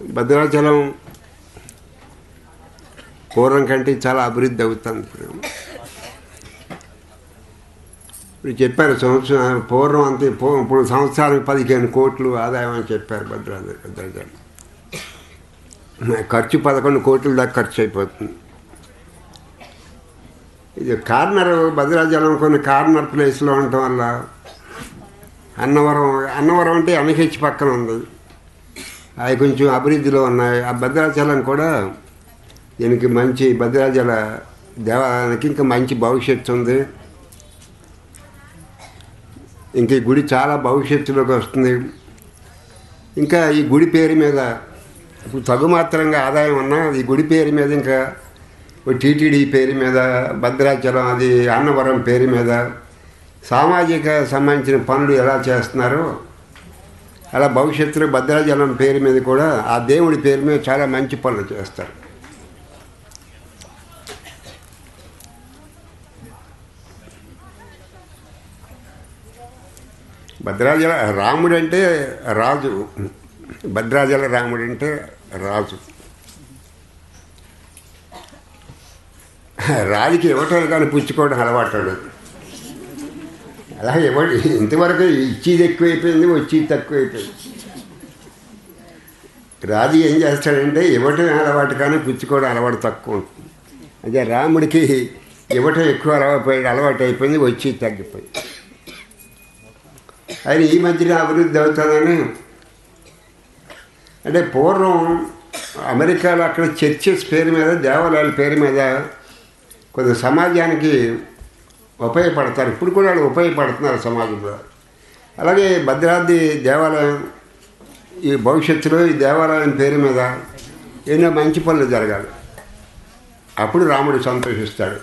భద్రాచలం పూర్వం కంటే చాలా అభివృద్ధి అవుతుంది ఇప్పుడు ఇప్పుడు చెప్పారు సంవత్సరం పూర్వం అంతే పూ- ఇప్పుడు సంవత్సరానికి పదిహేను కోట్లు ఆదాయం అని చెప్పారు భద్రాచలం భద్రాచలం ఖర్చు పదకొండు కోట్ల దాకా ఖర్చు అయిపోతుంది ఇది కార్నర్ భద్రాచలం కొన్ని కార్నర్ ప్లేస్లో ఉండటం వల్ల అన్నవరం అన్నవరం అంటే ఎన్హెచ్ పక్కన ఉంది అవి కొంచెం అభివృద్ధిలో ఉన్నాయి ఆ భద్రాచలం కూడా దీనికి మంచి భద్రాచల దేవాలయానికి ఇంకా మంచి భవిష్యత్తు ఉంది ఇంక ఈ గుడి చాలా భవిష్యత్తులోకి వస్తుంది ఇంకా ఈ గుడి పేరు మీద ఇప్పుడు తగుమాత్రంగా ఆదాయం ఉన్నా ఈ గుడి పేరు మీద ఇంకా టీటీడీ పేరు మీద భద్రాచలం అది అన్నవరం పేరు మీద సామాజిక సంబంధించిన పనులు ఎలా చేస్తున్నారో అలా భవిష్యత్తులో భద్రాచలం పేరు మీద కూడా ఆ దేవుడి పేరు మీద చాలా మంచి పనులు చేస్తారు భద్రాచల రాముడు అంటే రాజు భద్రాచల రాముడు అంటే రాజు రాజుకి ఇవ్వటం కానీ పుచ్చుకోవడం అలవాటాడు అలా ఇవ్వడు ఇంతవరకు ఇచ్చేది ఎక్కువైపోయింది వచ్చేది తక్కువైపోయింది రాజు ఏం చేస్తాడంటే ఇవ్వటం అలవాటు కానీ పుచ్చుకోవడం అలవాటు తక్కువ ఉంటుంది అదే రాముడికి ఇవ్వటం ఎక్కువ అలవాటు అలవాటు అయిపోయింది వచ్చేది తగ్గిపోయింది ఆయన ఈ మధ్యన అభివృద్ధి అవుతుందని అంటే పూర్వం అమెరికాలో అక్కడ చర్చెస్ పేరు మీద దేవాలయాల పేరు మీద కొంత సమాజానికి ఉపయోగపడతారు ఇప్పుడు కూడా వాళ్ళు ఉపయోగపడుతున్నారు సమాజంలో అలాగే భద్రాద్రి దేవాలయం ఈ భవిష్యత్తులో ఈ దేవాలయం పేరు మీద ఎన్నో మంచి పనులు జరగాలి అప్పుడు రాముడు సంతోషిస్తాడు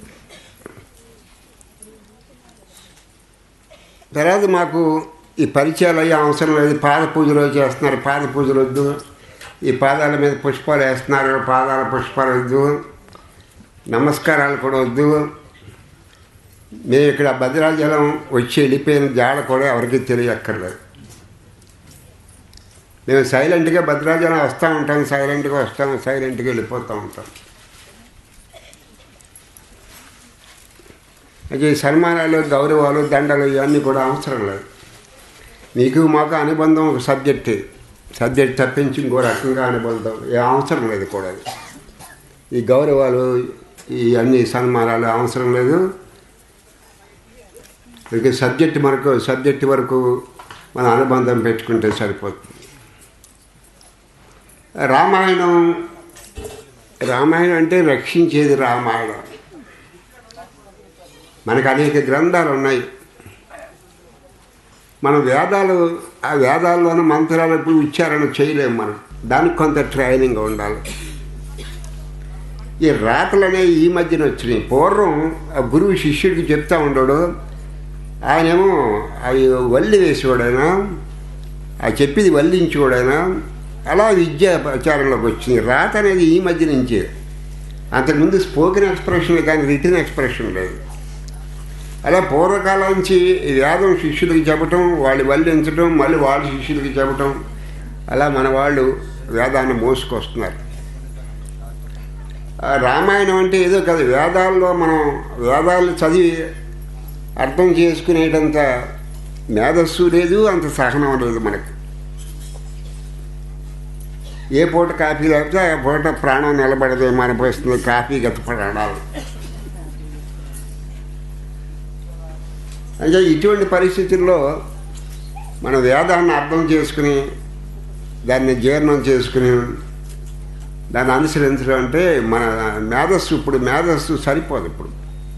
తర్వాత మాకు ఈ పరిచయాలు అయ్యే అవసరం లేదు పాద పూజలు చేస్తున్నారు పాద పూజలు వద్దు ఈ పాదాల మీద పుష్పాలు వేస్తున్నారు పాదాల పుష్పాలు వద్దు నమస్కారాలు కూడా వద్దు మేము ఇక్కడ భద్రాచలం వచ్చి వెళ్ళిపోయిన జాడ కూడా ఎవరికి తెలియక్కర్లేదు మేము సైలెంట్గా భద్రాచలం వస్తూ ఉంటాం సైలెంట్గా వస్తాం సైలెంట్గా వెళ్ళిపోతూ ఉంటాం అయితే ఈ సన్మానాలు గౌరవాలు దండలు ఇవన్నీ కూడా అవసరం లేదు మీకు మాకు అనుబంధం ఒక సబ్జెక్టే సబ్జెక్ట్ తప్పించి ఇంకో రకంగా అనుబంధం ఏ అవసరం లేదు కూడా అది. ఈ గౌరవాలు ఈ అన్ని సన్మానాలు అవసరం లేదు ఇక సబ్జెక్ట్ వరకు సబ్జెక్ట్ వరకు మన అనుబంధం పెట్టుకుంటే సరిపోతుంది రామాయణం రామాయణం అంటే రక్షించేది రామాయణం మనకు అనేక గ్రంథాలు ఉన్నాయి మన వేదాలు ఆ వేదాల్లోని మంత్రాలు ఎప్పుడు ఉచ్చారణ చేయలేము మనం దానికి కొంత ట్రైనింగ్ ఉండాలి ఈ రాతలు అనేవి ఈ మధ్యన వచ్చినాయి పూర్వం ఆ గురువు శిష్యుడికి చెప్తా ఉండడు ఆయనేమో అవి వల్లి వేసేవాడైనా ఆ చెప్పేది వల్లించేవాడైనా అలా విద్య ప్రచారంలోకి వచ్చింది రాత అనేది ఈ మధ్య నుంచే అంతకుముందు స్పోకెన్ ఎక్స్ప్రెషన్ కానీ రిటర్న్ ఎక్స్ప్రెషన్ లేదు అలా పూర్వకాలం నుంచి ఈ వేదం శిష్యులకి చెప్పటం వాళ్ళు వల్లించడం మళ్ళీ వాళ్ళ శిష్యులకి చెప్పటం అలా మన వాళ్ళు వేదాన్ని మోసుకొస్తున్నారు ఆ రామాయణం అంటే ఏదో కాదు వేదాల్లో మనం వేదాలు చదివి అర్థం చేసుకునేటంత మేధస్సు లేదు అంత సహనం లేదు మనకి ఏ పూట కాఫీ లేకపోతే ఆ పూట ప్రాణం నిలబడదేమో అనిపిస్తుంది కాఫీ గత ప్రాణాలు అంటే ఇటువంటి పరిస్థితుల్లో మన వేదాన్ని అర్థం చేసుకుని దాన్ని జీర్ణం చేసుకుని దాన్ని అనుసరించడం అంటే మన మేధస్సు ఇప్పుడు మేధస్సు సరిపోదు ఇప్పుడు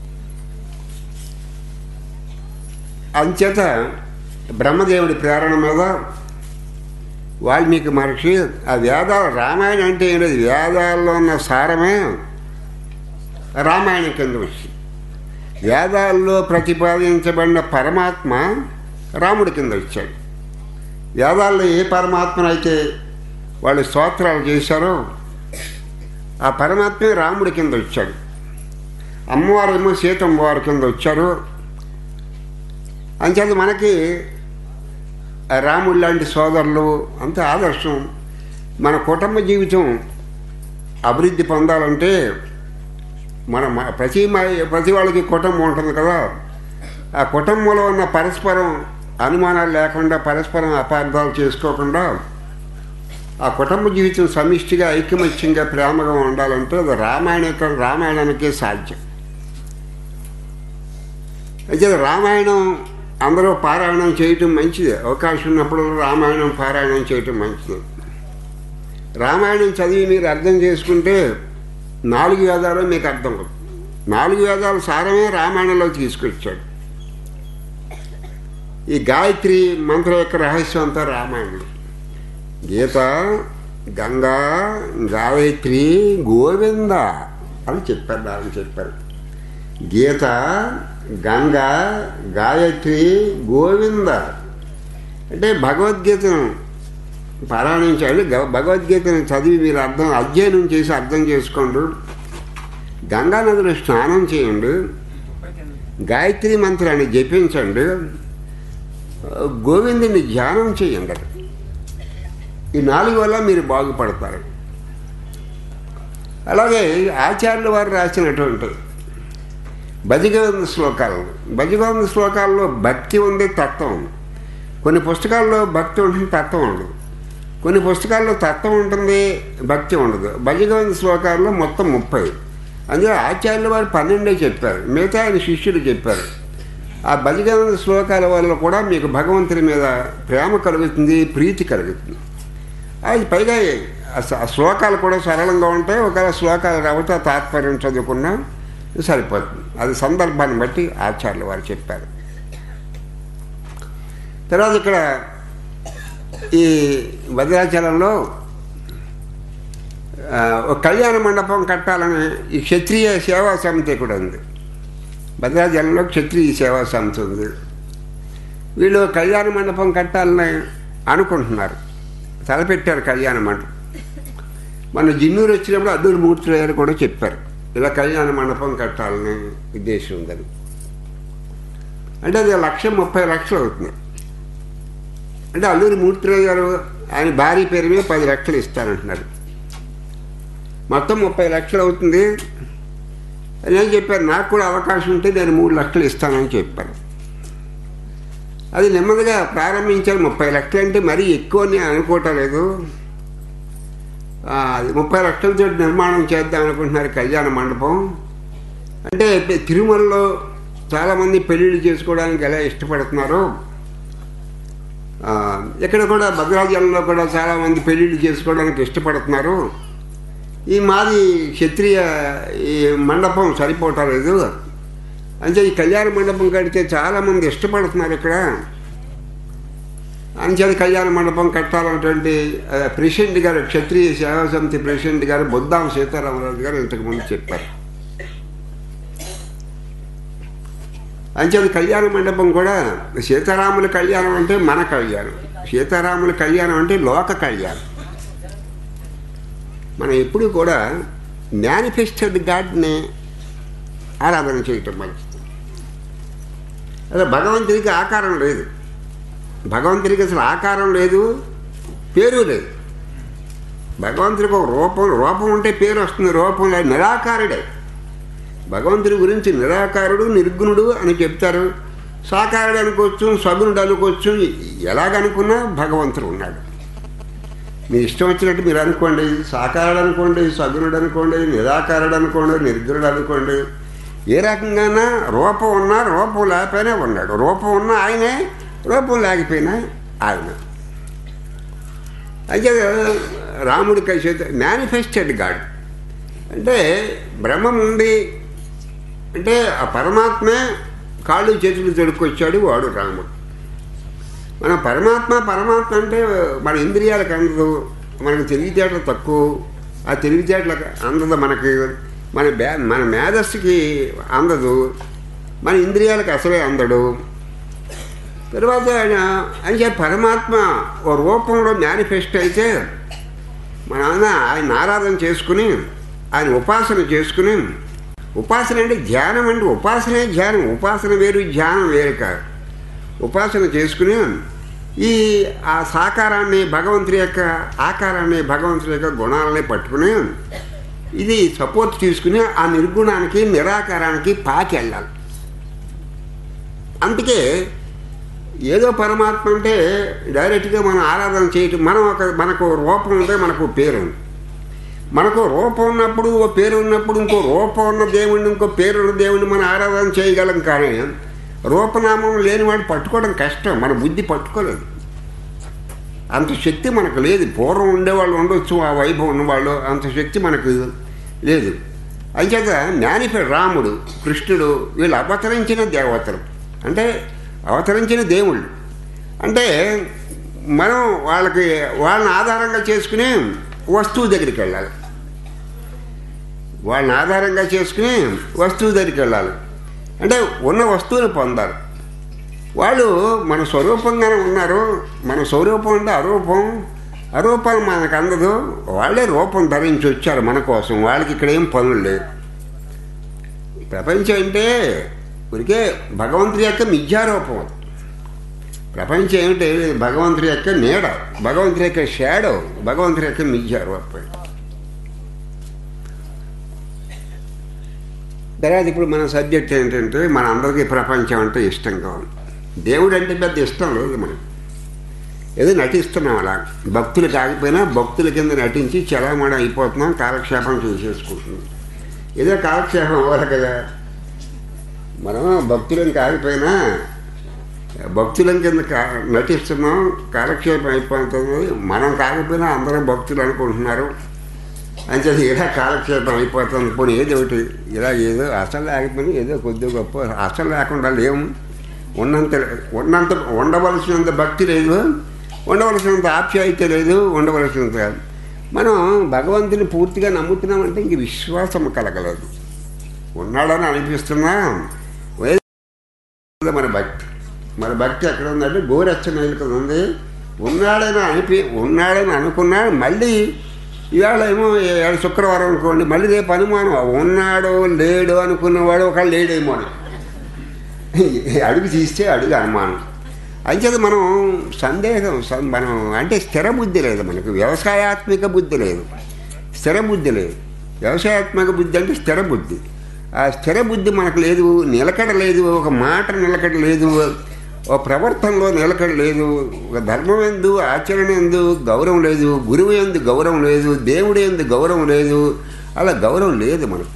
అంచేత బ్రహ్మదేవుడి ప్రేరణ మీద వాల్మీకి మహర్షి ఆ వేదాలు రామాయణం అంటే ఏం లేదు వేదాల్లో ఉన్న సారమే రామాయణం కింద వచ్చింది వేదాల్లో ప్రతిపాదించబడిన పరమాత్మ రాముడి కింద వచ్చాడు వేదాల్లో ఏ పరమాత్మనైతే వాళ్ళు స్తోత్రాలు చేశారో ఆ పరమాత్మే రాముడి కింద వచ్చాడు అమ్మవారేమో సీతమ్మ వారి కింద వచ్చారు అంచేత మనకి ఆ రాముడు లాంటి సోదరులు అంత ఆదర్శం మన కుటుంబ జీవితం అభివృద్ధి పొందాలంటే మన మ- ప్రతి మ- ప్రతి వాళ్ళకి కుటుంబం ఉంటుంది కదా ఆ కుటుంబంలో ఉన్న పరస్పరం అనుమానాలు లేకుండా పరస్పరం అపార్థాలు చేసుకోకుండా ఆ కుటుంబ జీవితం సమిష్టిగా ఐకమత్యంగా ప్రేమగా ఉండాలంటే అది రామాయణ రామాయణానికే సాధ్యం అయితే రామాయణం అందరూ పారాయణం చేయటం మంచిది అవకాశం ఉన్నప్పుడు రామాయణం పారాయణం చేయటం మంచిది రామాయణం చదివి మీరు అర్థం చేసుకుంటే నాలుగు వేదాలు మీకు అర్థం అవుతుంది నాలుగు వేదాల సారమే రామాయణంలో తీసుకొచ్చాడు ఈ గాయత్రి మంత్రం యొక్క రహస్యం అంతా రామాయణం గీత గంగా గాయత్రి గోవింద అని చెప్పారు దాన్ని చెప్పారు గీత గంగ గాయత్రి గోవింద అంటే భగవద్గీతను పారాయణించాలి గ- భగవద్గీతను చదివి మీరు అర్థం అధ్యయనం చేసి అర్థం చేసుకోండి గంగా నదిలో స్నానం చేయండి గాయత్రి మంత్రాన్ని జపించండి గోవిందుని ధ్యానం చేయండి ఈ నాలుగు వల్ల మీరు బాగుపడతారు అలాగే ఆచార్యుల వారు రాసినటువంటి భజగోవింద శ్లోకాలు భజగోవింద శ్లోకాల్లో భక్తి ఉంది తత్వం ఉంది కొన్ని పుస్తకాల్లో భక్తి ఉంటుంది తత్వం ఉండదు కొన్ని పుస్తకాల్లో తత్వం ఉంటుంది భక్తి ఉండదు భజగోవింద శ్లోకాల్లో మొత్తం ముప్పై అందుకే ఆచార్యుల వారు పన్నెండే చెప్పారు మిగతా ఆయన శిష్యులు చెప్పారు ఆ భజగోవింద శ్లోకాల వల్ల కూడా మీకు భగవంతుని మీద ప్రేమ కలుగుతుంది ప్రీతి కలుగుతుంది అది పైగా ఆ స- ఆ శ్లోకాలు కూడా సరళంగా ఉంటాయి ఒకవేళ శ్లోకాలు రాబోతే ఆ తాత్పర్యం చదువుకున్నా సరిపోతుంది అది సందర్భాన్ని బట్టి ఆచార్యులు వారు చెప్పారు తర్వాత ఇక్కడ ఈ భద్రాచలంలో ఆ, ఒక కళ్యాణ మండపం కట్టాలని ఈ క్షత్రియ సేవా సమితి కూడా ఉంది భద్రాచలంలో క్షత్రియ సేవా సమితి ఉంది వీళ్ళు కళ్యాణ మండపం కట్టాలని అనుకుంటున్నారు తలపెట్టారు కళ్యాణ మండపం మన జిన్నూరు వచ్చినప్పుడు అద్దూరు మూర్తి గారు కూడా చెప్పారు ఇలా కళ్యాణ మండపం కట్టాలని ఉద్దేశం ఉందని అంటే అది లక్ష ముప్పై లక్షలు అవుతుంది అంటే అల్లూరి మూర్తిరావు గారు ఆయన భార్య పేరు మీద పది లక్షలు ఇస్తానంటున్నారు మొత్తం ముప్పై లక్షలు అవుతుంది నేను చెప్పాను నాకు కూడా అవకాశం ఉంటే నేను మూడు లక్షలు ఇస్తానని చెప్పాను అది నెమ్మదిగా ప్రారంభించారు ముప్పై లక్షలు అంటే మరీ ఎక్కువ అని అనుకోవటం లేదు ఆ, అది ముప్పై లక్షలతో నిర్మాణం చేద్దాం అనుకుంటున్నారు కళ్యాణ మండపం అంటే తిరుమలలో చాలామంది పెళ్ళిళ్ళు చేసుకోవడానికి ఎలా ఇష్టపడుతున్నారు ఆ, ఇక్కడ కూడా భద్రాచలంలో కూడా చాలామంది పెళ్ళిళ్ళు చేసుకోవడానికి ఇష్టపడుతున్నారు ఈ మాది క్షత్రియ ఈ మండపం సరిపోవటం లేదు అంటే ఈ కళ్యాణ మండపం కడితే చాలామంది ఇష్టపడుతున్నారు ఇక్కడ అంచేది కళ్యాణ మండపం కట్టాలన్నటువంటి ఆ, ప్రెసిడెంట్ గారు క్షత్రియ సేవా సమితి ప్రెసిడెంట్ గారు బొద్దాం సీతారామరాజు గారు ఇంతకుముందు చెప్పారు అంచేది కళ్యాణ మండపం కూడా సీతారాముల కళ్యాణం అంటే మన కళ్యాణం సీతారాముల కళ్యాణం అంటే లోక కళ్యాణం మనం ఎప్పుడు కూడా మేనిఫెస్టెడ్ గాడ్ని ఆరాధన చేయటం మంచిది అదే భగవంతుడికి ఆకారం లేదు భగవంతుడికి అసలు ఆకారం లేదు పేరు లేదు భగవంతుడికి ఒక రూపం రూపం ఉంటే పేరు వస్తుంది రూపం లేదు నిరాకారుడే భగవంతుడి గురించి నిరాకారుడు నిర్గుణుడు అని చెప్తారు సాకారుడు అనుకోవచ్చు సగుణుడు అనుకోవచ్చు ఎలాగనుకున్నా భగవంతుడు ఉన్నాడు మీ ఇష్టం వచ్చినట్టు మీరు అనుకోండి సాకారుడు అనుకోండి సగుణుడు అనుకోండి నిరాకారుడు అనుకోండి నిర్గుణుడు అనుకోండి ఏ రకంగానా రూపం ఉన్నా రూపం లేకపోయినా ఉన్నాడు రూపం ఉన్నా ఆయనే రూపం లేకపోయినా ఆయన అయితే రాముడి కలిసి మేనిఫెస్టెడ్ గాడ్ అంటే బ్రహ్మం ఉంది అంటే ఆ పరమాత్మే కాళ్ళు చేతులు తొడుక్కొచ్చాడు వాడు రాముడు మన పరమాత్మ పరమాత్మ అంటే మన ఇంద్రియాలకు అందదు మనకు తెలివితేటలు తక్కువ ఆ తెలివితేటలకు అందదు మనకి మన బ్యా మన మేధస్సుకి అందదు మన ఇంద్రియాలకు అసలే అందడు తర్వాత ఆయన అంటే పరమాత్మ ఓ రూపంలో మేనిఫెస్ట్ అయితే మన ఆయన ఆయన ఆరాధన చేసుకుని ఆయన ఉపాసన చేసుకుని ఉపాసన అంటే ధ్యానం అంటే ఉపాసనే ధ్యానం ఉపాసన వేరు ధ్యానం వేరు కాదు ఉపాసన చేసుకుని ఈ ఆ సాకారాన్ని భగవంతుడి యొక్క ఆకారాన్ని భగవంతుడి యొక్క గుణాలని పట్టుకుని ఇది సపోర్ట్ తీసుకుని ఆ నిర్గుణానికి నిరాకారానికి పాకి వెళ్ళాలి అందుకే ఏదో పరమాత్మ అంటే డైరెక్ట్గా మనం ఆరాధన చేయటం మనం ఒక మనకు రూపం ఉంటే మనకు పేరు ఉంది మనకు రూపం ఉన్నప్పుడు ఓ పేరు ఉన్నప్పుడు ఇంకో రూపం ఉన్న దేవుడిని ఇంకో పేరు ఉన్న దేవుడిని మనం ఆరాధన చేయగలం కానీ రూపనామం లేని వాడు పట్టుకోవడం కష్టం మన బుద్ధి పట్టుకోలేదు అంత శక్తి మనకు లేదు పూర్వం ఉండేవాళ్ళు ఉండొచ్చు ఆ వైభవం ఉన్నవాళ్ళు అంత శక్తి మనకు లేదు అంచేత జ్ఞానిపై రాముడు కృష్ణుడు వీళ్ళు అవతరించిన దేవతలు అంటే అవతరించిన దేవుళ్ళు అంటే మనం వాళ్ళకి వాళ్ళని ఆధారంగా చేసుకుని వస్తువు దగ్గరికి వెళ్ళాలి వాళ్ళని ఆధారంగా చేసుకుని వస్తువు దగ్గరికి వెళ్ళాలి అంటే ఉన్న వస్తువుని పొందాలి వాళ్ళు మన స్వరూపంగానే ఉన్నారు మన స్వరూపం అంటే అరూపం అరూపాలు మనకు అందదు వాళ్ళే రూపం ధరించి వచ్చారు మన కోసం వాళ్ళకి ఇక్కడ ఏం పనులు లేవు ప్రపంచం అంటే ఊరికే భగవంతుడి యొక్క మిథ్యారూపం అది. ప్రపంచం ఏమిటి భగవంతుడి యొక్క నీడ భగవంతుడి యొక్క షాడో భగవంతుడి యొక్క మిథ్యారూపం తర్వాత ఇప్పుడు మన సబ్జెక్ట్ ఏంటంటే మన అందరికీ ప్రపంచం అంటే ఇష్టంగా ఉంది దేవుడు అంటే పెద్ద ఇష్టం లేదు మనకి ఏదో నటిస్తున్నాం అలా భక్తులు కాకపోయినా భక్తుల కింద నటించి చలామణ అయిపోతున్నాం కాలక్షేపం చేసేసుకుంటున్నాం ఏదో కాలక్షేపం అవ్వాలి కదా మనం భక్తులం కాకపోయినా భక్తులం కింద కా నటిస్తున్నాం కాలక్షేపం అయిపోతుంది మనం కాకపోయినా అందరూ భక్తులు అనుకుంటున్నారు అంటే ఇలా కాలక్షేపం అయిపోతుంది పోనీ ఏదో ఒకటి ఇలా ఏదో అసలు లేకపోయినా ఏదో కొద్దిగా గొప్ప అసలు లేకుండా లేము ఉన్నంత ఉన్నంత ఉండవలసినంత భక్తి లేదు ఉండవలసినంత ఆప్యాయత లేదు ఉండవలసినంత మనం భగవంతుని పూర్తిగా నమ్ముతున్నామంటే ఇంక విశ్వాసం కలగలేదు ఉన్నాడని అనిపిస్తున్నా ఏదో మన భక్తి మన భక్తి ఎక్కడ ఉందంటే గోరచ్చ మేలుకది ఉంది ఉన్నాడని అనిపి ఉన్నాడని అనుకున్నాడు మళ్ళీ ఇవాళ ఏమో ఏడు శుక్రవారం అనుకోండి మళ్ళీ రేపు అనుమానం ఉన్నాడు లేడు అనుకున్నవాడు ఒకళ్ళు లేడేమో అని అడుగు తీస్తే అడుగు అనుమానం అంచేత మనం సందేహం సం- మనం అంటే స్థిర బుద్ధి లేదు మనకు వ్యవసాయాత్మక బుద్ధి లేదు స్థిర బుద్ధి లేదు వ్యవసాయాత్మక బుద్ధి అంటే స్థిర బుద్ధి ఆ స్థిర బుద్ధి మనకు లేదు నిలకడ లేదు ఒక మాట నిలకడ లేదు ఒక ప్రవర్తనలో నిలకడ లేదు ఒక ధర్మం ఎందు ఆచరణ ఎందు గౌరవం లేదు గురువు ఎందు గౌరవం లేదు దేవుడు ఎందు గౌరవం లేదు అలా గౌరవం లేదు మనకు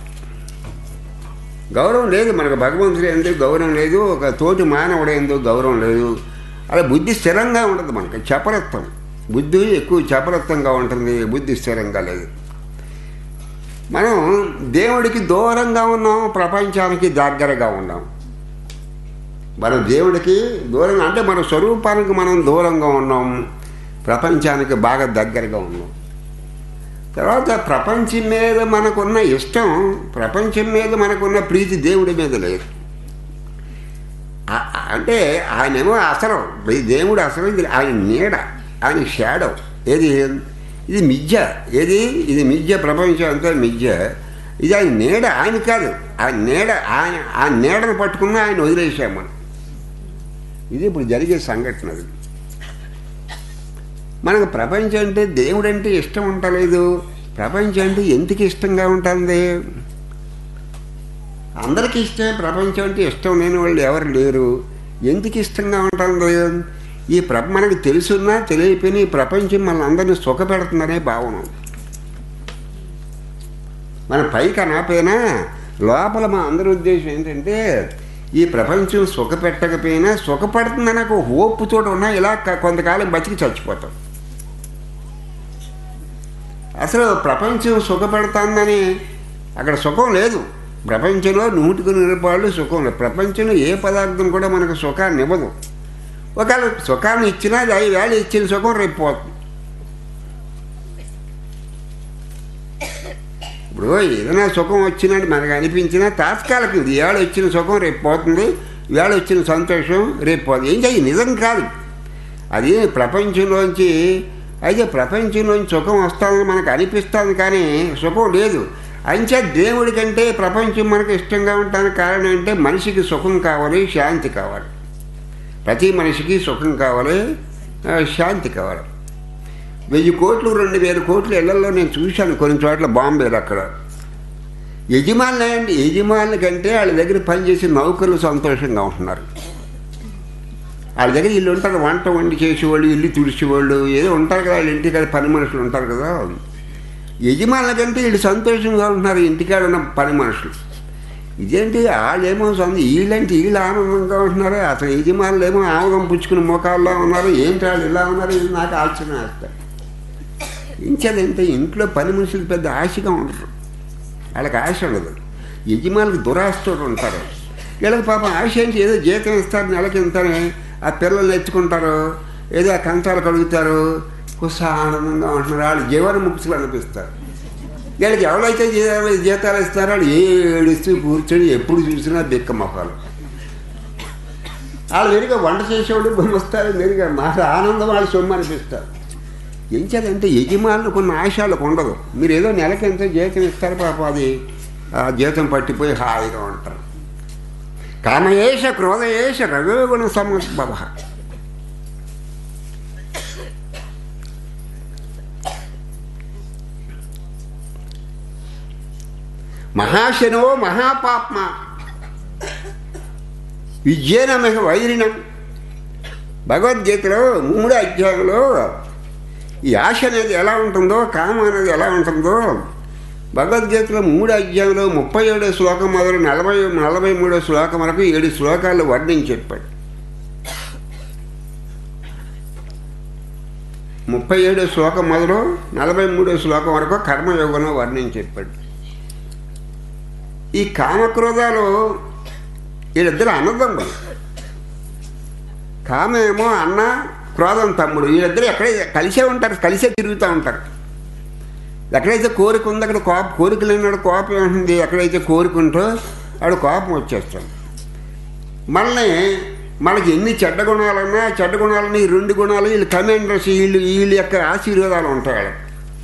గౌరవం లేదు మనకు భగవంతుడు ఎందుకు గౌరవం లేదు ఒక తోటి మానవుడు ఎందుకు గౌరవం లేదు అలా బుద్ధి స్థిరంగా ఉండదు మనకి చపలత్వం బుద్ధి ఎక్కువ చపలత్వంగా ఉంటుంది బుద్ధి స్థిరంగా లేదు మనం దేవుడికి దూరంగా ఉన్నాం ప్రపంచానికి దగ్గరగా ఉన్నాం మనం దేవుడికి దూరంగా అంటే మన స్వరూపానికి మనం దూరంగా ఉన్నాం ప్రపంచానికి బాగా దగ్గరగా ఉన్నాం తర్వాత ప్రపంచం మీద మనకున్న ఇష్టం ప్రపంచం మీద మనకున్న ప్రీతి దేవుడి మీద లేదు ఆ- ఆ- అంటే ఆయనేమో అసలు ఈ దేవుడు అసలు ఇది ఆయన నీడ ఆయన షాడో ఏది ఇది మిథ్య ఏది ఇది మిథ్య ప్రపంచం అంతా మిథ్య ఇది ఆయన నీడ ఆయన కాదు ఆ నీడ ఆయన ఆ నీడను పట్టుకున్న ఆయన వదిలేసాం మనం ఇది ఇప్పుడు జరిగే సంఘటన అది మనకు ప్రపంచం అంటే దేవుడు అంటే ఇష్టం ఉండలేదు ప్రపంచం అంటే ఎందుకు ఇష్టంగా ఉంటుంది అందరికీ ఇష్టమే ప్రపంచం అంటే ఇష్టం లేని వాళ్ళు ఎవరు లేరు ఎందుకు ఇష్టంగా ఉంటుంది ఈ ప్ర మనకు తెలుసున్నా తెలియపోయినా ఈ ప్రపంచం మన అందరినీ సుఖపెడుతుందనే భావన మన పైకి అనకపోయినా లోపల మా అందరి ఉద్దేశం ఏంటంటే ఈ ప్రపంచం సుఖపెట్టకపోయినా సుఖపడుతుందని ఒక హోప్తో ఉన్నా ఇలా క- కొంతకాలం బతికి చచ్చిపోతాం అసలు ప్రపంచం సుఖపెడుతుందని అక్కడ సుఖం లేదు ప్రపంచంలో నూటికి నూరు రూపాయలు సుఖం లేదు ప్రపంచంలో ఏ పదార్థం కూడా మనకు సుఖాన్ని ఇవ్వదు ఒకవేళ సుఖాన్ని ఇచ్చినా అది ఐదు వేలు ఇచ్చిన సుఖం రేపు పోతుంది ఇప్పుడు ఏదైనా సుఖం వచ్చినట్టు మనకు అనిపించినా తాత్కాలికం ఇది ఏళ్ళు వచ్చిన సుఖం రేపు పోతుంది వేళ వచ్చిన సంతోషం రేపు పోతుంది ఏం చేయి నిజం కాదు అది ప్రపంచంలోంచి అయితే ప్రపంచంలోంచి సుఖం వస్తుందని మనకు అనిపిస్తుంది కానీ సుఖం లేదు అంచే దేవుడి కంటే ప్రపంచం మనకు ఇష్టంగా ఉండడానికి కారణం ఏంటంటే మనిషికి సుఖం కావాలి శాంతి కావాలి ప్రతి మనిషికి సుఖం కావాలి ఆ, శాంతి కావాలి వెయ్యి కోట్లు రెండు వేల కోట్లు ఇళ్లలో నేను చూశాను కొన్ని చోట్ల బాంబేలో అక్కడ యజమానులు అండి యజమానుల కంటే వాళ్ళ దగ్గర పనిచేసే నౌకర్లు సంతోషంగా ఉంటున్నారు వాళ్ళ దగ్గర వీళ్ళు ఉంటారు వంట వండి చేసేవాళ్ళు ఇల్లు తుడిచేవాళ్ళు ఏదో ఉంటారు కదా వాళ్ళ ఇంటికాడ పని మనుషులు ఉంటారు కదా యజమానుల కంటే వీళ్ళు సంతోషంగా ఉంటున్నారు ఇంటికాడ ఉన్న పని మనుషులు ఇదేంటి వాళ్ళేమో సొంత వీళ్ళంటే వీళ్ళు ఆనందంగా ఉంటున్నారు అసలు యజమానులు ఏమో ఆనందం పుచ్చుకుని మోకాల్లో ఉన్నారు ఏంటి వాళ్ళు ఇలా ఉన్నారు ఇది నాకు ఆశ్చర్యం వేస్తారు ఇంచేదంటే ఇంట్లో పని మనుషులు పెద్ద ఆశగా ఉండరు వాళ్ళకి ఆశ ఉండదు యజమానులకు దురాశతోడు ఉంటారు వీళ్ళకి పాపం ఆశ ఏంటి ఏదో జీతం ఇస్తారు నెలకి ఇంతనే ఆ పిల్లలు ఎత్తుకుంటారు ఏదో ఆ కంచాలు కడుగుతారు కుస ఆనందంగా ఉంటున్నారు వాళ్ళు జీవన ముక్తులు అనిపిస్తారు వీళ్ళకి ఎవరైతే జీ- జీతాలు ఇస్తారో వాళ్ళు ఏడుస్తూ కూర్చొని ఎప్పుడు చూసినా బిక్క మొక్కలు వాళ్ళు మెరుగా వంట చేసేవాడు వస్తారు మెరుగా మా ఆనందం వాళ్ళు సొమ్ము అనిపిస్తారు ఏం చేయాలంటే యజమానులు కొన్ని ఆశాలకు ఉండదు మీరు ఏదో నెలకి ఎంత జీతం ఇస్తారు పాప అది ఆ జీతం పట్టిపోయి హాయిగా ఉంటారు కామయేష క్రోధయేష రఘుగుణ సమభవ మహాశనో మహాపాప్మ విద్యేనమిహ వైరిణం భగవద్గీతలో మూడో అధ్యాయంలో ఈ ఆశ అనేది ఎలా ఉంటుందో కామం అనేది ఎలా ఉంటుందో భగవద్గీతలో మూడో అధ్యాయంలో ముప్పై ఏడో శ్లోకం మొదలు నలభై నలభై మూడో శ్లోకం వరకు ఏడు శ్లోకాలు వర్ణించి చెప్పాడు ముప్పై ఏడో శ్లోకం మొదలు నలభై మూడో శ్లోకం వరకు కర్మయోగంలో వర్ణించి చెప్పాడు ఈ కామక్రోధాలు వీళ్ళిద్దరు అన్నదమ్ములు కామేమో అన్న క్రోధం తమ్ముడు వీళ్ళిద్దరు ఎక్కడే కలిసే ఉంటారు కలిసే తిరుగుతూ ఉంటారు ఎక్కడైతే కోరిక ఉందో అక్కడ కోప కోరిక లేనివాడు కోపం ఉంటుంది ఎక్కడైతే కోరిక ఉంటో ఆడు కోపం వచ్చేస్తాడు మనల్ని మనకి ఎన్ని చెడ్డ గుణాలన్నా చెడ్డ గుణాలని ఈ రెండు గుణాలు వీళ్ళు కమాండర్స్ వీళ్ళు వీళ్ళ యొక్క ఆశీర్వాదాలు ఉంటాయి వాళ్ళకి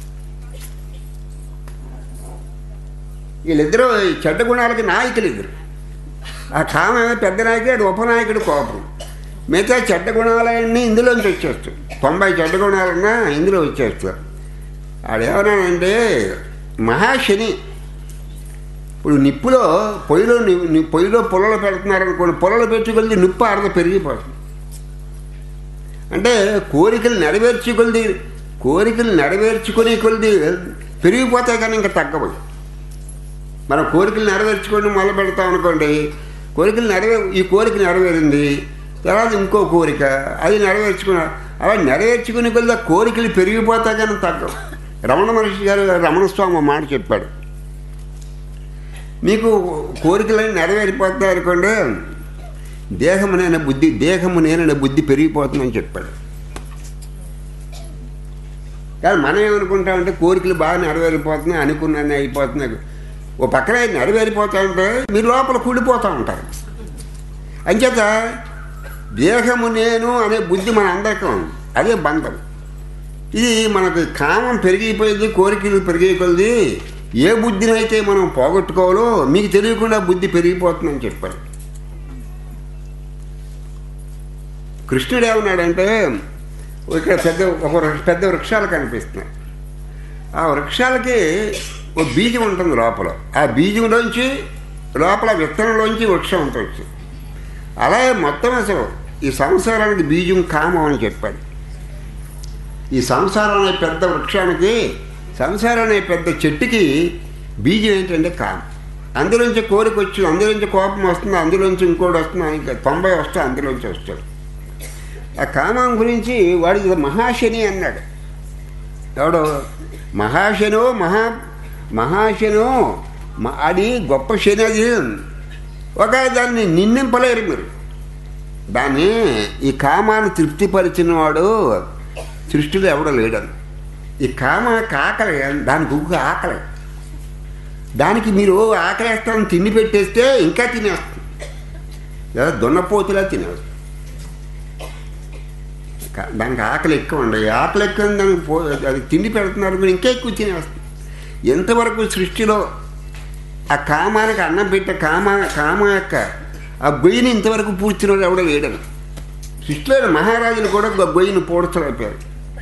వీళ్ళిద్దరూ ఈ చెడ్డ గుణాలకి నాయకులు ఇద్దరు ఆ కామేమో పెద్ద నాయకుడు ఆడు ఉపనాయకుడు కోపం మిగతా చెడ్డ గుణాలన్నీ ఇందులోంచి వచ్చేస్తాయి తొంభై చెడ్డ గుణాలన్నా ఇందులో వచ్చేస్తారు ఆడేమన్నానంటే మహాశని ఇప్పుడు నిప్పులో పొయ్యిలో ని- ని- పొయ్యిలో పొలలో పెడుతున్నారనుకోండి పొలలో పెట్టుకొలిది నిప్పు అరద పెరిగిపోతుంది అంటే కోరికలు నెరవేర్చుకొలిది కోరికలు నెరవేర్చుకునే కొలిది పెరిగిపోతాయి కానీ ఇంకా తగ్గవు మనం కోరికలు నెరవేర్చుకొని మొదలు పెడతాం అనుకోండి కోరికలు నెరవే ఈ కోరిక నెరవేరింది తర్వాత ఇంకో కోరిక అది నెరవేర్చుకున్న అలా నెరవేర్చుకునే కొద్ది ఆ కోరికలు పెరిగిపోతాయి కానీ తగ్గవు రమణ మహర్షి గారు రమణస్వామి ఒక మాట చెప్పాడు మీకు కోరికలన్నీ నెరవేరిపోతాయి అనుకోండి దేహమునైన బుద్ధి దేహము నేనైన బుద్ధి పెరిగిపోతుందని చెప్పాడు కానీ మనం ఏమనుకుంటామంటే కోరికలు బాగా నెరవేరిపోతున్నాయి అనుకున్నాన్ని అయిపోతున్నాయి ఓ పక్కన నెరవేరిపోతాయంటే మీరు లోపల కూడిపోతూ ఉంటారు అంచేత దేహము నేను అనే బుద్ధి మన అందరికీ ఉంది అదే బంధం ఇది మనకు కామం పెరిగిపోయింది కోరికలు పెరిగిపోయింది ఏ బుద్ధిని అయితే మనం పోగొట్టుకోవాలో మీకు తెలియకుండా బుద్ధి పెరిగిపోతుందని చెప్పారు కృష్ణుడు ఏమన్నాడంటే ఇక్కడ పెద్ద ఒక వృక్ష- పెద్ద వృక్షాలు కనిపిస్తున్నాయి ఆ వృక్షాలకి ఓ బీజం ఉంటుంది లోపల ఆ బీజంలోంచి లోపల విత్తనంలోంచి వృక్షం ఉంటుంది అలాగే మొత్తం అసలు ఈ సంసారానికి బీజం కామం అని చెప్పాడు ఈ సంసారం అనే పెద్ద వృక్షానికి సంసారం అనే పెద్ద చెట్టుకి బీజం ఏంటంటే కామం అందులోంచి కోరిక వచ్చి అందులోంచి కోపం వస్తుంది అందులోంచి ఇంకోటి వస్తుంది ఇంకా తొంభై వస్తే అందులోంచి వస్తాడు ఆ కామం గురించి వాడికి మహాశని అన్నాడు ఎవడో మహాశనో మహా మహాశనో మ- అది గొప్ప శని అది ఒక దాన్ని నిందింపలేరు మీరు దాన్ని ఈ కామాన్ని తృప్తిపరిచిన వాడు సృష్టిలో ఎవడో లేడని ఈ కామ ఆకలి దానికి ఉగ్గు ఆకలి దానికి మీరు ఆకలేస్తాను తిండి పెట్టేస్తే ఇంకా తినేస్తుంది లేదా దున్నపోతులా తినేస్తుంది కా- దానికి ఆకలి ఎక్కువ ఉండదు ఆకలి ఎక్కువ ఉంది, దానికి పో అది తిండి పెడుతున్నారు మీరు ఇంకా ఎక్కువ తినేస్తుంది ఎంతవరకు సృష్టిలో ఆ కామానికి అన్నం పెట్టే కామ కామ యొక్క ఆ గొయ్యిని ఇంతవరకు పూర్తినోడు ఎవడో లేడని సృష్టిలోని మహారాజులు కూడా గొ- గొయ్యిని పూడ్చలేపారు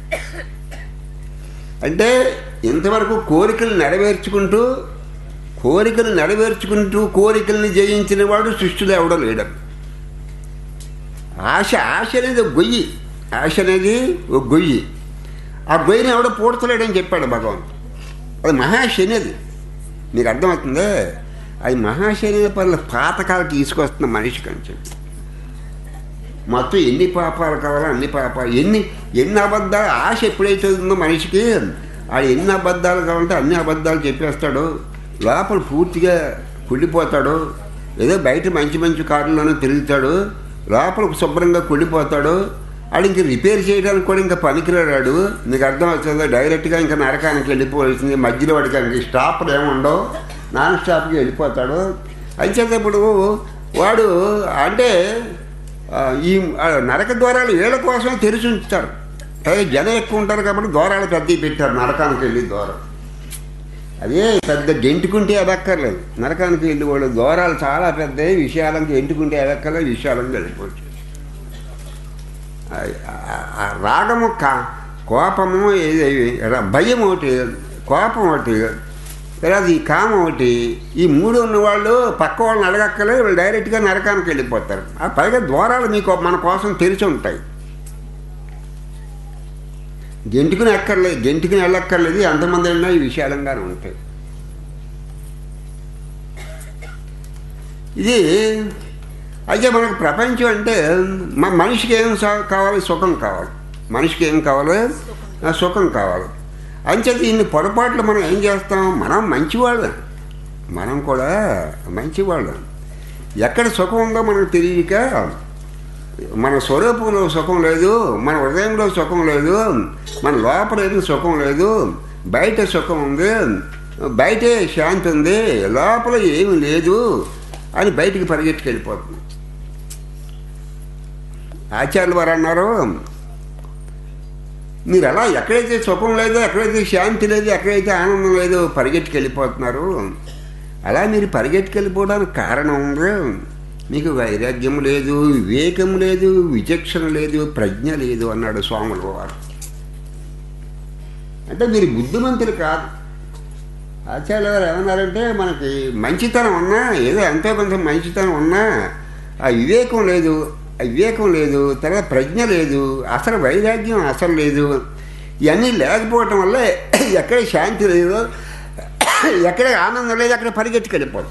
అంటే ఇంతవరకు కోరికలు నెరవేర్చుకుంటూ కోరికలు నెరవేర్చుకుంటూ కోరికల్ని జయించిన వాడు సృష్టిలో ఎవడో లేడు ఆశ ఆశ అనేది ఒక గొయ్యి ఆశ అనేది ఒక గొయ్యి ఆ గొయ్యిని ఎవడో పూడ్చలేడని చెప్పాడు భగవంతుడు అది మహాశని అది మీకు అర్థమవుతుందే అది మహాశని పనుల పాతకాలు తీసుకొస్తున్న మనిషికి అని చెప్పి మొత్తం ఎన్ని పాపాలు కావాలో అన్ని పాపాలు ఎన్ని ఎన్ని అబద్ధాలు ఆశ ఎప్పుడైతే ఉందో మనిషికి ఆడు ఎన్ని అబద్ధాలు కావాలంటే అన్ని అబద్ధాలు చెప్పేస్తాడు లోపల పూర్తిగా కుళ్ళిపోతాడు ఏదో బయట మంచి మంచి కారుల్లోనే తిరుగుతాడు లోపల శుభ్రంగా కుళ్ళిపోతాడు ఆడు ఇంక రిపేర్ చేయడానికి కూడా ఇంకా పనికిరాడు మీకు అర్థం అవుతుందో డైరెక్ట్గా ఇంకా నరకానికి వెళ్ళిపోవాల్సింది మధ్యలో వాడికి ఇంక స్టాప్లు ఏముండవు నాన్ స్టాప్కి వెళ్ళిపోతాడు అంచేటప్పుడు వాడు అంటే ఆ, ఈ ఆ, నరక ద్వారాలు వీళ్ళ కోసమే తెరిచి ఉంచుతారు అదే జనం ఎక్కువ ఉంటారు కాబట్టి ద్వారాలు పెద్దవి పెట్టారు నరకానికి వెళ్ళి ద్వారం అదే పెద్ద గెంటుకుంటే అదక్కర్లేదు నరకానికి వెళ్ళి వాళ్ళు ద్వారాలు చాలా పెద్దవి విశాలంగా ఎంటుకుంటే అదక్కర్లేదు విశాలంగా వెళ్ళిపోవచ్చు ఆ- ఆ- ఆ రాగము కా కోపము ఏది ర- భయం ఒకటి కోపం ఒకటి తర్వాత ఈ కామం ఒకటి ఈ మూడు ఉన్న వాళ్ళు పక్క వాళ్ళని అడగక్కలే వాళ్ళు డైరెక్ట్గా నరకానికి వెళ్ళిపోతారు ఆ పైగా ద్వారాలు మీకు మన కోసం తెరిచి ఉంటాయి గెంటుకుని ఎక్కర్లేదు గెంటుకుని వెళ్ళక్కర్లేదు ఎంతమంది అయినా ఈ విశాలంగానే ఉంటాయి ఇది అయితే మనకు ప్రపంచం అంటే మన మనిషికి ఏం సా- కావాలి సుఖం కావాలి మనిషికి ఏం కావాలి ఆ, సుఖం కావాలి అంచేత ఇన్ని పొరపాట్లు మనం ఏం చేస్తాం మనం మంచివాళ్ళం మనం కూడా మంచివాళ్ళం ఎక్కడ సుఖం ఉందో మనకు తెలియక మన స్వరూపంలో సుఖం లేదు మన హృదయంలో సుఖం లేదు మన లోపల ఏమి సుఖం లేదు బయట సుఖం ఉంది బయటే శాంతి ఉంది లోపల ఏమి లేదు అని బయటికి పరిగెట్టుకెళ్ళిపోతుంది ఆచార్యులు వారు అన్నారు మీరు అలా ఎక్కడైతే సుఖం లేదో ఎక్కడైతే శాంతి లేదు ఎక్కడైతే ఆనందం లేదో పరిగెట్టుకెళ్ళిపోతున్నారు అలా మీరు పరిగెట్టుకెళ్ళిపోవడానికి కారణం ఉంది మీకు వైరాగ్యం లేదు వివేకం లేదు విచక్షణ లేదు ప్రజ్ఞ లేదు అన్నాడు స్వాముల వారు అంటే మీరు బుద్ధిమంతులు కాదు ఆచార్య గారు ఏమన్నారంటే మనకి మంచితనం ఉన్నా ఏదో ఎంతో కొంత మంచితనం ఉన్నా ఆ వివేకం లేదు ఆ వివేకం లేదు తర్వాత ప్రజ్ఞ లేదు అసలు వైరాగ్యం అసలు లేదు ఇవన్నీ లేకపోవటం వల్ల ఎక్కడ శాంతి లేదు ఎక్కడ ఆనందం లేదు అక్కడ పరిగెట్టుకెళ్ళిపోతుంది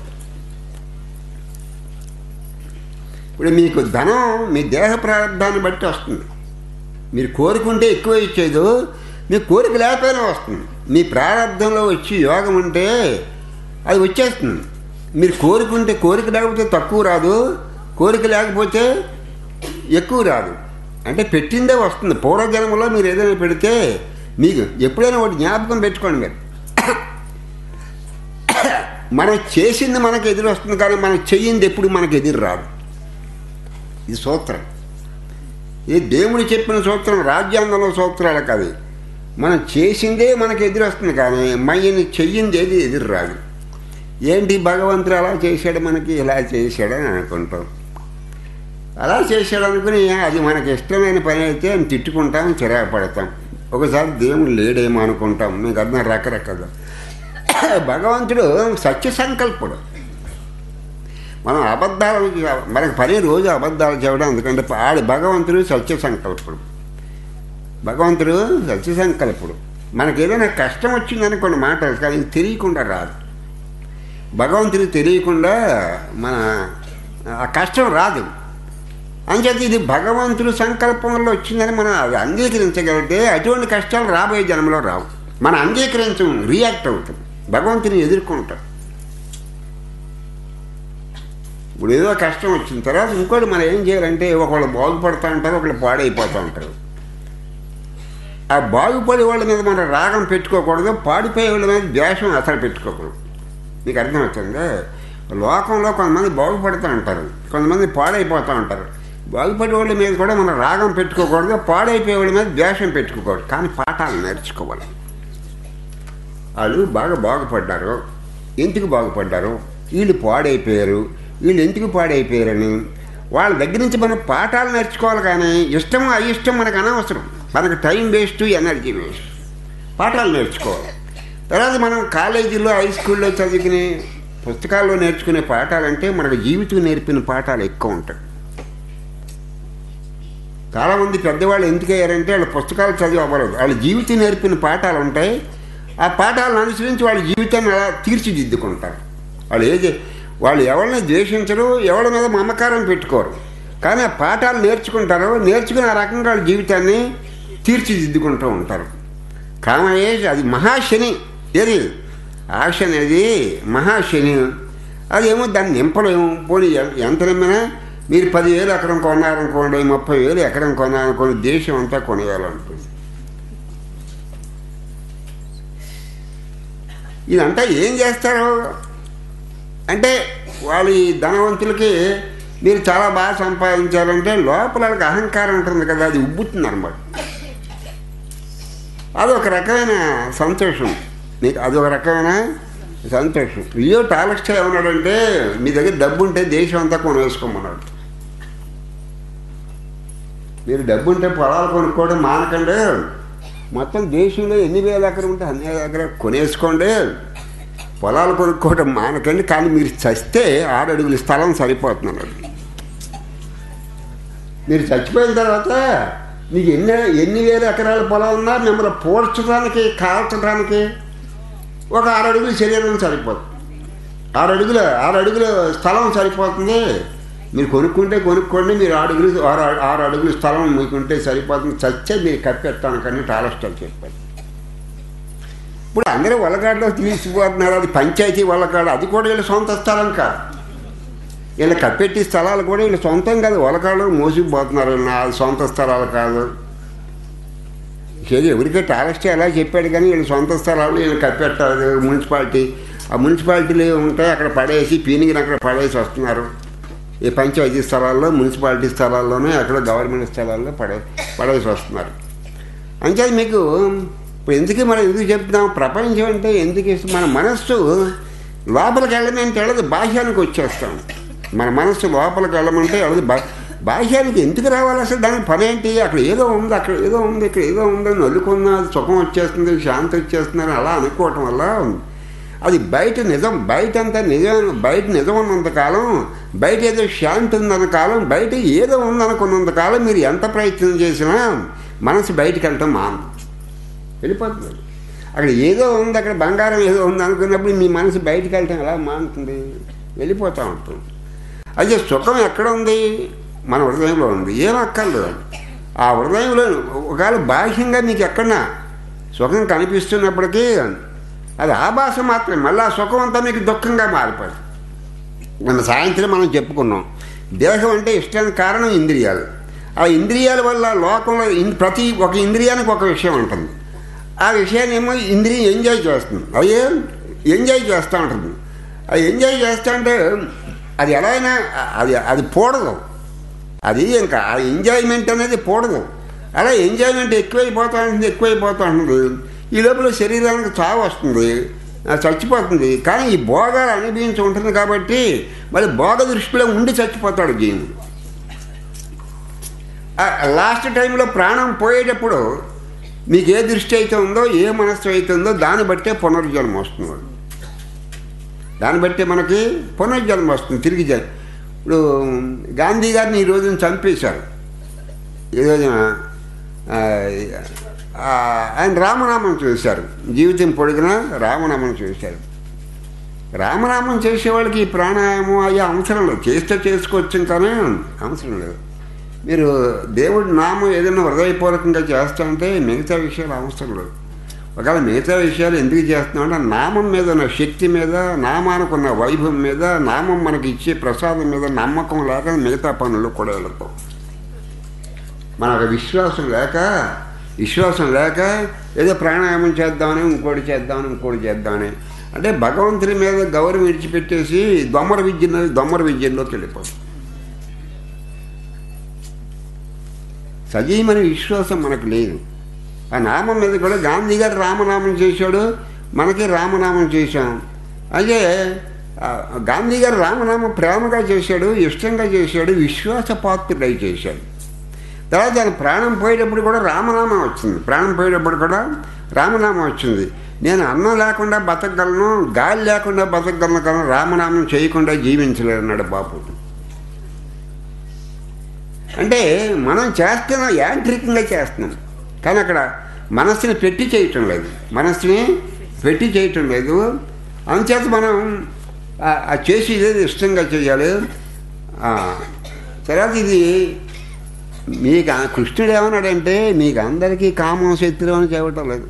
ఇప్పుడు మీకు ధనం మీ దేహ ప్రారంభాన్ని బట్టి వస్తుంది మీరు కోరుకుంటే ఎక్కువ ఇచ్చేదు మీ కోరిక లేకపోయినా వస్తుంది మీ ప్రారంభంలో వచ్చి యోగం ఉంటే అది వచ్చేస్తుంది మీరు కోరుకుంటే కోరిక లేకపోతే తక్కువ రాదు కోరిక లేకపోతే ఎక్కువ రాదు అంటే పెట్టిందే వస్తుంది పూర్వజన్మలో మీరు ఏదైనా పెడితే మీకు ఎప్పుడైనా ఒకటి జ్ఞాపకం పెట్టుకోండి మీరు మనం చేసింది మనకు ఎదురు వస్తుంది కానీ మనం చెయ్యింది ఎప్పుడు మనకు ఎదురు రాదు ఇది సూత్రం ఇది దేవుడు చెప్పిన సూత్రం రాజ్యాంగంలో సూత్రాలు కాదు మనం చేసిందే మనకు ఎదురు వస్తుంది కానీ మయ్యని చెయ్యింది ఏది ఎదురు రాదు ఏంటి భగవంతుడు అలా చేశాడు మనకి ఇలా చేశాడని అనుకుంటాం అలా చేశాడు అనుకుని అది మనకి ఇష్టమైన పని అయితే అని తిట్టుకుంటాం చిరాకు పడతాం ఒకసారి దేవుడు లేడేమో అనుకుంటాం మీకు అర్థం రకరకాల భగవంతుడు సత్య సంకల్పుడు మనం అబద్ధాలు మనకు పని రోజు అబద్ధాలు చెప్పడం ఎందుకంటే ఆడి భగవంతుడు సత్య సంకల్పుడు భగవంతుడు సత్య సంకల్పుడు మనకి ఏదైనా కష్టం వచ్చిందని కొన్ని మాటలు కానీ ఇది తెలియకుండా రాదు భగవంతుడికి తెలియకుండా మన ఆ కష్టం రాదు అంచేత ఇది భగవంతుడు సంకల్పంలో వచ్చిందని మనం అది అంగీకరించగలిగితే అటువంటి కష్టాలు రాబోయే జన్మలో రావు మనం అంగీకరించం రియాక్ట్ అవుతాం భగవంతుని ఎదుర్కొంటాం ఇప్పుడు ఏదో కష్టం వచ్చిన తర్వాత ఇంకోటి మనం ఏం చేయాలంటే ఒకళ్ళు బాగుపడతా ఉంటారు ఒకళ్ళు పాడైపోతూ ఉంటారు ఆ బాగుపడే వాళ్ళ మీద మనం రాగం పెట్టుకోకూడదు పాడిపోయే వాళ్ళ మీద ద్వేషం అసలు పెట్టుకోకూడదు మీకు అర్థమవుతుందా లోకంలో కొంతమంది బాగుపడుతూ ఉంటారు కొంతమంది పాడైపోతూ ఉంటారు బాగుపడే వాళ్ళ మీద కూడా మనం రాగం పెట్టుకోకూడదు పాడైపోయే వాళ్ళ మీద ద్వేషం పెట్టుకోకూడదు కానీ పాఠాలు నేర్చుకోవాలి వాళ్ళు బాగా బాగుపడ్డారు ఎందుకు బాగుపడ్డారు వీళ్ళు పాడైపోయారు వీళ్ళు ఎందుకు పాడైపోయారని వాళ్ళ దగ్గర నుంచి మనం పాఠాలు నేర్చుకోవాలి కానీ ఇష్టం అయిష్టం మనకు అనవసరం మనకు టైం వేస్ట్ ఎనర్జీ వేస్ట్ పాఠాలు నేర్చుకోవాలి తర్వాత మనం కాలేజీలో హై స్కూల్లో చదువుకునే పుస్తకాల్లో నేర్చుకునే పాఠాలంటే మనకు జీవితం నేర్పిన పాఠాలు ఎక్కువ ఉంటాయి చాలామంది పెద్దవాళ్ళు ఎందుకు అయ్యారంటే వాళ్ళ పుస్తకాలు చదివి అవ్వలేదు వాళ్ళ జీవితం నేర్పిన పాఠాలు ఉంటాయి ఆ పాఠాలను అనుసరించి వాళ్ళ జీవితాన్ని అలా తీర్చిదిద్దుకుంటారు వాళ్ళు ఏది వాళ్ళు ఎవరిని ద్వేషించరు ఎవరి మీద మమకారం పెట్టుకోరు కానీ ఆ పాఠాలు నేర్చుకుంటారు నేర్చుకుని ఆ రకంగా వాళ్ళ జీవితాన్ని తీర్చిదిద్దుకుంటూ ఉంటారు కామయేష్ అది మహాశని ఏది ఆశ అనేది మహాశని అదేమో దాన్ని నింపలేము పోనీ ఎ- ఎంత నిమ్మినా మీరు పదివేలు ఎకరం కొన్నారనుకోండి ముప్పై వేలు ఎకరం కొన్నారనుకోండి దేశం అంతా కొనేయాలనుకుంది ఇదంతా ఏం చేస్తారు అంటే వాళ్ళ ఈ ధనవంతులకి మీరు చాలా బాగా సంపాదించాలంటే లోపల వాళ్ళకి అహంకారం ఉంటుంది కదా అది ఉబ్బుతుంది అనమాట అదొక రకమైన సంతోషం మీకు అదొక రకమైన సంతోషం లియో టాలక్స్టా ఏమన్నాడంటే మీ దగ్గర డబ్బు ఉంటే దేశం అంతా కొనేసుకోమన్నాడు మీరు డబ్బు ఉంటే పొలాలు కొనుక్కోవడం మానకండి మొత్తం దేశంలో ఎన్ని వేల ఎకరం ఉంటే అన్ని వేల ఎకరం కొనేసుకోండి పొలాలు కొనుక్కోవడం మానకండి కానీ మీరు చస్తే ఆరు అడుగుల స్థలం సరిపోతున్నాడు మీరు చచ్చిపోయిన తర్వాత మీకు ఎన్ని ఎన్ని వేల ఎకరాల పొలం ఉన్నా మిమ్మల్ని పోడ్చడానికి కాల్చడానికి ఒక ఆరు అడుగుల శరీరం సరిపోతుంది ఆరు అడుగుల ఆరు అడుగుల స్థలం సరిపోతుంది మీరు కొనుక్కుంటే కొనుక్కోండి మీరు ఆరు అడుగులు ఆరు ఆరు అడుగుల స్థలం మీకుంటే సరిపోతుంది చచ్చే మీరు కప్పెత్తాను కానీ టాలస్టాల్ చెప్పారు ఇప్పుడు అందరూ వలకాడలో తీసుకుపోతున్నారు అది పంచాయతీ వలకాడ అది కూడా వీళ్ళ సొంత స్థలం కాదు వీళ్ళు కప్పెట్టి స్థలాలు కూడా వీళ్ళు సొంతం కాదు వలకాడలో మోసుకుపోతున్నారు వీళ్ళు నా సొంత స్థలాలు కాదు ఏది ఎవరికే టాలెస్ట్ ఎలా చెప్పాడు కానీ వీళ్ళు సొంత స్థలాలు వీళ్ళు కప్పెట్టారు మున్సిపాలిటీ ఆ మున్సిపాలిటీలు ఉంటాయి అక్కడ పడేసి పీనిగిని అక్కడ పడేసి వస్తున్నారు ఈ పంచాయతీ స్థలాల్లో మున్సిపాలిటీ స్థలాల్లోనే అక్కడ గవర్నమెంట్ స్థలాల్లో పడే పడేసి వస్తున్నారు అంచేది మీకు ఇప్పుడు ఎందుకు మనం ఎందుకు చెప్తున్నాం ప్రపంచం అంటే ఎందుకు ఇష్టం మన మనస్సు లోపలికి వెళ్ళమంటే వెళ్ళదు బాహ్యానికి వచ్చేస్తాం మన మనస్సు లోపలికి వెళ్ళమంటే వెళ్ళదు బా బాహ్యానికి ఎందుకు రావాలి అసలు దాని పని ఏంటి అక్కడ ఏదో ఉంది అక్కడ ఏదో ఉంది ఇక్కడ ఏదో ఉంది నలుకున్నా సుఖం వచ్చేస్తుంది శాంతి వచ్చేస్తుంది అని అలా అనుకోవటం వల్ల అది బయట నిజం బయట అంతా నిజం బయట నిజం ఉన్నంత కాలం బయట ఏదో శాంతి ఉందన్న కాలం బయట ఏదో ఉందనుకున్నంత కాలం మీరు ఎంత ప్రయత్నం చేసినా మనసు బయటికి వెళ్ళటం మానదు వెళ్ళిపోతుంది అక్కడ ఏదో ఉంది అక్కడ బంగారం ఏదో ఉంది అనుకున్నప్పుడు మీ మనసు బయటికి వెళ్ళటం ఎలా మానుతుంది వెళ్ళిపోతూ ఉంటుంది అయితే సుఖం ఎక్కడ ఉంది మన హృదయంలో ఉంది ఏం అక్కర్లేదు ఆ హృదయంలో ఒకవేళ బాహ్యంగా మీకు ఎక్కడన్నా సుఖం కనిపిస్తున్నప్పటికీ అది ఆభాస మాత్రమే మళ్ళీ ఆ సుఖం అంతా మీకు దుఃఖంగా మారిపోతుంది మన సాయంత్రం మనం చెప్పుకున్నాం దేహం అంటే ఇష్టానికి కారణం ఇంద్రియాలు ఆ ఇంద్రియాల వల్ల లోకంలో ఇన్- ప్రతి ఒక ఇంద్రియానికి ఒక విషయం ఉంటుంది ఆ విషయాన్ని ఏమో ఇంద్రియం ఎంజాయ్ చేస్తుంది అయ్యే ఎంజాయ్ చేస్తూ ఉంటుంది అది ఎంజాయ్ చేస్తూ అంటే అది ఎలా అయినా అది అది పోడదు అది ఇంకా ఆ ఎంజాయ్మెంట్ అనేది పోడదు అలా ఎంజాయ్మెంట్ ఎక్కువైపోతూ ఉంటుంది ఎక్కువైపోతూ ఉంటుంది ఈ లోపల శరీరానికి చావు వస్తుంది ఆ, చచ్చిపోతుంది కానీ ఈ భోగాలు అనుభవించి ఉంటుంది కాబట్టి మరి భోగ దృష్టిలో ఉండి చచ్చిపోతాడు జీవుడు ఆ లాస్ట్ టైంలో ప్రాణం పోయేటప్పుడు మీకు ఏ దృష్టి అయితే ఉందో ఏ మనస్సు అయితే ఉందో దాన్ని బట్టే పునర్జన్మ వస్తుంది వాడు. దాన్ని బట్టే మనకి పునర్జన్మ వస్తుంది తిరిగి జన్మ ఇప్పుడు గాంధీ గారిని ఈ రోజున చంపేశారు ఈ రోజున ఆ, ఆ, ఆయన రామనామం చేశారు జీవితం పొడిగిన రామనామం చేశారు రామనామం చేసేవాళ్ళకి ఈ ప్రాణాయామం అయ్యే అవసరం లేదు చేస్తే చేసుకోవచ్చు కానీ అవసరం లేదు మీరు దేవుడి నామం ఏదైనా హృదయపూర్వకంగా చేస్తా అంటే మిగతా విషయాలు అవసరం లేదు ఒకవేళ మిగతా విషయాలు ఎందుకు చేస్తున్నామంటే నామం మీద ఉన్న శక్తి మీద నామానికి ఉన్న వైభవం మీద నామం మనకి ఇచ్చే ప్రసాదం మీద నమ్మకం లేక మిగతా పనులు కూడా వెళతాం మనకు విశ్వాసం లేక విశ్వాసం లేక ఏదో ప్రాణాయామం చేద్దామని ఇంకోటి చేద్దామని ఇంకోటి చేద్దామని అంటే భగవంతుని మీద గౌరవం విడిచిపెట్టేసి దొమ్మర విద్య దొమ్మర విద్యల్లోకి వెళ్ళిపోతాం సజీవమైన విశ్వాసం మనకు లేదు ఆ నామం మీద కూడా గాంధీ గారు రామనామం చేశాడు మనకి రామనామం చేశాం అయితే ఆ, గాంధీ గారు రామనామం ప్రేమగా చేశాడు ఇష్టంగా చేశాడు విశ్వాసపాత్రుడై చేశాడు తర్వాత ఆయన ప్రాణం పోయేటప్పుడు కూడా రామనామం వచ్చింది ప్రాణం పోయేటప్పుడు కూడా రామనామం వచ్చింది నేను అన్నం లేకుండా బతకగలను గాలి లేకుండా బతకగలను కానీ రామనామం చేయకుండా జీవించలేదన్నాడు బాపు అంటే మనం చేస్తున్నాం యాంత్రికంగా చేస్తున్నాం కానీ అక్కడ మనస్సుని పెట్టి చేయటం లేదు మనస్సుని పెట్టి చేయటం లేదు అందుచేత మనం ఆ- ఆ చేసేది ఇష్టంగా చేయాలి ఆ, తర్వాత ఇది మీకు ఆ కృష్ణుడు ఏమన్నాడంటే మీకు అందరికీ కామం శత్రువు అని చెప్పటం లేదు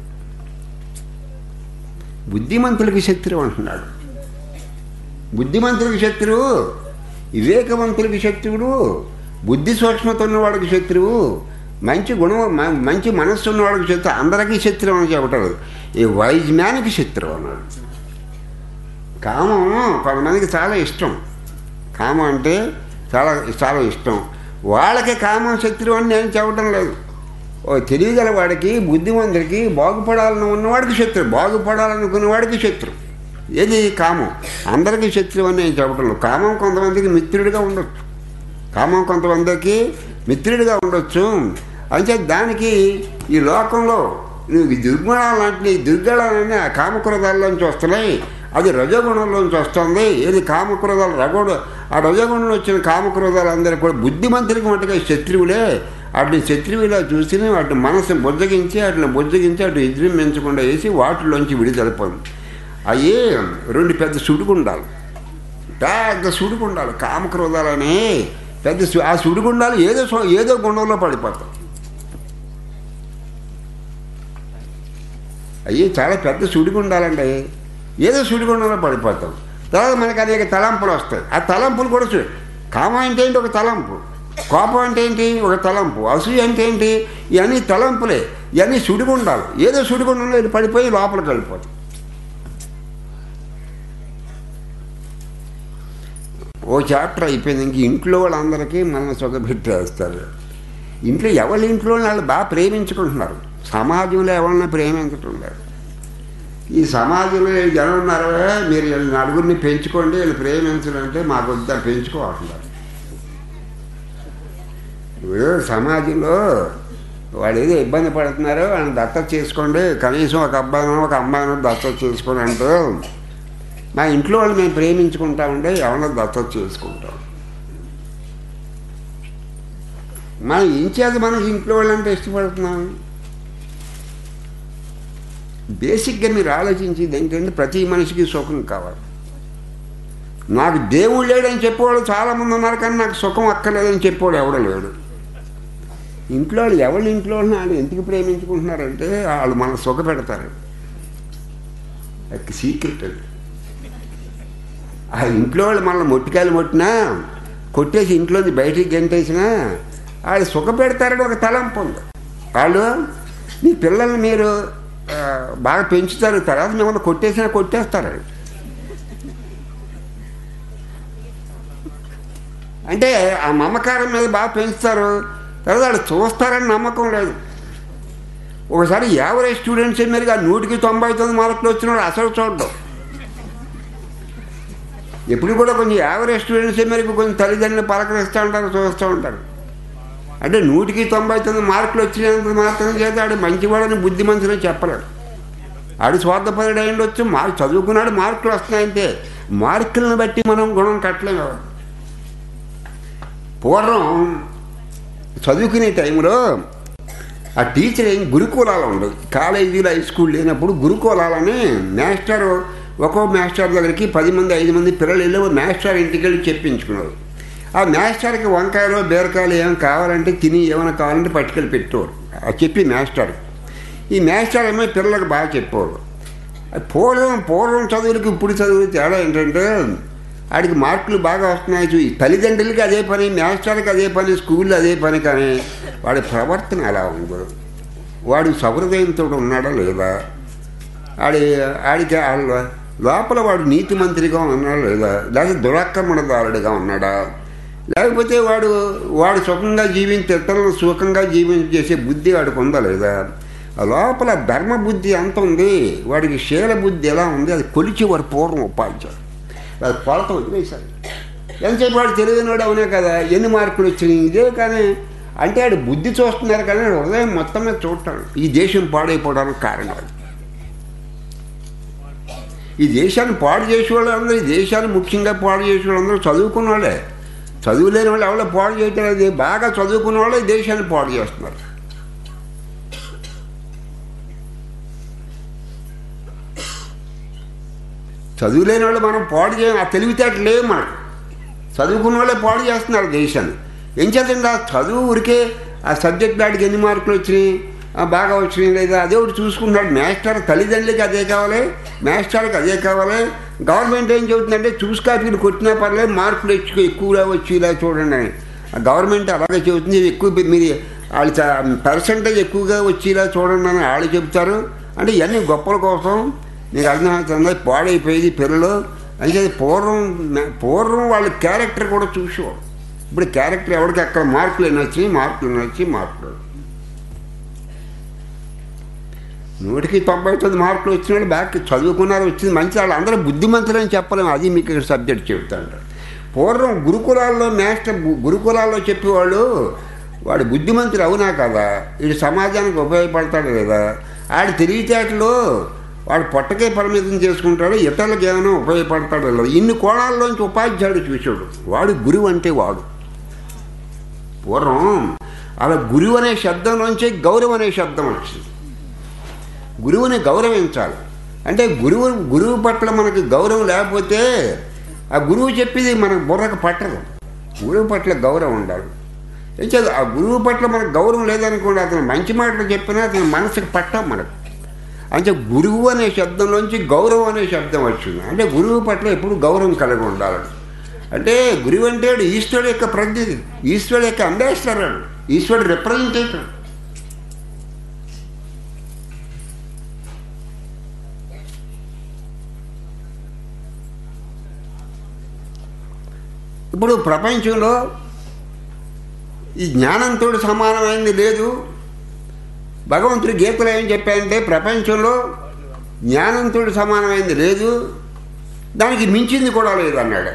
బుద్ధిమంతులకి శత్రువు అంటున్నాడు బుద్ధిమంతులకి శత్రువు వివేకవంతులకి శత్రువుడు బుద్ధి సూక్ష్మత ఉన్నవాడికి శత్రువు మంచి గుణం మ- మంచి మనస్సు ఉన్నవాడికి శత్రువు అందరికీ శత్రువు అని చెప్పటం ఈ వైజ్ మ్యాన్కి శత్రువు అన్నాడు కామం కొంతమందికి చాలా ఇష్టం కామం అంటే చాలా చాలా ఇష్టం వాళ్ళకి కామం శత్రువు అని నేను చెప్పడం లేదు ఓ తెలియగల వాడికి బుద్ధిమంతుడికి బాగుపడాలని ఉన్నవాడికి శత్రువు బాగుపడాలనుకున్నవాడికి శత్రువు ఏది కామం అందరికీ శత్రువు అని నేను చెప్పడం లేదు కామం కొంతమందికి మిత్రుడిగా ఉండొచ్చు కామం కొంతమందికి మిత్రుడిగా ఉండొచ్చు అంటే దానికి ఈ లోకంలో నువ్వు ఈ దుర్గుణాలు అంటే ఈ దుర్గుణాలన్నీ ఆ కామక్రోధాల్లోంచి వస్తున్నాయి అది రజోగుణంలోంచి వస్తుంది ఏది కామక్రోధాలు రగోడు ఆ రజోగుణంలో వచ్చిన కామక్రోధాలు అందరూ కూడా బుద్ధిమంతుడికి మటుగా శత్రువులే వాటిని శత్రువులా చూసి వాటిని మనసు బుజ్జగించి వాటిని బుజ్జగించి అటు ఎదురుమించకుండా వేసి వాటిలోంచి విడుదలపోయింది అవి రెండు పెద్ద సుడిగుండాలు పెద్ద సుడిగుండాలు కామక్రోధాలని పెద్ద సు- ఆ సుడిగుండాలు ఏదో సో- ఏదో గుండంలో పడిపోతాం అయ్యి చాలా పెద్ద సుడిగుండాలండి ఏదో సుడిగుండంలో పడిపోతాం తర్వాత మనకి అనేక తలంపులు వస్తాయి ఆ తలంపులు కూడా చూ కామం అంటే ఏంటి ఒక తలంపు కోపం అంటే ఏంటి ఒక తలంపు అసూయ అంటే ఏంటి ఇవన్నీ తలంపులే ఇవన్నీ సుడిగుండాలు ఏదో సుడిగుండంలో ఇది పడిపోయి లోపలికి వెళ్ళిపోతాం ఓ చాప్టర్ అయిపోయింది ఇంక ఇంట్లో వాళ్ళందరికీ మనం సుఖపెట్టేస్తారు ఇంట్లో ఎవరి ఇంట్లో వాళ్ళు బాగా ప్రేమించుకుంటున్నారు సమాజంలో ఎవరిని ప్రేమించటం లేదు ఈ సమాజంలో ఈ జనం ఉన్నారు మీరు వీళ్ళ నలుగురిని పెంచుకోండి వీళ్ళు ప్రేమించాలంటే మాకు వద్ద పెంచుకోవట్లేదు ఇప్పుడు సమాజంలో వాళ్ళు ఏదో ఇబ్బంది పడుతున్నారో వాళ్ళని దత్తత చేసుకోండి కనీసం ఒక అబ్బాయినో ఒక అమ్మాయినో దత్తత చేసుకోండి అంటూ మా ఇంట్లో వాళ్ళు మేము ప్రేమించుకుంటామంటే ఎవరినో దత్తత చేసుకుంటాం మనం ఇంచేది మనకి ఇంట్లో వాళ్ళంటే ఇష్టపడుతున్నాం బేసిక్గా మీరు ఆలోచించేది ఏంటంటే ప్రతి మనిషికి సుఖం కావాలి నాకు దేవుడు లేడని చెప్పేవాళ్ళు చాలామంది ఉన్నారు కానీ నాకు సుఖం అక్కర్లేదని చెప్పేవాడు ఎవడో లేడు ఇంట్లో వాళ్ళు ఎవరి ఇంట్లో వాళ్ళు ఎందుకు ప్రేమించుకుంటున్నారంటే వాళ్ళు మన సుఖ పెడతారు సీక్రెట్ అది ఆ ఇంట్లో వాళ్ళు మనల్ని మొట్టికాయలు మొట్టినా కొట్టేసి ఇంట్లోంచి బయటికి గంటేసినా వాళ్ళు సుఖ పెడతారని ఒక తలంపు ఉంది వాళ్ళు మీ పిల్లల్ని మీరు ఆ, బాగా పెంచుతారు తర్వాత మిమ్మల్ని కొట్టేసినా కొట్టేస్తారు అంటే ఆ మమకారం మీద బాగా పెంచుతారు తర్వాత వాళ్ళు చూస్తారని నమ్మకం లేదు ఒకసారి యావరేజ్ స్టూడెంట్స్ మీరు ఆ నూటికి తొంభై తొమ్మిది మార్కులు వచ్చిన వాళ్ళు అసలు చూడడం ఎప్పుడు కూడా కొంచెం యావరేజ్ స్టూడెంట్స్ మేరకు కొంచెం తల్లిదండ్రులు పలకరిస్తూ ఉంటారు చూస్తూ ఉంటారు అంటే నూటికి తొంభై తొమ్మిది మార్కులు వచ్చినంత మాత్రం చేత ఆడు మంచివాడని బుద్ధిమంతులని చెప్పలేడు ఆడు స్వార్థపరుడు అయి ఉండొచ్చు మార్క్ చదువుకున్నాడు మార్కులు వస్తున్నాయంటే మార్కులను బట్టి మనం గుణం కట్టలేము ఎవరు. పూర్వం చదువుకునే టైంలో ఆ టీచర్ ఏం గురుకులాలు ఉండవు కాలేజీలో హై స్కూల్ లేనప్పుడు గురుకులాలని మాస్టర్ ఒక్కో మాస్టర్ దగ్గరికి పది మంది ఐదు మంది పిల్లలు వెళ్ళి ఓ మాస్టర్ ఇంటికి వెళ్ళి చెప్పించుకున్నారు ఆ మాస్టర్కి వంకాయలు బీరకాయలు ఏమైనా కావాలంటే తిని ఏమైనా కావాలంటే పట్టుకెళ్ళి పెట్టేవారు ఆ చెప్పి మాస్టర్ ఈ మాస్టర్ ఏమో పిల్లలకు బాగా చెప్పేవారు పూర్వం పూర్వం చదువులకి ఇప్పుడు చదువులు తేడా ఏంటంటే ఆడికి మార్కులు బాగా వస్తున్నాయి చూ తల్లిదండ్రులకి అదే పని మాస్టర్కి అదే పని స్కూల్లో అదే పని కానీ వాడి ప్రవర్తన ఎలా ఉందో వాడు సహృదయంతో ఉన్నాడా లేదా ఆడి ఆడికి ఆళ్ళ లోపల వాడు నీతి మంత్రిగా ఉన్నాడా లేదా లేకపోతే దురాక్రమణదారుడిగా ఉన్నాడా లేకపోతే వాడు వాడు సుఖంగా జీవించి ఇతరులను సుఖంగా జీవించేసే బుద్ధి వాడికి ఉందా లేదా ఆ లోపల ధర్మ బుద్ధి ఎంత ఉంది వాడికి శీల బుద్ధి ఎలా ఉంది అది కొలిచేవారు పూర్వం ఉపాధ్యాయులు అది కొలత వదిలేశారు ఎంతసేపు వాడు తెలియనివాడు అవునే కదా ఎన్ని మార్కులు వచ్చినాయి ఇదే కానీ అంటే ఆడు బుద్ధి చూస్తున్నారు కానీ ఆడు హృదయం మొత్తం మీద చూడటం ఈ దేశం పాడైపోవడానికి కారణం అది ఈ దేశాన్ని పాడు చేసేవాళ్ళు అందరూ ఈ దేశాన్ని ముఖ్యంగా పాడు చేసేవాళ్ళు అందరూ చదువుకున్న వాళ్ళే చదువులేని వాళ్ళు ఎవరో పాడు చేయటం లేదు బాగా చదువుకున్న వాళ్ళు ఈ దేశాన్ని పాడు చేస్తున్నారు చదువులేని వాళ్ళు మనం పాడు చేయం ఆ తెలివితేటలు లేవు మనకు చదువుకున్న వాళ్ళే పాడు చేస్తున్నారు దేశాన్ని ఏం చేద్దండి ఆ చదువు ఊరికే ఆ సబ్జెక్ట్ వాడికి ఎన్ని మార్కులు వచ్చినాయి ఆ బాగా వచ్చినాయి లేదా అదే ఒకటి చూసుకుంటున్నాడు మాస్టర్ తల్లిదండ్రులకి అదే కావాలి మాస్టర్కి అదే కావాలి గవర్నమెంట్ ఏం చెబుతుందంటే చూసి కాపీలు కొట్టినా పర్లేదు మార్కులు ఎక్కువ ఎక్కువగా వచ్చి ఇలా చూడండి అని ఆ గవర్నమెంట్ అలాగే చెబుతుంది ఇది ఎక్కువ మీరు వాళ్ళు పర్సంటేజ్ ఎక్కువగా వచ్చేలా చూడండి అని వాళ్ళు చెబుతారు అంటే ఇవన్నీ గొప్పల కోసం నీకు అర్థమవుతుంది పాడైపోయేది పిల్లలు అంటే పూర్వం పూర్వం వాళ్ళ క్యారెక్టర్ కూడా చూసేవాడు ఇప్పుడు క్యారెక్టర్ ఎవరికి అక్కడ మార్కులు ఎన్ని వచ్చినాయి మార్కులు ఎన్ని వచ్చి మార్కులు నూటికి తొంభై తొమ్మిది మార్కులు వచ్చిన వాళ్ళు బ్యాక్ చదువుకున్నారు వచ్చింది మంచి వాళ్ళు అందరూ బుద్ధిమంతులని చెప్పలేము అది మీకు ఇక్కడ సబ్జెక్ట్ చెబుతాంటారు పూర్వం గురుకులాల్లో మాస్టర్ గురుకులాల్లో చెప్పేవాళ్ళు వాడు బుద్ధిమంతుడు అవునా కదా వీడు సమాజానికి ఉపయోగపడతాడు కదా ఆడి తెలివితేటలు వాడు పొట్టకే పరిమితం చేసుకుంటాడు ఇతరులకు ఏమైనా ఉపయోగపడతాడు లేదు ఇన్ని కోణాల్లోంచి ఉపాధ్యాయుడు చూసాడు వాడు గురువు అంటే వాడు పూర్వం అలా గురువు అనే శబ్దంలోంచి గౌరవం అనే శబ్దం వచ్చింది గురువుని గౌరవించాలి అంటే గురువు గురువు పట్ల మనకి గౌరవం లేకపోతే ఆ గురువు చెప్పేది మనకు బుర్రకు పట్టదు గురువు పట్ల గౌరవం ఉండాలి ఏం చేద్దాం ఆ గురువు పట్ల మనకు గౌరవం లేదనుకోండి అతను మంచి మాటలు చెప్పినా అతని మనసుకు పట్టం మనకు అంటే గురువు అనే శబ్దంలోంచి గౌరవం అనే శబ్దం వచ్చింది అంటే గురువు పట్ల ఎప్పుడు గౌరవం కలిగి ఉండాలని అంటే గురువు అంటే ఈశ్వరుడు యొక్క ప్రతినిధి ఈశ్వరుడు యొక్క అంబేస్టర్ ఈశ్వరుడు రిప్రజెంటేటివ్ ఇప్పుడు ప్రపంచంలో ఈ జ్ఞానంతో సమానమైంది లేదు భగవంతుడు గీతలో ఏం చెప్పారంటే ప్రపంచంలో జ్ఞానంతో సమానమైంది లేదు దానికి మించింది కూడా లేదు అన్నాడు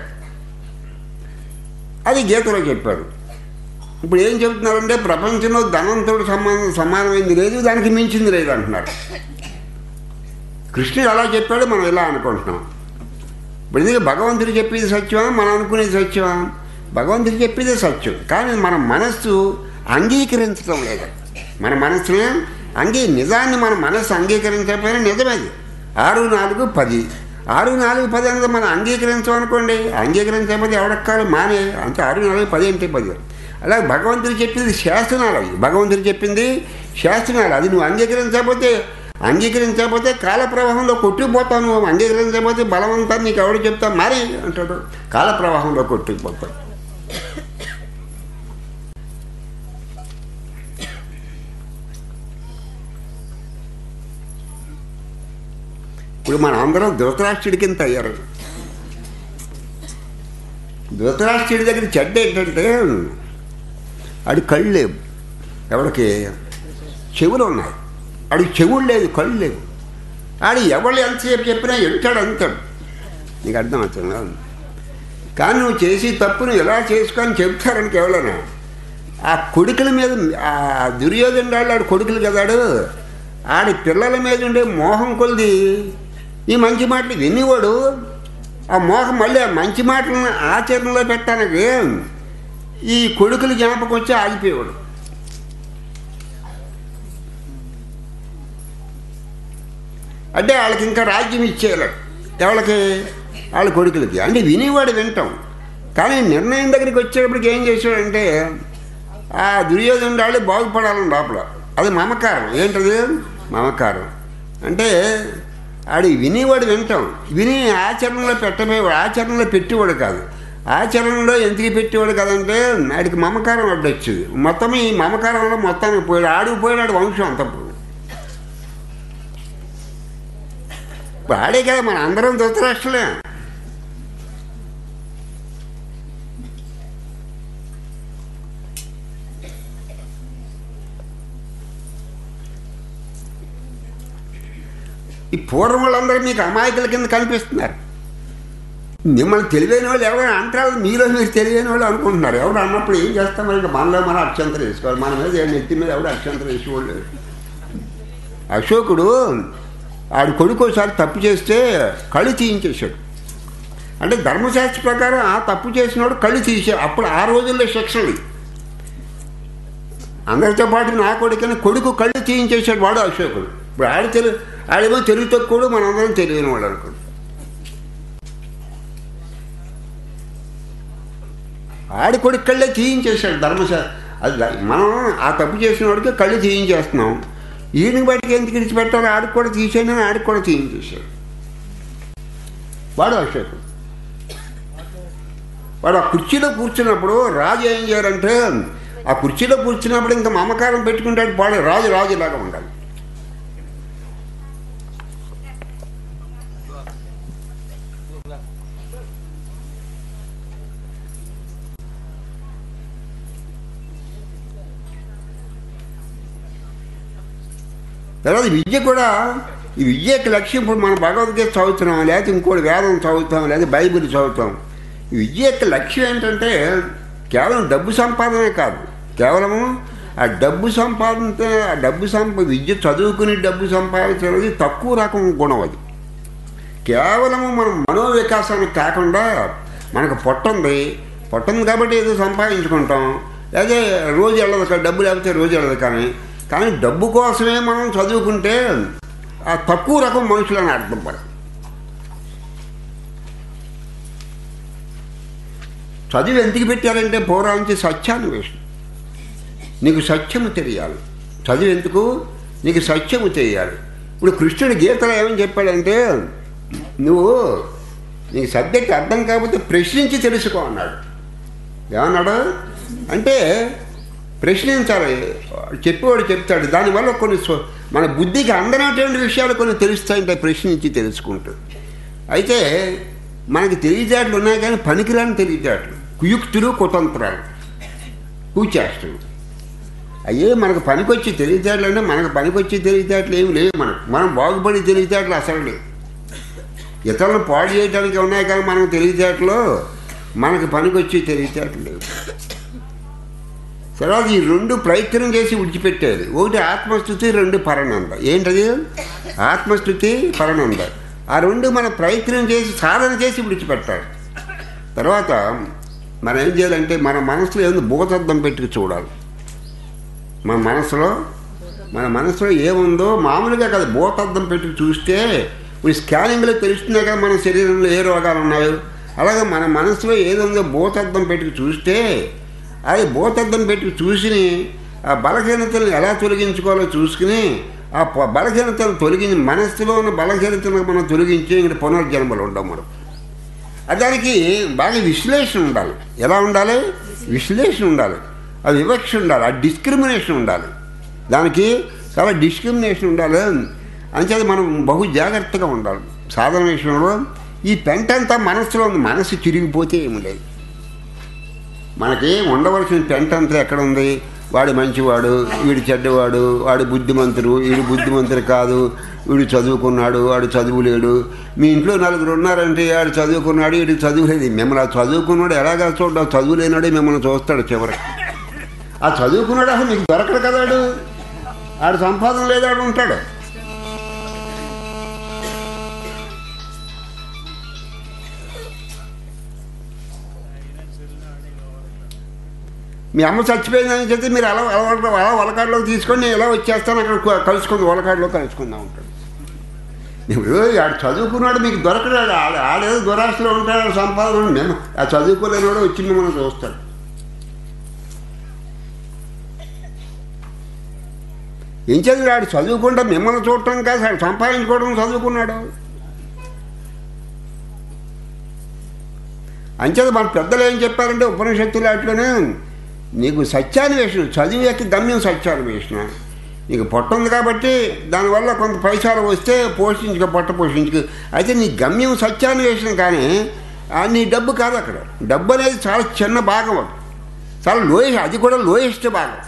అది గీతలో చెప్పాడు ఇప్పుడు ఏం చెబుతున్నారంటే ప్రపంచంలో ధనంతో సమానం సమానమైంది లేదు దానికి మించింది లేదు అంటున్నారు కృష్ణుడు అలా చెప్పాడు మనం ఇలా అనుకుంటున్నాం ఇప్పుడు ఎందుకు భగవంతుడు చెప్పేది సత్యమా మనం అనుకునేది సత్యమా భగవంతుడు చెప్పేదే సత్యం కానీ మన మనస్సు అంగీకరించడం లేదు మన మనస్సునే అంగీ నిజాన్ని మన మనస్సు అంగీకరించకపోయినా నిజమేది ఆరు నాలుగు పది ఆరు నాలుగు పది అనేది మనం అంగీకరించమనుకోండి అంగీకరించకపోతే ఎవడెక్కాలి మానే అంతే ఆరు నాలుగు పది అంటే పది అలాగే భగవంతుడు చెప్పింది శాస్త్రాలు అవి భగవంతుడు చెప్పింది శాస్త్రాలు అది నువ్వు అంగీకరించకపోతే అంగీకరించకపోతే కాల ప్రవాహంలో కొట్టుకుపోతావు నువ్వు అంగీకరించకపోతే బలవంతా నీకు ఎవడు చెప్తా మరి అంటాడు కాల ప్రవాహంలో కొట్టుకుపోతావు ఇప్పుడు మన అందరం ధృతరాష్ట్రుడి కింద తయారు ధృతరాష్ట్రుడి దగ్గర చెడ్డ ఏంటంటే ఆడి కళ్ళు లేవు ఎవరికి చెవులు ఉన్నాయి ఆడికి చెవులు లేదు కళ్ళు లేవు ఆడు ఎవరు ఎంతసేపు చెప్పినా ఎంటాడు అంతాడు నీకు అర్థం అవుతుందా కానీ నువ్వు చేసి తప్పును ఎలా చేసుకొని చెప్తారని ఎవరైనా ఆ కొడుకుల మీద ఆ దుర్యోధన వాళ్ళు ఆడు కొడుకులు కదాడు ఆడి పిల్లల మీద ఉండే మోహం కొలిది ఈ మంచి మాటలు వినేవాడు ఆ మోహం మళ్ళీ ఆ మంచి మాటలను ఆచరణలో పెట్టడానికి ఈ కొడుకులు జ్ఞాపకం వచ్చి ఆగిపోయేవాడు అంటే వాళ్ళకి ఇంకా రాజ్యం ఇచ్చేయాలి ఎవరికి వాళ్ళ కొడుకులకి అంటే వినేవాడు వింటాం కానీ నిర్ణయం దగ్గరికి వచ్చేటప్పటికి ఏం చేశాడంటే ఆ దుర్యోధన వాళ్ళు బాగుపడాలని లోపల అది మమకారం ఏంటది మమకారం అంటే ఆడి వినేవాడు వింటాం విని ఆచరణలో పెట్టబోయేవాడు ఆచరణలో పెట్టేవాడు కాదు ఆచరణలో ఎందుకు పెట్టేవాడు కదంటే ఆడికి మమకారం అడ్డొచ్చింది మొత్తం ఈ మమకారంలో మొత్తానికి పోయాడు ఆడికి పోయినాడు వంశం అంత ఇప్పుడు ఆడే కదా మన అందరం ధృతరాష్ట్రలే ఈ పూర్వం వాళ్ళందరూ మీకు అమాయకుల కింద కనిపిస్తున్నారు మిమ్మల్ని తెలివైన వాళ్ళు ఎవరైనా అంటారు మీలో మీరు తెలివైన వాళ్ళు అనుకుంటున్నారు ఎవరు అన్నప్పుడు ఏం చేస్తాం మరి ఇంకా మనలో మనం అక్షంతరం వేసుకోవాలి మన మీద ఏం నెత్తి మీద ఎవరు అక్షంతరం వేసుకోవాలి అశోకుడు ఆడి కొడుకు ఒకసారి తప్పు చేస్తే కళ్ళు తీయించేశాడు అంటే ధర్మశాస్త్ర ప్రకారం ఆ తప్పు చేసినవాడు కళ్ళు తీసే అప్పుడు ఆ రోజుల్లో శిక్షలు అందరితో పాటు నా కొడుకుని కొడుకు కళ్ళు తీయించేశాడు వాడు అశోకుడు ఇప్పుడు ఆడ తెలు ఆడేమో తెలుగు తక్కువడు మనందరం తెలియని వాడు అనుకోడు ఆడి కొడుకు కళ్ళే తీయించేశాడు ధర్మశాస్త్ర అది ద- మనం ఆ తప్పు చేసిన వాడికి కళ్ళు తీయించేస్తున్నాం ఈయనకి బయటకి ఎందుకు విడిచిపెట్టాలి ఆడికి కూడా తీసేయని ఆడికి కూడా తీయించేశాడు వాడు అశోకుడు వాడు ఆ కుర్చీలో కూర్చున్నప్పుడు రాజు ఏం చేయాలంటే ఆ కుర్చీలో కూర్చున్నప్పుడు ఇంకా మమకారం పెట్టుకుంటాడు వాడు రాజు రాజులాగా ఉండాలి తర్వాత విద్య కూడా ఈ విద్య యొక్క లక్ష్యం ఇప్పుడు మనం భగవద్గీత చదువుతున్నాం లేకపోతే ఇంకోటి వేదం చదువుతాం లేదా బైబిల్ చదువుతాం ఈ విద్య యొక్క లక్ష్యం ఏంటంటే కేవలం డబ్బు సంపాదనే కాదు కేవలము ఆ డబ్బు సంపాదించ ఆ డబ్బు సంప విద్య చదువుకుని డబ్బు సంపాదించడం తక్కువ రకం గుణం అది కేవలము మనం మనోవికాసానికి కాకుండా మనకు పొట్ట ఉంది పొట్ట ఉంది కాబట్టి ఏదో సంపాదించుకుంటాం అదే రోజు వెళ్ళదు కా- డబ్బు లేకపోతే రోజు వెళ్ళదు కానీ కానీ డబ్బు కోసమే మనం చదువుకుంటే ఆ తక్కువ రకం మనుషులని అర్థం పడ చదువు ఎందుకు పెట్టారంటే పౌరానికి సత్యాన్వేషణ నీకు సత్యము తెలియాలి చదువు ఎందుకు నీకు సత్యము తెలియాలి ఇప్పుడు కృష్ణుడు గీతలో ఏమని చెప్పాడంటే నువ్వు నీకు సబ్జెక్ట్ అర్థం కాకపోతే ప్రశ్నించి తెలుసుకో అన్నాడు ఏమన్నాడు అంటే ప్రశ్నించాలి చెప్పేవాడు చెప్తాడు దానివల్ల కొన్ని స్వ- మన బుద్ధికి అందనటువంటి విషయాలు కొన్ని తెలుస్తాయంటే ప్రశ్నించి తెలుసుకుంటూ అయితే మనకి తెలివితేటలు ఉన్నాయి కానీ పనికిరాని తెలివితేటలు కుయుక్తులు కుతంత్రాలు కూచేష్టలు అయ్యే మనకు పనికొచ్చి తెలివితేటలు అంటే మనకు పనికొచ్చి తెలివితేటలు ఏమి లేవు మనకు మనం బాగుపడి తెలివితేటలు అసలు లేవు ఇతరులను పాడు చేయడానికి ఉన్నాయి కానీ మనకు తెలివితేటలు మనకు పనికొచ్చి తెలివితేటలు లేవు తర్వాత ఈ రెండు ప్రయత్నం చేసి విడిచిపెట్టేది ఒకటి ఆత్మస్థుతి రెండు పరనంద ఏంటది ఆత్మస్థుతి పరనంద ఆ రెండు మన ప్రయత్నం చేసి సాధన చేసి విడిచిపెట్టాలి తర్వాత మనం ఏం చేయాలంటే మన మనసులో ఏముంది భూతద్దం పెట్టుకు చూడాలి మన మనసులో మన మనసులో ఏముందో మామూలుగా కదా భూతద్దం పెట్టుకు చూస్తే ఇప్పుడు స్కానింగ్లో తెలుస్తున్నాయి కదా మన శరీరంలో ఏ రోగాలు ఉన్నాయో అలాగే మన మనసులో ఏదుందో భూతద్దం పెట్టుకు చూస్తే అది భూతద్దం పెట్టుకు చూసి ఆ బలహీనతలను ఎలా తొలగించుకోవాలో చూసుకుని ఆ ప- బలహీనతను తొలగించి మనస్సులో ఉన్న బలహీనతను మనం తొలగించి ఇక్కడ పునర్జన్మలు ఉండవు మనం ఆ దానికి బాగా విశ్లేషణ ఉండాలి ఎలా ఉండాలి విశ్లేషణ ఉండాలి ఆ వివక్ష ఉండాలి ఆ డిస్క్రిమినేషన్ ఉండాలి దానికి చాలా డిస్క్రిమినేషన్ ఉండాలి అంచేది మనం బహు జాగ్రత్తగా ఉండాలి సాధన విషయంలో ఈ పెంట అంతా మనస్సులో ఉంది మనసు చిరిగిపోతే ఏమి లేదు మనకి ఉండవలసిన పెంట అంతా ఎక్కడ ఉంది వాడు మంచివాడు వీడు చెడ్డవాడు వాడు బుద్ధిమంతుడు వీడు బుద్ధిమంతుడు కాదు వీడు చదువుకున్నాడు వాడు చదువులేడు మీ ఇంట్లో నలుగురు ఉన్నారంటే వాడు చదువుకున్నాడు వీడు చదువులేదు మిమ్మల్ని ఆ చదువుకున్నాడు ఎలాగా చూడ చదువులేనాడే మిమ్మల్ని చూస్తాడు చివరికి ఆ చదువుకున్నాడు అసలు మీకు దొరకడు కదాడు ఆడు సంపాదన లేదాడు ఉంటాడు మీ అమ్మ చచ్చిపోయిందని చెప్తే మీరు అలా అలవాటు అలా వలకాడులోకి తీసుకొని నేను ఎలా వచ్చేస్తాను అక్కడ కు- కలుసుకుంది వలకాడులో కలుసుకుందాం ఉంటాడు ఇప్పుడు ఆడు చదువుకున్నాడు మీకు దొరకడాడు ఆడ ఆడేదో దురాశలో ఉంటాడు ఆడు సంపాదన ఉంది. మేము ఆ చదువుకోలేనివాడు వచ్చి మిమ్మల్ని చూస్తాడు ఏం చదివి ఆడు చదువుకుంటా మిమ్మల్ని చూడటం కాదు ఆడు సంపాదించుకోవడం చదువుకున్నాడు అంచేది మన పెద్దలు ఏం చెప్పారంటే ఉపనిషత్తులు అట్లనే నీకు సత్యాన్వేషణ చదువు యొక్క గమ్యం సత్యాన్వేషణ నీకు పొట్ట ఉంది కాబట్టి దానివల్ల కొంత పైసలు వస్తే పోషించుకో పొట్ట పోషించుకో అయితే నీ గమ్యం సత్యాన్వేషణ కానీ ఆ నీ డబ్బు కాదు అక్కడ డబ్బు అనేది చాలా చిన్న భాగం అది చాలా లోయెస్ట్ అది కూడా లోయెస్ట్ భాగం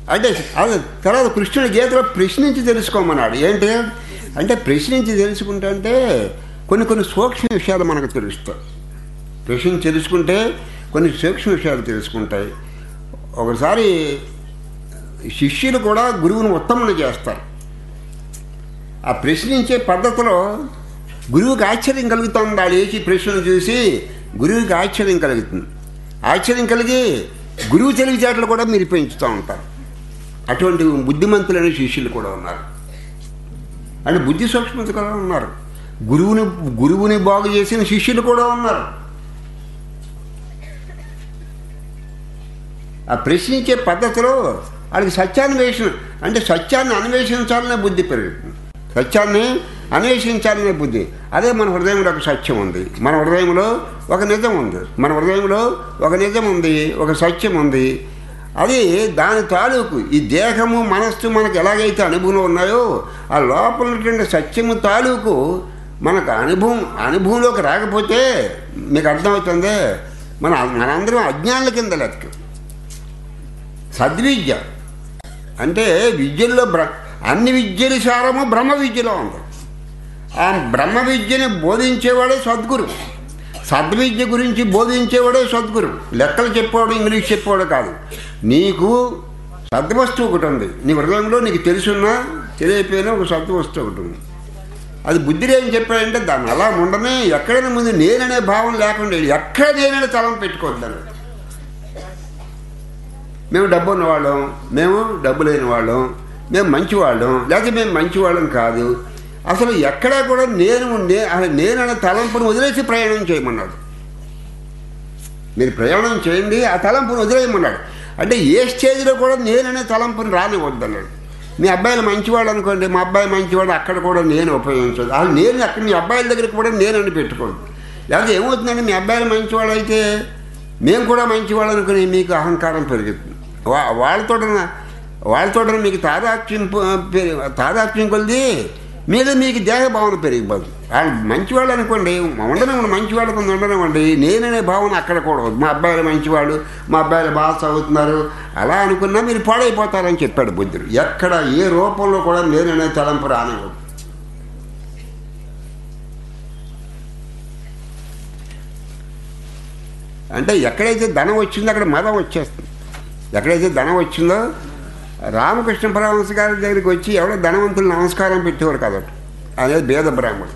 అంటే అది తర్వాత కృష్ణుడి గీతలో ప్రశ్నించి తెలుసుకోమన్నాడు ఏంటి అంటే ప్రశ్నించి తెలుసుకుంటే అంటే కొన్ని కొన్ని సూక్ష్మ విషయాలు మనకు తెలుస్తాయి ప్రశ్నించి తెలుసుకుంటే కొన్ని సూక్ష్మ విషయాలు తెలుసుకుంటాయి ఒకసారి శిష్యులు కూడా గురువుని ఉత్తమం చేస్తారు ఆ ప్రశ్నించే పద్ధతిలో గురువుకి ఆశ్చర్యం కలుగుతుంది ఆ లేచి ప్రశ్నలు చూసి గురువుకి ఆశ్చర్యం కలుగుతుంది ఆశ్చర్యం కలిగి గురువు తెలివితేటలు కూడా మీరు పెంచుతూ ఉంటారు అటువంటి బుద్ధిమంతులైన శిష్యులు కూడా ఉన్నారు అంటే బుద్ధి సూక్ష్మత కూడా ఉన్నారు గురువుని గురువుని బాగు చేసిన శిష్యులు కూడా ఉన్నారు ఆ ప్రశ్నించే పద్ధతిలో వాళ్ళకి సత్యాన్వేషణ అంటే సత్యాన్ని అన్వేషించాలనే బుద్ధి పెరుగుతుంది సత్యాన్ని అన్వేషించాలనే బుద్ధి అదే మన హృదయంలో ఒక సత్యం ఉంది మన హృదయంలో ఒక నిజం ఉంది మన హృదయంలో ఒక నిజం ఉంది ఒక సత్యం ఉంది అది దాని తాలూకు ఈ దేహము మనస్సు మనకు ఎలాగైతే అనుభవంలో ఉన్నాయో ఆ లోపల ఉన్నటువంటి సత్యము తాలూకు మనకు అనుభవం అనుభవంలోకి రాకపోతే మీకు అర్థమవుతుంది మన మనందరం అజ్ఞానుల కింద లెక్క సద్విద్య అంటే విద్యల్లో బ్ర అన్ని విద్యల సారము బ్రహ్మ విద్యలో ఉంది ఆ బ్రహ్మ విద్యని బోధించేవాడే సద్గురు సద్విద్య గురించి బోధించేవాడే సద్గురు లెక్కలు చెప్పేవాడు ఇంగ్లీష్ చెప్పేవాడు కాదు నీకు సద్వస్తువు ఒకటి ఉంది నీ హృదయంలో నీకు తెలుసున్నా తెలియపోయినా ఒక సద్వస్తువు ఒకటి ఉంది అది బుద్ధిలో ఏం చెప్పాడంటే దాన్ని అలా ఉండనే ఎక్కడైనా ముందు నేననే భావం లేకుండా ఎక్కడ నేననే తలం పెట్టుకోవద్దని మేము డబ్బు ఉన్నవాళ్ళం మేము డబ్బు లేని వాళ్ళం మేము మంచివాళ్ళం లేకపోతే మేము మంచివాళ్ళం కాదు అసలు ఎక్కడా కూడా నేను నే అసలు నేననే తలంపును వదిలేసి ప్రయాణం చేయమన్నాడు మీరు ప్రయాణం చేయండి ఆ తలంపును వదిలేయమన్నాడు అంటే ఏ స్టేజ్లో కూడా నేననే తలంపుని రానివద్దన్నాడు మీ అబ్బాయిలు మంచివాడు అనుకోండి మా అబ్బాయి మంచివాడు అక్కడ కూడా నేను ఉపయోగించదు అసలు నేను అక్కడ మీ అబ్బాయిల దగ్గరికి కూడా నేనని పెట్టుకోండి లేకపోతే ఏమవుతుందండి మీ అబ్బాయిలు మంచివాడు అయితే మేము కూడా మంచివాడు అనుకుని మీకు అహంకారం పెరుగుతుంది వా వాళ్ళతో వాళ్ళతో మీకు తాదాత్మ్యం పెరి- తాదాత్మ్యం కొలిది మీద మీకు దేహ భావన పెరిగిపోదు వాళ్ళు మంచివాళ్ళు అనుకోండి ఉండనివ్వండి మంచివాళ్ళ కొంత ఉండనివ్వండి నేననే భావన అక్కడ కూడా వద్దు. మా అబ్బాయిలు మంచివాడు మా అబ్బాయిలు బాగా చదువుతున్నారు అలా అనుకున్నా మీరు పాడైపోతారని చెప్పాడు బుద్ధుడు ఎక్కడ ఏ రూపంలో కూడా నేననే తలంపు రానివ్వదు అంటే ఎక్కడైతే ధనం వచ్చిందో అక్కడ మదం వచ్చేస్తుంది ఎక్కడైతే ధనం వచ్చిందో రామకృష్ణ పరమహంస గారి దగ్గరికి వచ్చి ఎవడో ధనవంతులు నమస్కారం పెట్టేవాడు కదట అనేది భేద బ్రాహ్మణుడు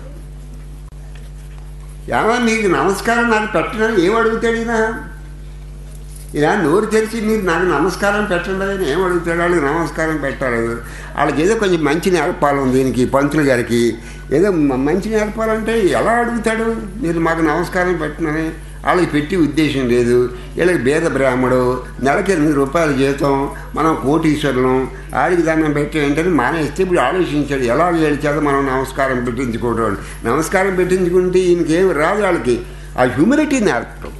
ఏమన్నా మీకు నమస్కారం నాకు పెట్టడం ఏం అడుగుతాడు ఈయన ఇలా నోరు తెరిచి మీరు నాకు నమస్కారం పెట్టండి అని ఏం అడుగుతాడు వాళ్ళకి నమస్కారం పెట్టాలి వాళ్ళకి ఏదో కొంచెం మంచి నేర్పాలి దీనికి పంతులు గారికి ఏదో మ- మంచి నేర్పాలంటే ఎలా అడుగుతాడు మీరు మాకు నమస్కారం పెట్టినని వాళ్ళకి పెట్టి ఉద్దేశం లేదు వీళ్ళకి భేద బ్రాహ్మడు నెలకి ఎనిమిది రూపాయల జీతం మనం కోటీశ్వరులం ఆడికి దండం పెట్టి ఏంటని మానేస్తే ఇప్పుడు ఆలోచించాడు ఎలా ఏడ్చాదో మనం నమస్కారం పెట్టించుకోవడం నమస్కారం పెట్టించుకుంటే ఈయనకేం రాదు వాళ్ళకి ఆ హ్యూమిలిటీ నేర్పడం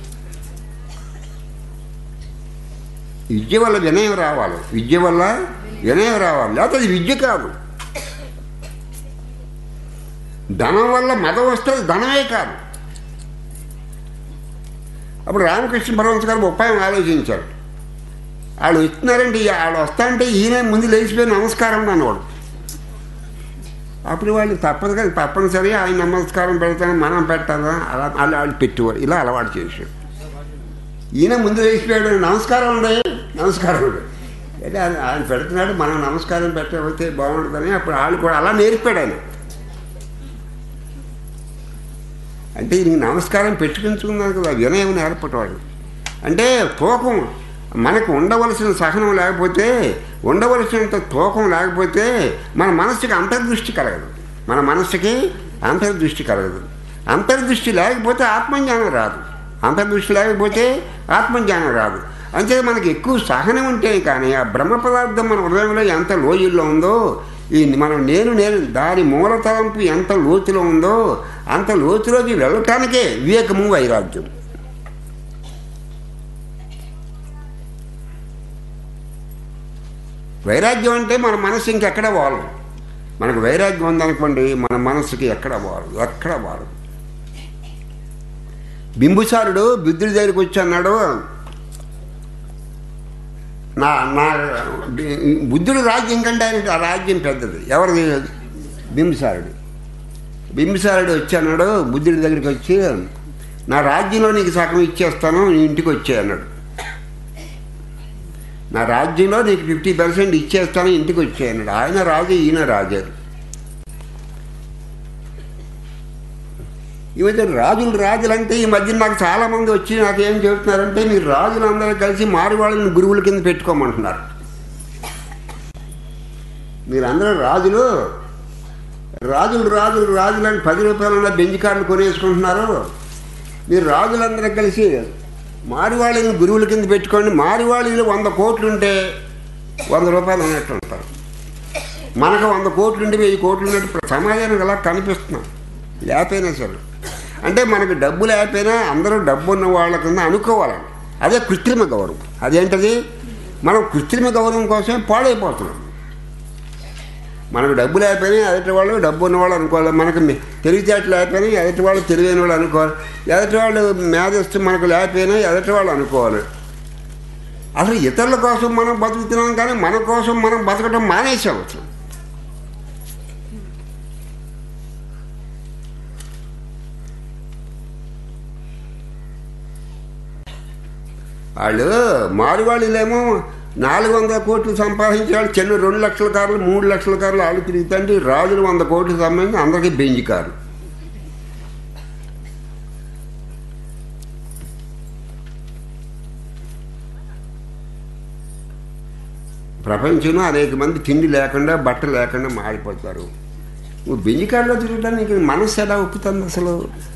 విద్య వల్ల వినయం రావాలి విద్య వల్ల వినయం రావాలి లేకపోతే అది విద్య కాదు ధనం వల్ల మతం వస్తుంది ధనమే కాదు అప్పుడు రామకృష్ణ పరమహంస గారు ఉపాయం ఆలోచించారు వాళ్ళు ఇస్తున్నారంటే వాళ్ళు వస్తారంటే ఈయన ముందు లేచిపోయి నమస్కారం అన్నవాడు అప్పుడు వాళ్ళు తప్పదు కదా తప్పనిసరి ఆయన నమస్కారం పెడతాను మనం పెట్టాలా అలా అలా వాళ్ళు పెట్టేవాడు ఇలా అలవాటు చేశాడు ఈయన ముందు వేసిపోయాడు నమస్కారం ఉండే నమస్కారం ఉండే అంటే ఆయన ఆయన పెడుతున్నాడు మనం నమస్కారం పెట్టకపోతే బాగుంటుందని అప్పుడు వాళ్ళు కూడా అలా నేర్పాడు ఆయన అంటే ఈయనకి నమస్కారం పెట్టుకుంటున్నారు కదా వినయం నేర్పటవాడు అంటే తూకం మనకు ఉండవలసిన సహనం లేకపోతే ఉండవలసినంత తూకం లేకపోతే మన మనస్సుకి అంతర్దృష్టి కలగదు మన మనస్సుకి అంతర్దృష్టి కలగదు అంతర్దృష్టి లేకపోతే ఆత్మజ్ఞానం రాదు అంతర్దృష్టి లేకపోతే ఆత్మజ్ఞానం రాదు అంతే మనకి ఎక్కువ సహనం ఉంటే కానీ ఆ బ్రహ్మ పదార్థం మన హృదయంలో ఎంత లోయల్లో ఉందో ఈ మనం నేను నేను దాని మూల తలంపు ఎంత లోతులో ఉందో అంత లోతులోకి వెళ్ళటానికే వివేకము వైరాగ్యం వైరాగ్యం అంటే మన మనసు ఇంకెక్కడ వాలు మనకు వైరాగ్యం ఉందనుకోండి మన మనసుకి ఎక్కడ వారు ఎక్కడ వారు బింబుసారుడు బుద్ధుడి దగ్గరికి వచ్చి అన్నాడు నా నా బుద్ధుడు రాజ్యం కంటే ఆయన ఆ రాజ్యం పెద్దది ఎవరిది బింబిసారుడు బింబిసారుడు వచ్చి అన్నాడు బుద్ధుడి దగ్గరికి వచ్చి నా రాజ్యంలో నీకు సగం ఇచ్చేస్తాను నీ ఇంటికి వచ్చే అన్నాడు నా రాజ్యంలో నీకు ఫిఫ్టీ పర్సెంట్ ఇచ్చేస్తాను ఇంటికి వచ్చే అన్నాడు ఆయన రాజు ఈయన రాజు ఈ మధ్య రాజులు రాజులు అంటే ఈ మధ్య నాకు చాలా మంది వచ్చి నాకు ఏం చెబుతున్నారంటే మీరు రాజులు అందరూ కలిసి మారి వాళ్ళని గురువుల కింద పెట్టుకోమంటున్నారు మీరందరూ రాజులు రాజులు రాజులు రాజులు అని పది రూపాయల బెంజ్ కార్డులు కొనేసుకుంటున్నారు మీరు రాజులందరూ కలిసి మారివాళ్ళని గురువుల కింద పెట్టుకోండి మారివాళ్ళలో వంద కోట్లు ఉంటే వంద రూపాయలు ఉన్నట్టు ఉంటారు మనకు వంద కోట్లు ఉంటే వెయ్యి కోట్లు ఉన్నట్టు సమాజానికి అలా కనిపిస్తున్నాం లేకపోయినా సరే అంటే మనకు డబ్బు లేకపోయినా అందరూ డబ్బు ఉన్న వాళ్ళ కింద అనుకోవాలండి అదే కృత్రిమ గౌరవం అదేంటది మనం కృత్రిమ గౌరవం కోసమే పాడైపోతున్నాం మనకు డబ్బు లేకపోయినా ఎదుటి వాళ్ళు డబ్బు ఉన్నవాళ్ళు అనుకోవాలి మనకు మె- తెలివితేటలు లేకపోయినా ఎదుటి వాళ్ళు తెలివైన వాళ్ళు అనుకోవాలి ఎదుటి వాళ్ళు మేధస్సు మనకు లేకపోయినా ఎదుటి వాళ్ళు అనుకోవాలి అసలు ఇతరుల కోసం మనం బతుకుతున్నాం కానీ మన కోసం మనం బతకడం మానేసాం అసలు వాళ్ళు మారువాళ్ళేమో నాలుగు వందల కోట్లు సంపాదించే వాళ్ళు చిన్న రెండు లక్షల కార్లు మూడు లక్షల కార్లు వాళ్ళు తిరుగుతుంటే రాజులు వంద కోట్లు సంబంధించి అందరికీ బెంజ్ కారు ప్రపంచంలో అనేక మంది తిండి లేకుండా బట్ట లేకుండా మారిపోతారు నువ్వు బెంజ్ కారులో తిరగడానికి మనస్సు ఎలా ఒప్పుతుంది అసలు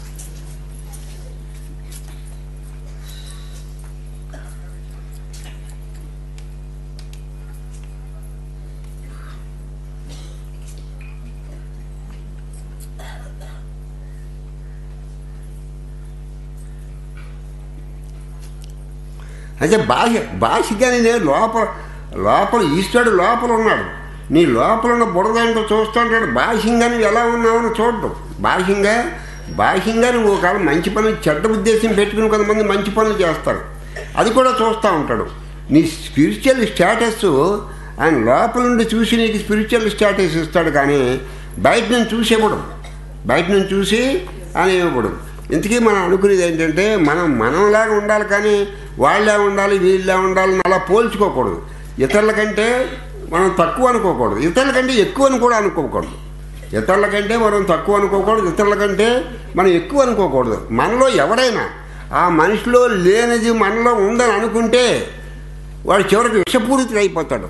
అయితే బాహ్య బాహ్యగానే నేను లోపల లోపల ఈశ్వరుడు లోపల ఉన్నాడు నీ లోపల ఉన్న బుడదంటూ చూస్తుంటాడు బాహ్యంగా నువ్వు ఎలా ఉన్నావని చూడటం బాహ్యంగా బాహ్యంగా నువ్వు ఒకవేళ మంచి పని చెడ్డ ఉద్దేశం పెట్టుకుని కొంతమంది మంచి పనులు చేస్తారు అది కూడా చూస్తూ ఉంటాడు నీ స్పిరిచువల్ స్టేటస్ ఆయన లోపల నుండి చూసి నీకు స్పిరిచువల్ స్టేటస్ ఇస్తాడు కానీ బయట నుంచి చూసేవ్వడం బయట నుంచి చూసి ఆయన ఇవ్వడం ఇంతకీ మనం అనుకునేది ఏంటంటే మనం మనలాగా ఉండాలి కానీ వాళ్ళే ఉండాలి వీళ్ళే ఉండాలి అని అలా పోల్చుకోకూడదు ఇతరుల కంటే మనం తక్కువ అనుకోకూడదు ఇతరుల కంటే ఎక్కువ అని కూడా అనుకోకూడదు ఇతరుల కంటే మనం తక్కువ అనుకోకూడదు ఇతరుల కంటే మనం ఎక్కువ అనుకోకూడదు మనలో ఎవడైనా ఆ మనిషిలో లేనిది మనలో ఉందని అనుకుంటే వాడు చివరికి విషపూరితుడు అయిపోతాడు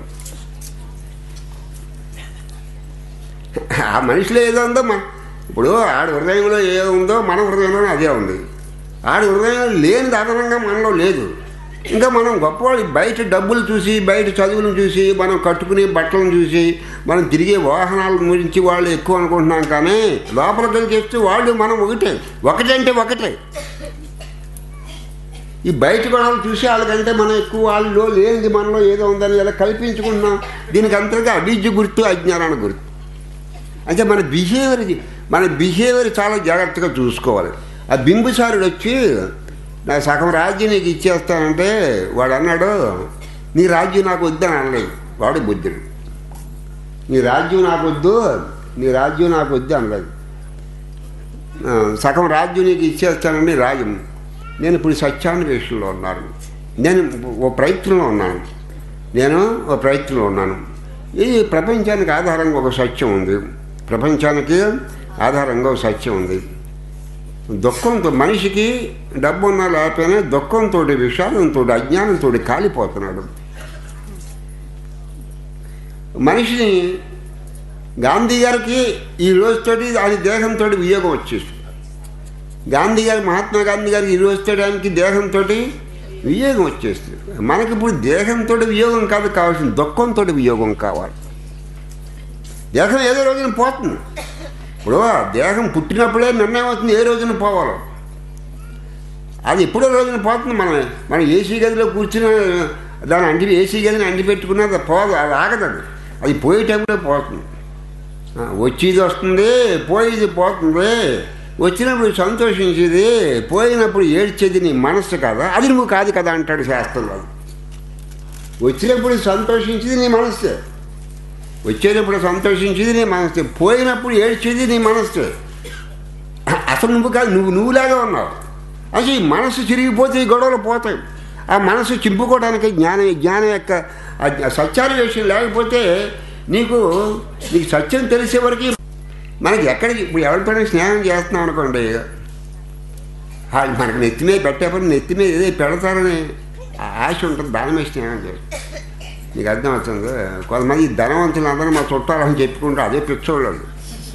ఆ మనిషిలో ఏదో ఉందో మన ఇప్పుడు ఆడి హృదయంలో ఏదో ఉందో మన హృదయంలో అదే ఉంది ఆడి హృదయంలో లేనిది అదనంగా మనలో లేదు ఇంకా మనం గొప్పవాళ్ళు బయట డబ్బులు చూసి బయట చదువులను చూసి మనం కట్టుకునే బట్టలను చూసి మనం తిరిగే వాహనాల గురించి వాళ్ళు ఎక్కువ అనుకుంటున్నాం కానీ లోపలికి వెళ్ళి చేస్తే వాళ్ళు మనం ఒకటే ఒకటంటే ఒకటే ఈ బయట గొడవలు చూసి వాళ్ళకంటే మనం ఎక్కువ వాళ్ళలో లేనిది మనలో ఏదో ఉందని ఇలా కల్పించుకుంటున్నాం దీనికి అంతగా అభిజ్ఞ గుర్తు అజ్ఞానాన్ని గుర్తు అంటే మన బిహేవియర్ మన బిహేవియర్ చాలా జాగ్రత్తగా చూసుకోవాలి ఆ బింబుసారుడు వచ్చి నా సగం రాజ్యం నీకు ఇచ్చేస్తానంటే వాడు అన్నాడు నీ రాజ్యం నాకు వద్దని అనలేదు వాడు బుద్ధుడు నీ రాజ్యం నాకు వద్దు నీ రాజ్యం నాకు వద్దు అనలేదు ఆ, సగం రాజ్యం నీకు ఇచ్చేస్తానండి రాజ్యం నేను ఇప్పుడు సత్యాన్వేషణలో ఉన్నాను నేను ఓ ప్రయత్నంలో ఉన్నాను నేను ఓ ప్రయత్నంలో ఉన్నాను ఈ ప్రపంచానికి ఆధారంగా ఒక సత్యం ఉంది ప్రపంచానికి ఆధారంగా ఒక సత్యం ఉంది దుఃఖంతో మనిషికి డబ్బు ఉన్నా లేకపోయినా దుఃఖంతో విషాదంతో అజ్ఞానంతో కాలిపోతున్నాడు మనిషిని గాంధీ గారికి ఈ రోజుతోటి ఆయన దేహంతో వియోగం వచ్చేసి గాంధీ గారి మహాత్మా గాంధీ గారికి ఈ రోజుతో ఆయనకి దేహంతో వియోగం వచ్చేస్తుంది మనకి ఇప్పుడు దేహంతో వియోగం కాదు కావాల్సింది దుఃఖంతో వియోగం కావాలి దేహం ఏదో రోజున పోతుంది ఇప్పుడు ఆ దేహం పుట్టినప్పుడే నిర్ణయం అవుతుంది ఏ రోజున పోవాలో అది ఎప్పుడో రోజున పోతుంది మనం మనం ఏసీ గదిలో కూర్చుని దాని అంటి ఏసీ గదిని అంటి పెట్టుకున్నా అది పోదు అది ఆగదు అది అది పోయే టైంలో పోతుంది ఆ, వచ్చేది వస్తుంది పోయేది పోతుంది వచ్చినప్పుడు సంతోషించేది పోయినప్పుడు ఏడ్చేది నీ మనస్సు కదా అది నువ్వు కాదు కదా అంటాడు శాస్త్రంలో వచ్చినప్పుడు సంతోషించేది నీ మనస్సే వచ్చేటప్పుడు సంతోషించేది నీ మనస్సే పోయినప్పుడు ఏడ్చేది నీ మనస్సే అసలు నువ్వు కాదు నువ్వు నువ్వులాగా ఉన్నావు అసలు ఈ మనసు చిరిగిపోతే ఈ గొడవలు పోతాయి ఆ మనసు చింపుకోవడానికి జ్ఞానం జ్ఞానం యొక్క ఆ సత్యాన్వేషణ లేకపోతే నీకు నీకు సత్యం తెలిసే వరకు మనకి ఎక్కడికి ఇప్పుడు ఎవరిపైన స్నేహం చేస్తున్నాం అనుకోండి వాళ్ళు మనకు నెత్తి మీద పెట్టే పని నెత్తి మీద ఏదో పెడతారని ఆ ఆశ ఉంటుంది దాని మీద స్నేహం చేస్తారు నీకు అర్థమవుతుంది కొంతమంది ఈ ధనవంతులు అందరూ మా చుట్టాలని చెప్పుకుంటారు అదే పిచ్చోళ్ళు వాళ్ళు.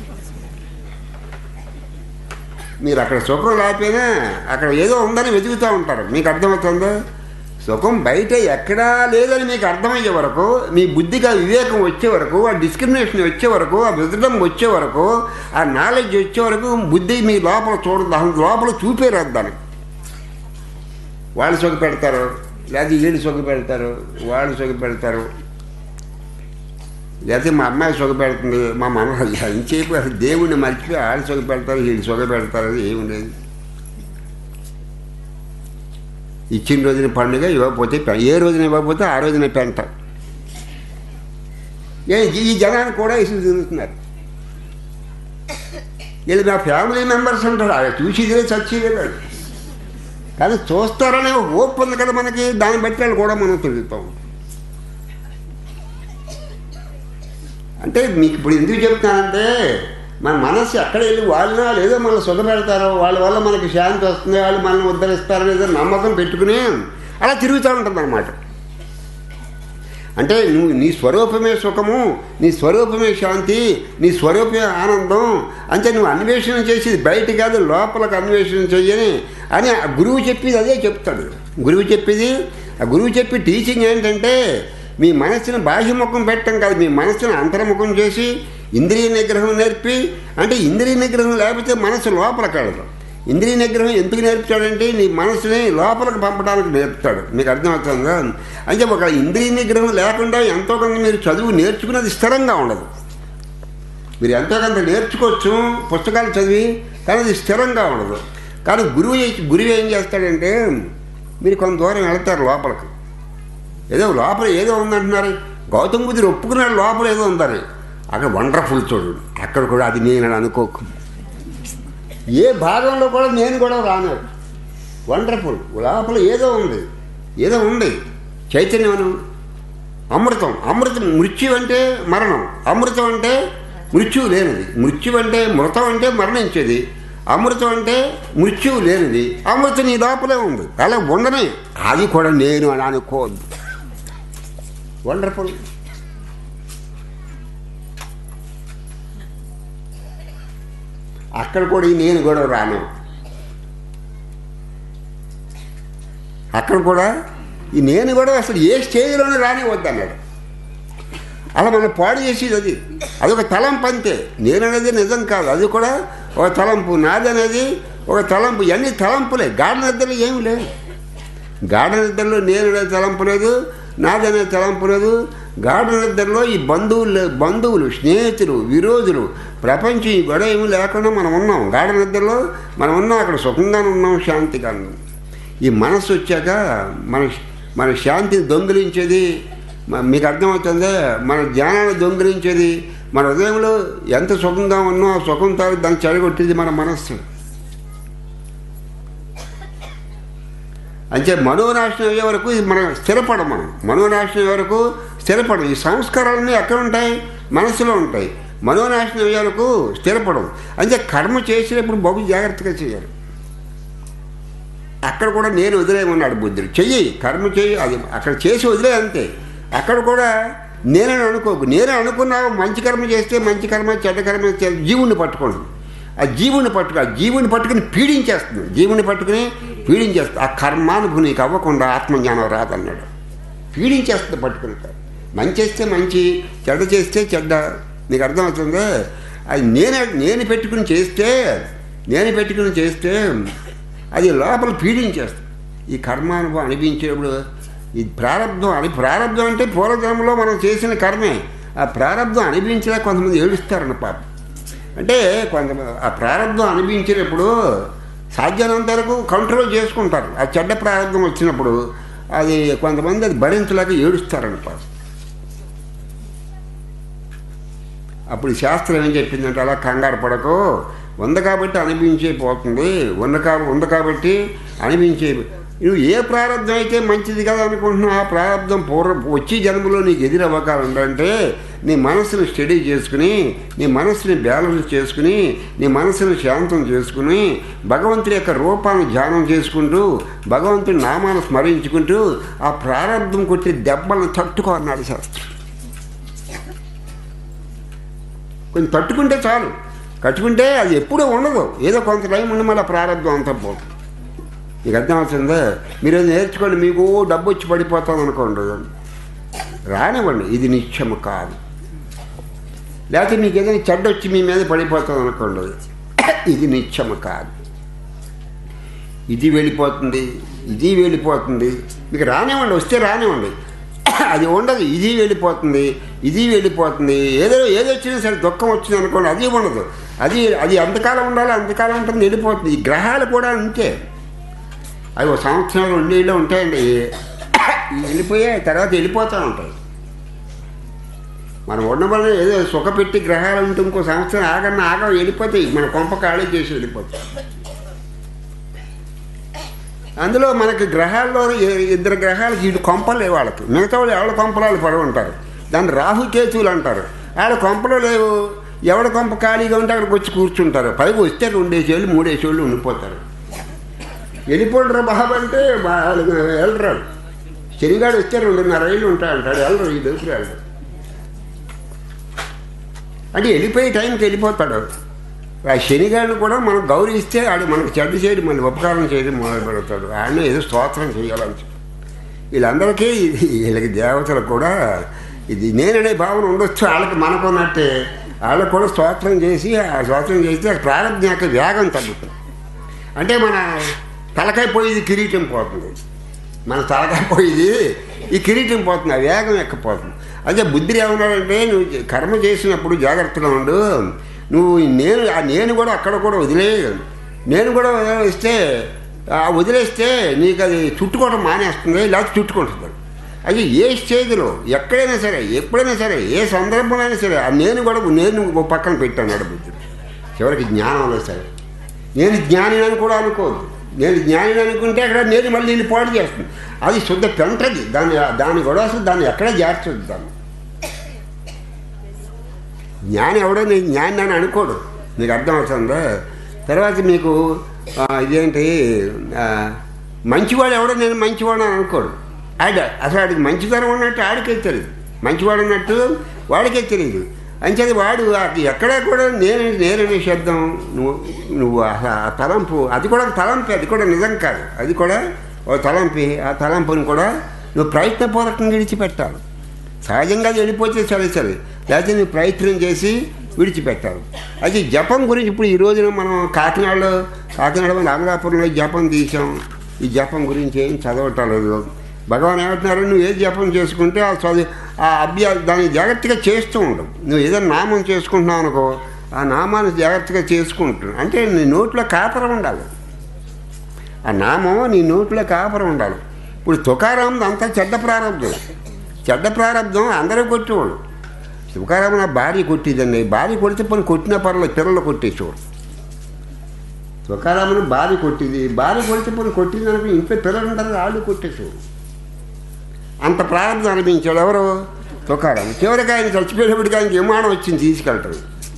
మీరు అక్కడ సుఖం లేకపోయినా అక్కడ ఏదో ఉందని వెతుకుతూ ఉంటారు మీకు అర్థమవుతుందా సుఖం బయట ఎక్కడా లేదని మీకు అర్థమయ్యే వరకు మీ బుద్ధికి ఆ వివేకం వచ్చే వరకు ఆ డిస్క్రిమినేషన్ వచ్చే వరకు ఆ విజడం వచ్చే వరకు ఆ నాలెడ్జ్ వచ్చే వరకు బుద్ధి మీ లోపల చూడదు దాని లోపల చూపేరాదు దానికి వాళ్ళు సొగ పెడతారు లేదా వీళ్ళు సొగ పెడతారు వాళ్ళు సొగ పెడతారు లేకపోతే మా అమ్మాయి సొగ పెడుతుంది మా మన ఇంచేపు అసలు దేవుడిని మర్చిపోయి వాళ్ళు సొగ పెడతారు వీళ్ళు సొగ పెడతారు అది ఏమి లేదు ఇచ్చిన రోజున పండుగ ఇవ్వకపోతే పె- ఏ రోజున ఇవ్వకపోతే ఆ రోజున పెంట ఏ- ఈ జనాన్ని కూడా ఇసుకు తిరుగుతున్నారు వీళ్ళు నా ఫ్యామిలీ మెంబర్స్ అంటారు అది చూసిదే చచ్చేదే కాదు కానీ చూస్తారనే ఒక హోప్ ఉంది కదా మనకి దాన్ని బట్టి వాళ్ళు కూడా మనం తిరుగుతాం అంటే మీకు ఇప్పుడు ఎందుకు చెప్తానంటే మన మనస్సు ఎక్కడ వెళ్ళి వాళ్ళ లేదో మనం సుఖపెడతారో వాళ్ళ వల్ల మనకి శాంతి వస్తుంది వాళ్ళు మనల్ని ఉద్ధరిస్తారో ఏదో నమ్మకం పెట్టుకుని అలా తిరుగుతూ ఉంటుంది అనమాట అంటే నువ్వు నీ స్వరూపమే సుఖము నీ స్వరూపమే శాంతి నీ స్వరూపమే ఆనందం అంటే నువ్వు అన్వేషణ చేసేది బయట కాదు లోపలకు అన్వేషణ చెయ్యని అని ఆ గురువు చెప్పేది అదే చెప్తాడు గురువు చెప్పేది ఆ గురువు చెప్పి టీచింగ్ ఏంటంటే మీ మనస్సును బాహ్యముఖం పెట్టడం కాదు మీ మనస్సును అంతర్ముఖం చేసి ఇంద్రియ నిగ్రహం నేర్పి అంటే ఇంద్రియ నిగ్రహం లేకపోతే మనసు లోపలికి వెళ్ళదు ఇంద్రియ నిగ్రహం ఎందుకు నేర్పుతాడంటే నీ మనసుని లోపలికి పంపడానికి నేర్పుతాడు మీకు అర్థమవుతుందా అంటే ఒక ఇంద్రియ నిగ్రహం లేకుండా ఎంతో కొంత మీరు చదువు నేర్చుకున్నది స్థిరంగా ఉండదు మీరు ఎంతో కొంత నేర్చుకోవచ్చు పుస్తకాలు చదివి కానీ అది స్థిరంగా ఉండదు కానీ గురువు ఏ- గురువు ఏం చేస్తాడంటే మీరు కొంత దూరం వెళ్తారు లోపలికి ఏదో లోపల ఏదో ఉందంటున్నారు గౌతమ్ బుద్ధుడు ఒప్పుకున్నాడు లోపల ఏదో ఉందని అక్కడ వండర్ఫుల్ చూడు అక్కడ కూడా అది నేను అని అనుకోకు ఏ భాగంలో కూడా నేను కూడా రాను వండర్ఫుల్ లోపల ఏదో ఉంది ఏదో ఉంది చైతన్యం అమృతం అమృతం మృత్యు అంటే మరణం అమృతం అంటే మృత్యువు లేనిది మృత్యు అంటే మృతం అంటే మరణించేది అమృతం అంటే మృత్యువు లేనిది అమృతం నీ లోపలే ఉంది అలా ఉండనే అది కూడా నేను అని అనుకోవద్దు వండర్ఫుల్ అక్కడ కూడా ఈ నేను కూడా రాను అక్కడ కూడా ఈ నేను కూడా అసలు ఏ స్టేజ్లోనే రాని వద్దన్నాడు అలా మనం పాడు చేసేది అది అదొక తలంపు అంతే నేననేది నిజం కాదు అది కూడా ఒక తలంపు నాదనేది ఒక తలంపు ఇవన్నీ తలంపులే గాఢ నిద్రలో ఏమి లేదు గాఢ నిద్రలో నేననే తలంపు లేదు నాదనే తలంపు లేదు గాఢ నిద్రలో ఈ బంధువులు లే- బంధువులు స్నేహితులు విరోధులు ప్రపంచం ఈ గొడవ ఏమీ లేకుండా మనం ఉన్నాం గాఢ నిద్రలో మనం ఉన్నాం అక్కడ సుఖంగానే ఉన్నాం శాంతిగా ఉన్నాం ఈ మనసు వచ్చాక మన మన శాంతిని దొంగిలించేది మ- మీకు అర్థమవుతుందే మన జ్ఞానాన్ని దొంగిలించేది మన హృదయంలో ఎంత సుఖంగా ఉన్నో ఆ సుఖం తాగి దాన్ని చెడగొట్టేది మన మనస్సు అంటే మనోనాశనం అయ్యే వరకు ఇది మనం స్థిరపడం మనం మనోనాశనం అయ్యే వరకు స్థిరపడం ఈ సంస్కారాలన్నీ ఎక్కడ ఉంటాయి మనసులో ఉంటాయి మనోనాశనం అయ్యే వరకు స్థిరపడం అంటే కర్మ చేసేటప్పుడు బహు జాగ్రత్తగా చేయాలి అక్కడ కూడా నేను వదిలేయమన్నాడు బుద్ధుడు చెయ్యి కర్మ చెయ్యి అది అక్కడ చేసి వదిలే అంతే అక్కడ కూడా నేనని అనుకోకు నేనే అనుకున్నావు మంచి కర్మ చేస్తే మంచి కర్మ చెడ్డ కర్మ చేస్తే జీవుణ్ణి పట్టుకోండి ఆ జీవుని పట్టుకు ఆ జీవుని పట్టుకుని పీడించేస్తుంది జీవుని పట్టుకుని పీడించేస్తుంది ఆ కర్మానుభవం నీకు అవ్వకుండా ఆత్మజ్ఞానం రాదన్నాడు పీడించేస్తుంది పట్టుకుని మంచి చేస్తే మంచి చెడ్డ చేస్తే చెడ్డ నీకు అర్థమవుతుందా అది నేనే నేను పెట్టుకుని చేస్తే నేను పెట్టుకుని చేస్తే అది లోపల పీడించేస్తుంది ఈ కర్మానుభవం అనిపించేప్పుడు ఈ ప్రారంభం అని ప్రారంభం అంటే పూర్వజన్మలో మనం చేసిన కర్మే ఆ ప్రారంభం అనిపించలే కొంతమంది ఏడుస్తారన్న పాప అంటే కొంతమంది ఆ ప్రారంభం అనిపించినప్పుడు సాధ్యమైనంత వరకు కంట్రోల్ చేసుకుంటారు ఆ చెడ్డ ప్రారంభం వచ్చినప్పుడు అది కొంతమంది అది భరించలేక ఏడుస్తారనమాట అప్పుడు శాస్త్రం ఏం చెప్పిందంటే అలా కంగారు పడకు ఉంది కాబట్టి అనిపించే పోతుంది ఉంది కా ఉంది కాబట్టి అనిపించే నువ్వు ఏ ప్రారంభం అయితే మంచిది కదా అనుకుంటున్నావు ఆ ప్రారంభం పూర్వ వచ్చే జన్మలో నీకు ఎదురవ్వకాలంటే నీ మనసును స్టడీ చేసుకుని నీ మనసుని బ్యాలెన్స్ చేసుకుని నీ మనసును శాంతం చేసుకుని భగవంతుడి యొక్క రూపాన్ని ధ్యానం చేసుకుంటూ భగవంతుడి నామాన్ని స్మరించుకుంటూ ఆ ప్రారంభం కొట్టే దెబ్బలను తట్టుకో అన్నాడు శాస్త్రం కొంచెం తట్టుకుంటే చాలు కట్టుకుంటే అది ఎప్పుడూ ఉండదు ఏదో కొంత టైం ఉండి మళ్ళీ ప్రారంభం అంతా పోతుంది మీకు అర్థమవుతుందా మీరు అది నేర్చుకోండి మీకు డబ్బు వచ్చి పడిపోతాం అనుకోండి రానివ్వండి ఇది నిత్యము కాదు లేకపోతే మీకు ఏదైనా చెడ్డ వచ్చి మీ మీద పడిపోతుంది అనుకోండి ఇది నిత్యము కాదు ఇది వెళ్ళిపోతుంది ఇది వెళ్ళిపోతుంది మీకు రానివ్వండి వస్తే రానివ్వండి అది ఉండదు ఇది వెళ్ళిపోతుంది ఇది వెళ్ళిపోతుంది ఏదో ఏదో వచ్చినా సరే దుఃఖం వచ్చింది అనుకోండి అది ఉండదు అది అది ఎంతకాలం ఉండాలి అంతకాలం ఉంటుంది వెళ్ళిపోతుంది ఈ గ్రహాలు కూడా అంతే అవి ఒక సంవత్సరం రెండేళ్ళు ఉంటాయండి వెళ్ళిపోయాయి తర్వాత వెళ్ళిపోతూ ఉంటాయి మనం ఉండమని ఏదో సుఖపెట్టి గ్రహాలు ఉంటే ఇంకో సంవత్సరం ఆగన్న ఆగ వెళ్ళిపోతాయి మన కొంప ఖాళీ చేసి వెళ్ళిపోతాయి అందులో మనకి గ్రహాల్లో ఇ- ఇద్దరు గ్రహాలకి ఇటు కొంపలు లేవు వాళ్ళకి మిగతా వాళ్ళు ఎవరి కొంపలు వాళ్ళు పడి ఉంటారు దాన్ని రాహుకేతువులు అంటారు వాళ్ళ కొంపలు లేవు ఎవడ కొంప ఖాళీగా ఉంటే అక్కడికి వచ్చి కూర్చుంటారు పైకి వస్తే రెండేసేళ్ళు మూడేసేళ్ళు ఉండిపోతారు వెళ్ళిపోండ్రా బాబు అంటే వాళ్ళు వెళ్ళరాడు శనిగాడు వస్తే రెండున్నర ఏళ్ళు ఉంటాయి అంటాడు వెళ్ళరు ఈ దోసులు వెళ్ళరు అంటే వెళ్ళిపోయే టైంకి వెళ్ళిపోతాడు ఆ శనిగాడిని కూడా మనం గౌరవిస్తే ఆడు మనకు చెడ్డ చేయడం మళ్ళీ ఉపకారం చేయడం మొదలు పెడతాడు ఆయన ఏదో స్తోత్రం చేయాలని చెప్పి వీళ్ళందరికీ ఇది వీళ్ళకి దేవతలకు కూడా ఇది నేననే భావన ఉండొచ్చు వాళ్ళకి మనకున్నట్టే వాళ్ళకు కూడా స్తోత్రం చేసి ఆ స్తోత్రం చేస్తే ఆ ప్రారంభం యొక్క వేగం తగ్గుతుంది అంటే మన తలకాయ పోయేది కిరీటం పోతుంది మన తలకాయ పోయేది ఈ కిరీటం పోతుంది ఆ వేగం ఎక్కపోతుంది అదే బుద్ధి ఏమన్నాడంటే నువ్వు కర్మ చేసినప్పుడు జాగ్రత్తగా ఉండు నువ్వు ఈ నేను ఆ నేను కూడా అక్కడ కూడా వదిలే నేను కూడా వదిలేస్తే ఆ వదిలేస్తే నీకు అది చుట్టుకోవడం మానేస్తుంది లేకపోతే చుట్టుకుంటుంది అది ఏ స్టేజ్లో ఎక్కడైనా సరే ఎప్పుడైనా సరే ఏ సందర్భంలో అయినా సరే ఆ నేను కూడా నేను ఓ పక్కన పెట్టాను బుద్ధుడు చివరికి జ్ఞానంలో సరే నేను జ్ఞాని అని కూడా అనుకోదు నేను జ్ఞాని అనుకుంటే అక్కడ నేను మళ్ళీ వెళ్ళి పాడు చేస్తుంది అది శుద్ధ పెంటది దాని దాని గొడవ అసలు దాన్ని ఎక్కడే చేర్చదు దాన్ని జ్ఞాని ఎవడో నేను జ్ఞాని అని అనుకోడు మీకు అర్థమవుతుందా తర్వాత మీకు ఆ, ఇదేంటి ఆ, మంచివాడు ఎవడో నేను మంచివాడు అని అనుకోడు ఆడ అసలు ఆడికి మంచితనం ఉన్నట్టు ఆడికే తెలియదు మంచివాడు ఉన్నట్టు వాడికే తెలియదు అంచేది వాడు అది ఎక్కడా కూడా నేను నేననే శబ్దం నువ్వు నువ్వు ఆ- ఆ తలంపు అది కూడా ఒక తలంపే అది కూడా నిజం కాదు అది కూడా ఓ తలంపి ఆ తలంపుని కూడా నువ్వు ప్రయత్నపూర్వకంగా విడిచిపెట్టాలి సహజంగా అది వెళ్ళిపోతే సరే సరే లేకపోతే నువ్వు ప్రయత్నం చేసి విడిచిపెట్టాలి అది జపం గురించి ఇప్పుడు ఈ రోజున మనం కాకినాడలో కాకినాడ రామలాపురంలో జపం తీసాం ఈ జపం గురించి ఏం చదవటం లేదు భగవాన్ ఏమంటున్నారు నువ్వు ఏ జపం చేసుకుంటే ఆ చదువు ఆ అభ్యా దాన్ని జాగ్రత్తగా చేస్తూ ఉండవు నువ్వు ఏదైనా నామం చేసుకుంటున్నావు అనుకో ఆ నామాన్ని జాగ్రత్తగా చేసుకుంటున్నావు అంటే నీ నోట్లో కాపరం ఉండాలి ఆ నామం నీ నోట్లో కాపరం ఉండాలి ఇప్పుడు తుకారాం అంతా చెడ్డ ప్రారంభం చెడ్డ ప్రారంభం అందరూ కొట్టేవాళ్ళు తుకారాం నా భార్య కొట్టిదండి భార్య కొడితే పని కొట్టిన పర్లేదు పిల్లలు కొట్టేసేవాడు తుకారామును భార్య కొట్టింది భార్య కొడితే పని కొట్టింది అనుకో ఇంట్లో పిల్లలు ఉంటారు వాళ్ళు కొట్టేసేవాడు అంత ప్రారంభం అనిపించాడు ఎవరు తుకారాం చివరికి ఆయన చచ్చిపోయేటప్పటికి ఆయనకి విమానం వచ్చింది తీసుకెళ్తాడు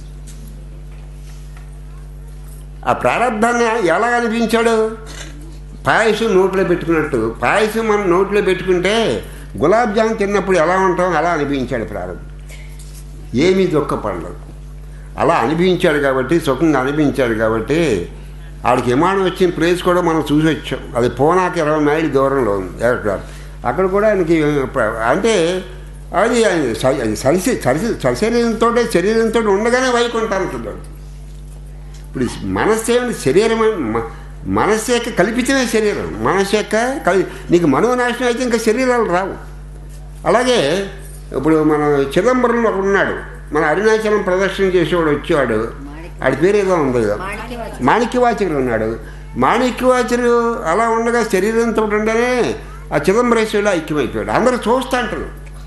ఆ ప్రారంభాన్ని ఎలా అనిపించాడు పాయసం నోట్లో పెట్టుకున్నట్టు పాయసం మనం నోట్లో పెట్టుకుంటే గులాబ్ జామ్ తిన్నప్పుడు ఎలా ఉంటాం అలా అనిపించాడు ప్రారంభం ఏమీ దుఃఖపడలేదు అలా అనిపించాడు కాబట్టి సుఖంగా అనిపించాడు కాబట్టి ఆడికి విమానం వచ్చిన ప్లేస్ కూడా మనం చూసి వచ్చాం అది పోనాకి ఇరవై మైళ్ళు దూరంలో ఉంది ఎయిర్క్రాఫ్ట్ అక్కడ కూడా ఆయనకి ప్ర- అంటే అది ఆయన స- అది సరిసి సరిసి సశరీరంతో శరీరంతో ఉండగానే వైకుంఠానికి వెళ్ళాడు ఇప్పుడు ఈ మనస్సు ఏమిటి శరీరం ఏమి- మ- మనస్సు యొక్క కల్పితమే శరీరం మనస్సు యొక్క కలి నీకు మనోనాశనం అయితే ఇంకా శరీరాలు రావు అలాగే ఇప్పుడు మన చిదంబరంలో ఒకడు ఉన్నాడు మన అరుణాచలం ప్రదర్శన చేసేవాడు వచ్చేవాడు ఆడి పేరు ఏదో ఉంది కదా మాణిక్యవాచకుడు ఉన్నాడు మాణిక్యవాచకుడు అలా ఉండగా శరీరంతో ఉండగానే ఆ చిదంబరేశ్వరుడు ఐక్యమైపోయాడు అందరూ చూస్తూ అంటారు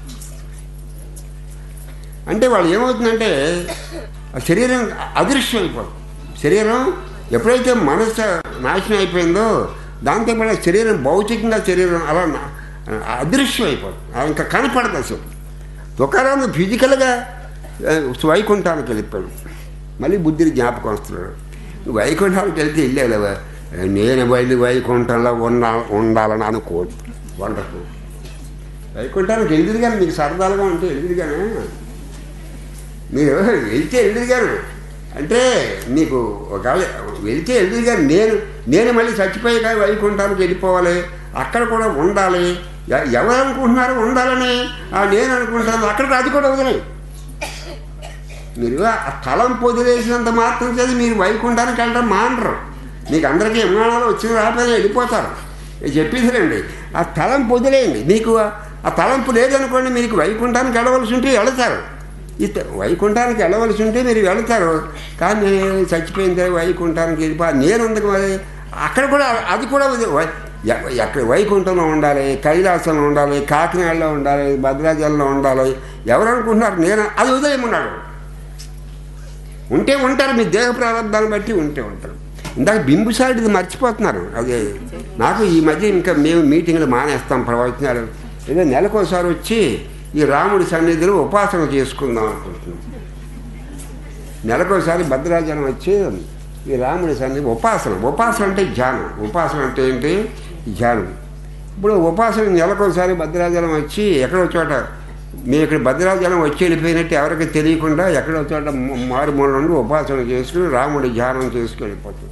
అంటే వాళ్ళు ఏమవుతుందంటే ఆ శరీరం అదృశ్యం అయిపోతుంది శరీరం ఎప్పుడైతే మనసు నాశనం అయిపోయిందో దాంతో పాటు శరీరం భౌతికంగా శరీరం అలా నా- అదృశ్యం అయిపోతుంది అది ఇంకా కనపడదు అసలు తుకారాం ఫిజికల్గా ఆ, వైకుంఠానికి వెళ్ళిపోయాడు మళ్ళీ బుద్ధిని జ్ఞాపకం వస్తున్నాడు నువ్వు వైకుంఠానికి వెళ్తే వెళ్ళావు నేను వెళ్ళి వైకుంఠంలో ఉండా ఉండాలని అనుకోదు వండకు వైకుంఠానికి వెళ్ళింది కానీ మీకు సరదాలుగా ఉంటే వెళ్ళింది కానీ మీరు వెళ్తే వెళ్ళింది కానీ అంటే మీకు ఒకవేళ వెళ్తే వెళ్ళింది కానీ నేను నేను మళ్ళీ చచ్చిపోయాక వైకుంఠానికి వెళ్ళిపోవాలి అక్కడ కూడా ఉండాలి ఎ- ఎవరు అనుకుంటున్నారు ఉండాలని ఆ నేను అనుకుంటాను అక్కడికి అది కూడా వదిలేదు మీరు ఆ తలం పొదిలేసినంత మాత్రం చేసి మీరు వైకుంఠానికి వెళ్ళడం మానరు మీకు అందరికీ విమానాలు వచ్చిన రాకపోయినా వెళ్ళిపోతారు నేను చెప్పేసారండి ఆ తలం పొదిలేయండి మీకు ఆ తలంపు లేదనుకోండి మీకు వైకుంఠానికి వెళ్ళవలసి ఉంటే వెళతారు ఈ త- వైకుంఠానికి వెళ్ళవలసి ఉంటే మీరు వెళతారు కానీ నేను చచ్చిపోయింది వైకుంఠానికి వెళ్ళిపో నేను అందుకు మరి అక్కడ కూడా అది కూడా ఉంది. వై- ఎ- ఎక్కడ వైకుంఠంలో ఉండాలి కైలాసంలో ఉండాలి కాకినాడలో ఉండాలి భద్రాచలంలో ఉండాలి ఎవరు అనుకుంటున్నారు నేను అది ఉదయమన్నాడు ఉంటే ఉంటారు మీ దేహ ప్రారంభాన్ని బట్టి ఉంటే ఉంటారు ఇందాక బింబుసారిది మర్చిపోతున్నారు అదే నాకు ఈ మధ్య ఇంకా మేము మీటింగ్లు మానేస్తాం ప్రవచనాలు ఏదో నెలకోసారి వచ్చి ఈ రాముడి సన్నిధిలో ఉపాసన చేసుకుందాం అనుకుంటున్నాం నెలకోసారి భద్రాచలం వచ్చి ఈ రాముడి సన్నిధి ఉపాసన ఉపాసన అంటే ధ్యానం ఉపాసన అంటే ఏంటి ధ్యానం ఇప్పుడు ఉపాసన నెలకోసారి భద్రాచలం వచ్చి ఎక్కడో చోట మేము ఇక్కడ భద్రాచలం వచ్చి వెళ్ళిపోయినట్టు ఎవరికి తెలియకుండా ఎక్కడో చోట మ- మారుమూల నుండి ఉపాసన చేసుకుని రాముడి ధ్యానం చేసుకుని వెళ్ళిపోతుంది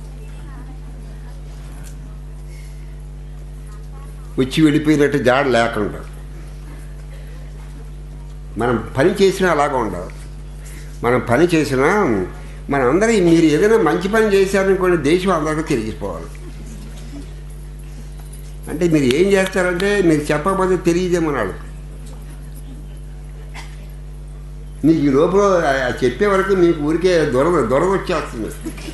వచ్చి వెళ్ళిపోయినట్టు జాడ లేకుండా మనం పని చేసినా అలాగా ఉండదు మనం పని చేసినా మనం అందరం మీరు ఏదైనా మంచి పని చేశారనుకోండి దేశం అందరికీ తెలిసిపోవాలి అంటే మీరు ఏం చేస్తారంటే మీరు చెప్పకపోతే తెలియదేమన్నాడు మీకు ఈ లోపల ఆ- ఆ చెప్పే వరకు మీకు ఊరికే దొరద దొరద వచ్చేస్తుంది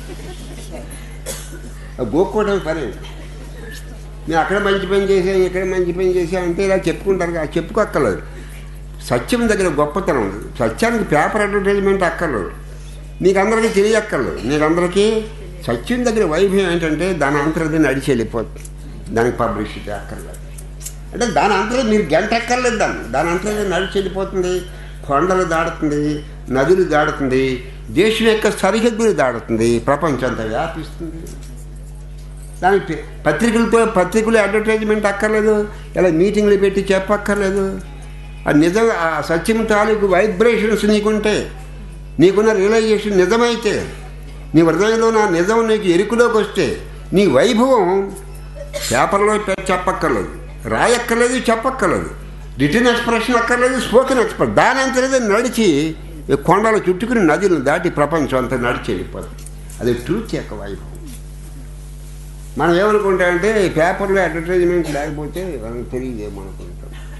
ఆ గోక్కోవడం పని నేను అక్కడ మంచి పని చేశాను ఇక్కడ మంచి పని చేశాను అంటే ఇలా చెప్పుకుంటారు కదా, చెప్పుకోక్కర్లేదు సత్యం దగ్గర గొప్పతనం ఉంది సత్యానికి పేపర్ అడ్వర్టైజ్మెంట్ అక్కర్లేదు మీకు అందరికీ తెలియక్కర్లేదు మీకు అందరికీ సత్యం దగ్గర వైభవం ఏంటంటే దాని అంతరది నడిచి వెళ్ళిపోతుంది దానికి పబ్లిసిటీ అక్కర్లేదు అంటే దాని అంతరం మీరు గంట ఎక్కర్లేదు దాన్ని దాని అంతరం నడిచి వెళ్ళిపోతుంది కొండలు దాడుతుంది నదులు దాడుతుంది దేశం యొక్క సరిహద్దులు దాడుతుంది ప్రపంచం అంతా వ్యాపిస్తుంది దానికి పే- పత్రికలతో పత్రికలు అడ్వర్టైజ్మెంట్ అక్కర్లేదు ఇలా మీటింగ్లు పెట్టి చెప్పక్కర్లేదు ఆ నిజం ఆ సత్యం తాలూకు వైబ్రేషన్స్ నీకుంటే నీకున్న రియలైజేషన్ నిజమైతే నీ హృదయంలో నా నిజం నీకు ఎరుకులోకి వస్తే నీ వైభవం పేపర్లో పెట్టి చెప్పక్కర్లేదు రాయక్కర్లేదు చెప్పక్కర్లేదు రిటర్న్ ఎక్స్ప్రెషన్ అక్కర్లేదు స్పోకెన్ ఎక్స్ప్రెస్ దాని అంతలేదు నడిచి ఈ కొండలు చుట్టుకుని నదులు దాటి ప్రపంచం అంతా నడిచి వెళ్ళిపోతుంది అది ట్రూత్ యొక్క వైభవం మనం ఏమనుకుంటామంటే ఈ పేపర్లో అడ్వర్టైజ్మెంట్ లేకపోతే మనకు తెలియదేమనుకుంటాం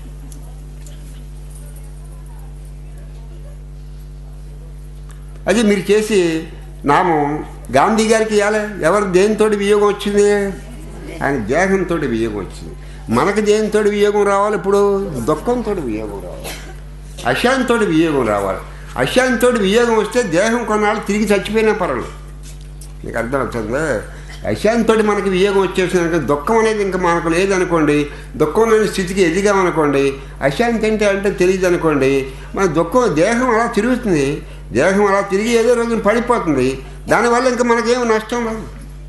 అది మీరు చేసి నామం గాంధీ గారికి ఇవ్వాలి ఎవరు దేనితో వియోగం వచ్చింది ఆయన దేహంతో వియోగం వచ్చింది మనకు దేనితో వియోగం రావాలి ఇప్పుడు దుఃఖంతో వియోగం రావాలి అశాంతితో వియోగం రావాలి అశాంతితో వియోగం వస్తే దేహం కొన్నాళ్ళు తిరిగి చచ్చిపోయినా పర్వాలేదు మీకు అర్థం అవుతుందా అశాంతితో మనకి వియోగం వచ్చేసిందంటే దుఃఖం అనేది ఇంకా మనకు లేదనుకోండి దుఃఖం లేని స్థితికి ఎదిగామనుకోండి అశాంతి అంటే అంటే తెలియదు అనుకోండి మన దుఃఖం దేహం అలా తిరుగుతుంది దేహం అలా తిరిగి ఏదో రోజున పడిపోతుంది దానివల్ల ఇంకా మనకేం నష్టం లేదు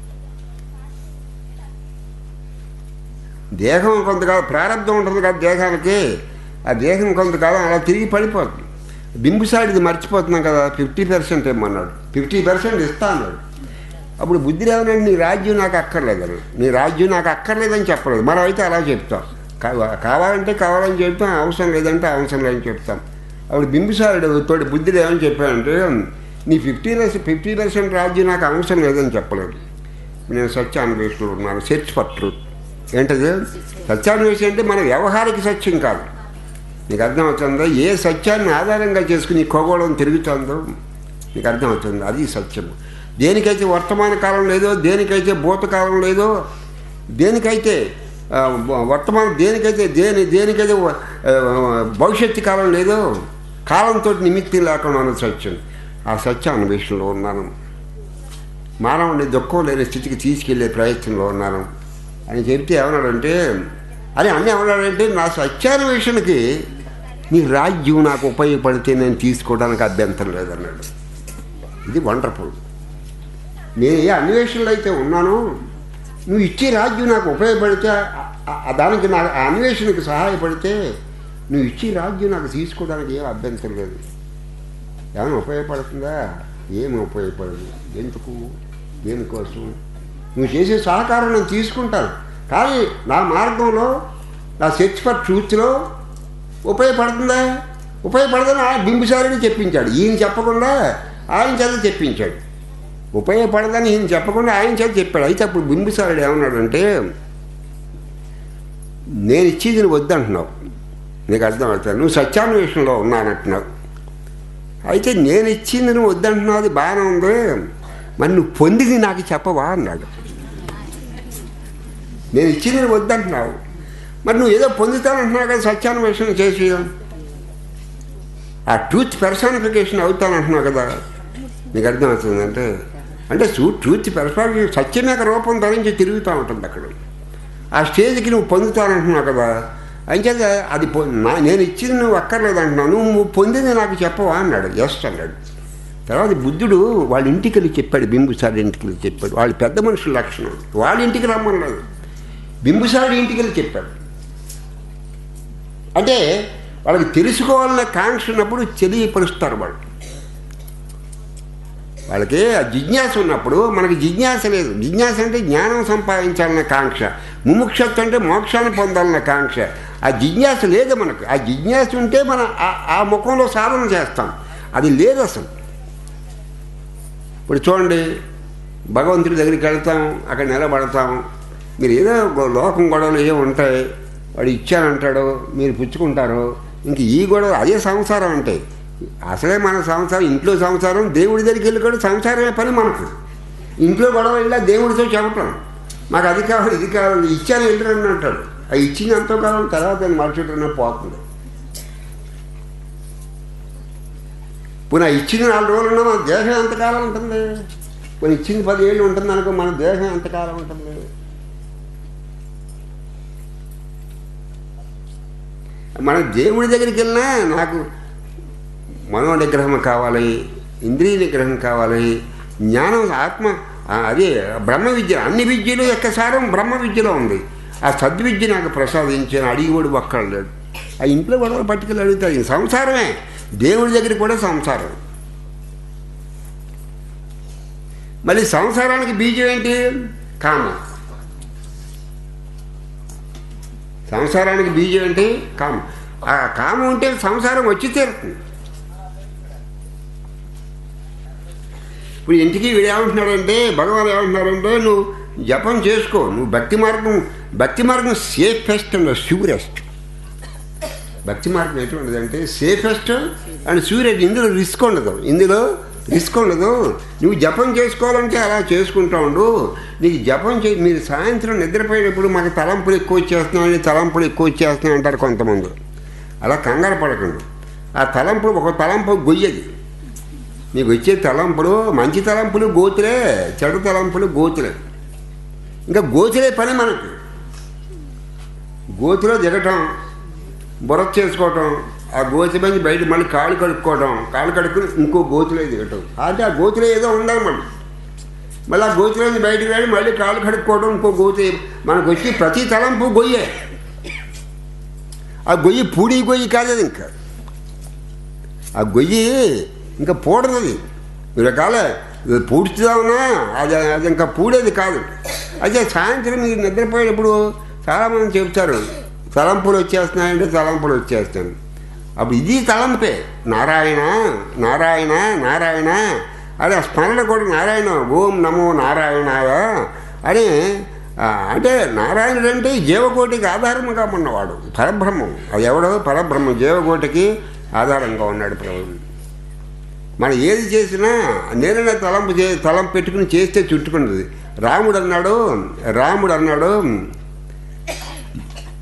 దేహం కొంతకాలం ప్రారంభం ఉంటుంది కదా దేహానికి ఆ దేహం కొంతకాలం అలా తిరిగి పడిపోతుంది బింబుసాడిది మర్చిపోతున్నాం కదా ఫిఫ్టీ పర్సెంట్ ఏమన్నాడు ఫిఫ్టీ పర్సెంట్ ఇస్తా అన్నాడు అప్పుడు బుద్ధి రావనండి నీ రాజ్యం నాకు అక్కర్లేదని నీ రాజ్యం నాకు అక్కర్లేదని చెప్పలేదు మనం అయితే అలా చెప్తాం కా- కావాలంటే కావాలని చెప్తాం అవసరం లేదంటే అవసరం లేదని చెప్తాం అప్పుడు బింబిసారుడు తోటి బుద్ధి ఏమని చెప్పాడంటే నీ ఫిఫ్టీ పర్సెంట్ ఫిఫ్టీ పర్సెంట్ రాజ్యం నాకు అవసరం లేదని చెప్పలేదు నేను సత్యాన్వేషణలో ఉన్నాను సెర్చ్ ఫర్ ట్రూత్ ఏంటది సత్యాన్వేషణ అంటే మన వ్యవహారిక సత్యం కాదు నీకు అర్థమవుతుందో ఏ సత్యాన్ని ఆధారంగా చేసుకుని ఖగోళం తిరుగుతుందో నీకు అర్థమవుతుంది అది సత్యము దేనికైతే వర్తమాన కాలం లేదో దేనికైతే భూతకాలం లేదో దేనికైతే ఆ, వర్తమానం దేనికైతే దేని దేనికైతే ఆ, భవిష్యత్తు కాలం లేదో కాలంతో నిమిత్తి లేకుండా ఉన్న సత్యం ఆ సత్య అన్వేషణలో ఉన్నాను మానవుని దుఃఖం లేని స్థితికి తీసుకెళ్లే ప్రయత్నంలో ఉన్నాను అని చెప్తే ఏమన్నాడంటే అని అన్నీ ఏమన్నాడంటే నా సత్యాన్వేషణకి నీ రాజ్యం నాకు ఉపయోగపడితే నేను తీసుకోవడానికి అభ్యంతరం లేదన్నాడు ఇది వండర్ఫుల్ నేను ఏ అన్వేషణలో అయితే ఉన్నానో నువ్వు ఇచ్చే రాజ్యం నాకు ఉపయోగపడితే ఆ- ఆ- దానికి నా ఆ అన్వేషణకు సహాయపడితే నువ్వు ఇచ్చే రాజ్యం నాకు తీసుకోవడానికి ఏం అభ్యంతరం లేదు ఏమైనా ఉపయోగపడుతుందా ఏమి ఉపయోగపడదు ఎందుకు దేనికోసం నువ్వు చేసే సహకారం నేను తీసుకుంటాను కానీ నా మార్గంలో నా సెర్చ్ ఫర్ ట్రూత్లో ఉపయోగపడుతుందా ఉపయోగపడదని ఆయన బింబిసారిని చెప్పించాడు ఈయన చెప్పకుండా ఆయన చేత చెప్పించాడు ఉపయోగపడదని ఈయన చెప్పకుండా ఆయన చేత చెప్పాడు అయితే అప్పుడు బింబిసారుడు ఏమన్నాడంటే నేను ఇచ్చేది నువ్వు వద్దంటున్నావు నీకు అర్థం అవుతుంది నువ్వు సత్యాన్వేషణలో ఉన్నానంటున్నావు అయితే నేను ఇచ్చింది నువ్వు వద్దంటున్నావు అది బాగానే ఉంది మరి నువ్వు పొందింది నాకు చెప్పవా అన్నాడు నేను ఇచ్చింది నువ్వు వద్దంటున్నావు మరి నువ్వు ఏదో పొందుతానంటున్నావు కదా సత్యాన్వేషణ చేసి ఆ ట్రూత్ పెర్సానిఫికేషన్ అవుతానంటున్నావు కదా నీకు అర్థమవుతుందంటే అంటే ట్రూ- ట్రూత్ పెర్సానిఫికేషన్ సత్యమేక రూపం ధరించి తిరుగుతూ ఉంటుంది అక్కడ ఆ స్టేజ్కి నువ్వు పొందుతానంటున్నావు కదా అంచేత అది పొ- నా నేను ఇచ్చింది నువ్వు అక్కర్లేదు అంటున్నావు నువ్వు పొందింది నాకు చెప్పవా అన్నాడు ఎస్ అన్నాడు తర్వాత బుద్ధుడు వాళ్ళ ఇంటికి వెళ్ళి చెప్పాడు బింబుసారి ఇంటికి వెళ్ళి చెప్పాడు వాళ్ళు పెద్ద మనుషుల లక్షణం వాళ్ళ ఇంటికి రమ్మన్నాడు బింబుసారి ఇంటికి వెళ్ళి చెప్పాడు అంటే వాళ్ళకి తెలుసుకోవాలనే కాంక్ష ఉన్నప్పుడు తెలియపరుస్తారు వాళ్ళు వాళ్ళకి ఆ జిజ్ఞాస ఉన్నప్పుడు మనకి జిజ్ఞాస లేదు జిజ్ఞాస అంటే జ్ఞానం సంపాదించాలన్న కాంక్ష ముముక్షత్వం అంటే మోక్షాన్ని పొందాలన్న కాంక్ష ఆ జిజ్ఞాస లేదు మనకు ఆ జిజ్ఞాస ఉంటే మనం ఆ- ఆ ముఖంలో సాధన చేస్తాం అది లేదు అసలు ఇప్పుడు చూడండి భగవంతుడి దగ్గరికి వెళ్తాం అక్కడ నిలబడతాం మీరు ఏదో గొ- లోకం గొడవలు ఏవో ఉంటాయి వాడు ఇచ్చానంటాడు మీరు పుచ్చుకుంటారు ఇంక ఈ గొడవ అదే సంసారం అంటే అసలే మన సంసారం ఇంట్లో సంసారం దేవుడి దగ్గరికి వెళ్ళి కూడా సంసారమే పని మనకు ఇంట్లో గొడవ వెళ్ళా దేవుడితో చెప్పటం మాకు అది కావాలి ఇది కావాలి ఇచ్చాను వెళ్ళరండి అంటాడు ఆ ఇచ్చింది ఎంతో కాలం తర్వాత అది మరుచుటనే పోతుంది పోనీ ఆ ఇచ్చింది నాలుగు రోజులు ఉన్నా మన దేహం ఎంతకాలం ఉంటుంది పోనీ ఇచ్చింది పదిహేళ్ళు ఉంటుంది అనుకో మన దేహం ఎంతకాలం ఉంటుంది మన దేవుడి దగ్గరికి వెళ్ళినా నాకు మనో నిగ్రహం కావాలి ఇంద్రియ నిగ్రహం కావాలి జ్ఞానం ఆత్మ ఆ, అదే బ్రహ్మ విద్య అన్ని విద్యలు యొక్క సారం బ్రహ్మ విద్యలో ఉంది ఆ సద్విద్య నాకు ప్రసాదించాను అడిగివాడు ఒక్కడు లేడు ఆ ఇంట్లో గొడవలు పట్టుకెళ్ళి అడుగుతాయి ఇది సంసారమే దేవుడి దగ్గర కూడా సంసారం మళ్ళీ సంసారానికి బీజం ఏంటి కామం సంసారానికి బీజం ఏంటి కామం ఆ కామం ఉంటే సంసారం వచ్చి తీరుతుంది ఇప్పుడు ఇంటికి వీడు ఏమంటున్నాడంటే భగవాన్ ఏమంటున్నాడంటే నువ్వు జపం చేసుకో నువ్వు భక్తి మార్గం భక్తి మార్గం సేఫెస్ట్ అండ్ షూరెస్ట్ భక్తి మార్గం ఎటువంటిది అంటే సేఫెస్ట్ అండ్ షూరెస్ట్ ఇందులో రిస్క్ ఉండదు ఇందులో రిస్క్ ఉండదు నువ్వు జపం చేసుకోవాలంటే అలా చేసుకుంటా ఉండు నీకు జపం చే మీరు సాయంత్రం నిద్రపోయేటప్పుడు మాకు తలంపులు ఎక్కువ వచ్చేస్తున్నాయని తలంపులు ఎక్కువ వచ్చేస్తున్నాయి అంటారు కొంతమంది అలా కంగారు పడకండి ఆ తలంపులు ఒక తలంపు గొయ్యది మీకు వచ్చే తలంపులు మంచి తలంపులు గోతులే చెడు తలంపులు గోతులే ఇంకా గోతులే పని మనకి గోతులో దిగటం బుర్ర చేసుకోవటం ఆ గోతి మంచి బయట మళ్ళీ కాళ్ళు కడుక్కోవటం కాళ్ళు కడుక్కుని ఇంకో గోతులే దిగటం అంటే ఆ గోతులో ఏదో ఉండాలి మళ్ళీ మళ్ళీ ఆ గోతులో నుంచి బయటకు వెళ్ళి మళ్ళీ కాళ్ళు కడుక్కోవడం ఇంకో గోతి మనకు వచ్చి ప్రతి తలంపు గొయ్యే ఆ గొయ్యి పూడి గొయ్యి కాదు అది ఇంకా ఆ గొయ్యి ఇంకా పూడదది మీరు రకాల పూడ్చుదామన్నా అది అది ఇంకా పూడేది కాదు అయితే సాయంత్రం మీరు నిద్రపోయేటప్పుడు చాలామంది చెప్తారు తలంపులు వచ్చేస్తున్నాయంటే తలంపులు వచ్చేస్తాను అప్పుడు ఇది తలంపే నారాయణ నారాయణ నారాయణ అదే ఆ స్మరణ కూడా నారాయణ ఓం నమో నారాయణాయ అని ఆ, అంటే నారాయణుడు అంటే జీవకోటికి ఆధారంగా ఉన్నవాడు పరబ్రహ్మం అది ఎవడో పరబ్రహ్మం జీవకోటికి ఆధారంగా ఉన్నాడు ప్రభువు మనం ఏది చేసినా నేననే తలంపు చే తలంపు పెట్టుకుని చేస్తే చుట్టుకున్నది రాముడు అన్నాడు రాముడు అన్నాడు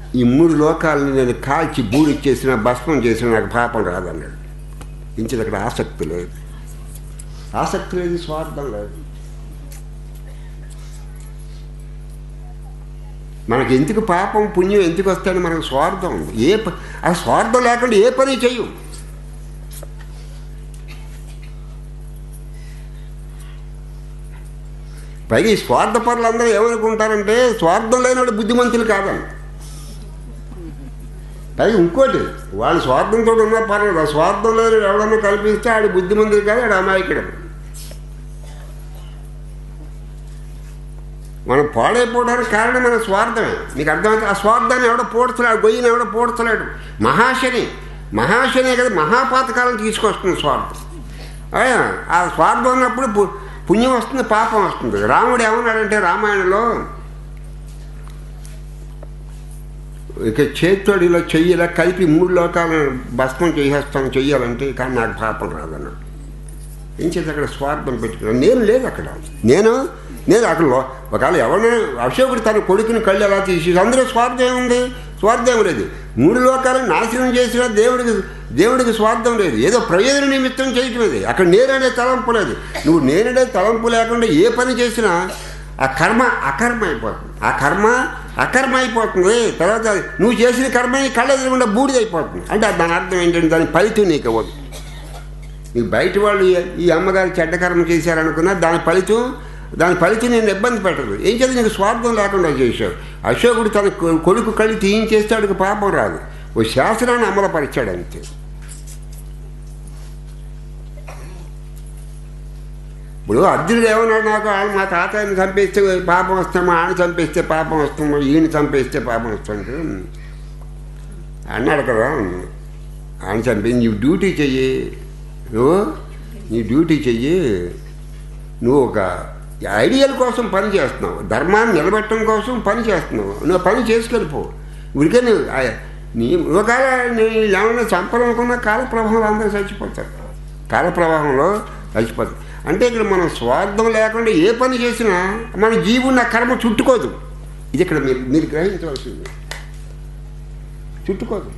ఈ మూడు లోకాలని నేను కాల్చి బూడిచ్చేసిన భస్మం చేసిన నాకు పాపం రాదన్నాడు ఇంచి అక్కడ ఆసక్తి లేదు ఆసక్తి లేదు స్వార్థం లేదు మనకి ఎందుకు పాపం పుణ్యం ఎందుకు వస్తాయని మనకు స్వార్థం ఉంది ఏ ప- ఆ స్వార్థం లేకుండా ఏ పని చెయ్యం పైగా ఈ స్వార్థ పనులు అందరూ ఏమనుకుంటారంటే స్వార్థం లేనివాడు బుద్ధిమంతులు కాదని పైగా ఇంకోటి వాళ్ళు స్వార్థంతో ఉన్న పర్లేదు ఆ స్వార్థం లేని ఎవడన్నా కల్పిస్తే ఆడు బుద్ధిమంతులు కాదు ఆడు అమాయకుడు మనం పాడైపోవడానికి కారణం మన స్వార్థమే నీకు అర్థమైతే ఆ స్వార్థాన్ని ఎవడో పోడ్చలేడు గొయ్యిని ఎవడో పోడ్చలేడు మహాశని మహాశనే కదా మహాపాతకాలను తీసుకొస్తుంది స్వార్థం ఆ, ఆ స్వార్థం ఉన్నప్పుడు పు- పుణ్యం వస్తుంది పాపం వస్తుంది రాముడు ఏమన్నాడంటే రామాయణంలో ఇక చేత్తోడు ఇలా చెయ్యిలా కలిపి మూడు లోకాలను భస్మం చేసేస్తాను చెయ్యాలంటే కానీ నాకు పాపం రాదన్నాడు ఏం చేసి అక్కడ స్వార్థం పెట్టుకున్నాను నేను లేదు అక్కడ నేను నేను అక్కడ లో- ఒకవేళ ఎవరైనా అశోకుడు తన కొడుకుని కళ్ళు ఎలా తీసి అందులో స్వార్థం ఏముంది స్వార్థం ఏం లేదు మూడు లోకాలను నాశనం చేసినా దేవుడికి దేవుడికి స్వార్థం లేదు ఏదో ప్రయోజన నిమిత్తం చేయటం ఇది అక్కడ నేననే తలంపు లేదు నువ్వు నేననే తలంపు లేకుండా ఏ పని చేసినా ఆ కర్మ అకర్మ అయిపోతుంది ఆ కర్మ అకర్మ అయిపోతుంది తర్వాత నువ్వు చేసిన కర్మ నీ కళ్ళ ఎదురుగుండా బూడిదైపోతుంది అంటే దాని అర్థం ఏంటంటే దాని ఫలితం నీకు ఇవ్వదు నీకు బయట వాళ్ళు ఈ- ఈ అమ్మగారు చెడ్డ కర్మ చేశారనుకున్నా దాని ఫలితం దాని ఫలితం నేను ఇబ్బంది పెట్టదు ఏం చేత నీకు స్వార్థం లేకుండా చేశావు అశోకుడు తన కొ- కొడుకు కళ్ళు తీయించేస్తే వాడికి పాపం రాదు ఓ శాస్త్రాన్ని అమలుపరిచాడు అంతే ఇప్పుడు అర్జునుడు ఏమన్నాడు నాకు ఆయన మా తాతయ్యని చంపేస్తే పాపం వస్తామో ఆయన చంపేస్తే పాపం వస్తామో ఈయన చంపేస్తే పాపం వస్తుంటే అన్నాడు కదా ఆయన చంపి నీ డ్యూటీ చెయ్యి నువ్వు నీ డ్యూటీ చెయ్యి నువ్వు ఒక ఐడియల్ కోసం పని చేస్తున్నావు ధర్మాన్ని నిలబెట్టడం కోసం పని చేస్తున్నావు నువ్వు పని చేసుకెళ్ళిపో ఉడికే నువ్వు ఆ- నీ ఒకవేళ నేను ఏమైనా చంపాలనుకున్న కాల ప్రవాహంలో అందరూ చచ్చిపోతారు కాల ప్రవాహంలో చచ్చిపోతారు అంటే ఇక్కడ మనం స్వార్థం లేకుండా ఏ పని చేసినా మన జీవుని ఆ కర్మ చుట్టుకోదు ఇది ఇక్కడ మీరు మీరు గ్రహించవలసింది చుట్టుకోదు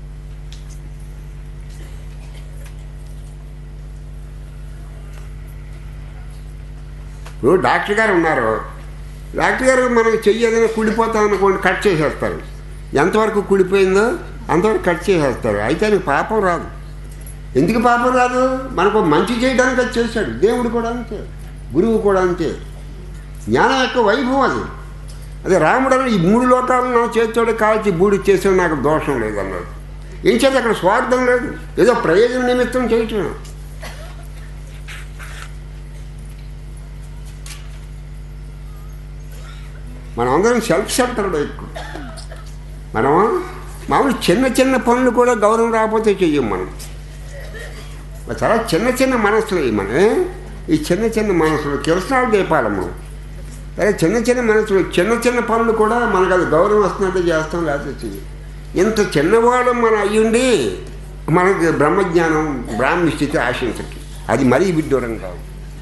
ఇప్పుడు డాక్టర్ గారు ఉన్నారు డాక్టర్ గారు మనకి చెయ్యి ఏదైనా కుళ్ళిపోతాం అనుకోండి కట్ చేసేస్తారు ఎంతవరకు కుళ్ళిపోయిందో అంతవరకు కట్ చేసేస్తారు అయితే ఆయనకు పాపం రాదు ఎందుకు పాపం రాదు మనకు మంచి చేయడానికి అది చేశాడు దేవుడు కూడా అంతే గురువు కూడా అంతే జ్ఞానం యొక్క వైభవం అది అదే రాముడు అన్నాడు, ఈ మూడు లోకాలను నా చేతితోటి కాల్చి బూడి చేసిన నాకు దోషం లేదు అన్నాడు ఏం చేత అక్కడ స్వార్థం లేదు ఏదో ప్రయోజన నిమిత్తం చేయటం మనం అందరం సెల్ఫ్ సెంటర్డ్ ఎక్కువ మనం మామూలు చిన్న చిన్న పనులు కూడా గౌరవం రాకపోతే చెయ్యం మనం మరి చాలా చిన్న చిన్న మనసులు ఇవి మన ఈ చిన్న చిన్న మనసులు కిరసనాలు దీపాలి మనం అదే చిన్న చిన్న మనసులు చిన్న చిన్న పనులు కూడా మనకు అది గౌరవం వస్తున్నట్టు చేస్తాం లేకపోతే చెయ్యం ఇంత చిన్నవాడు మన అయ్యుండి మనకి బ్రహ్మజ్ఞానం బ్రాహ్మణ స్థితి ఆశించకి అది మరీ విడ్డూరం కాదు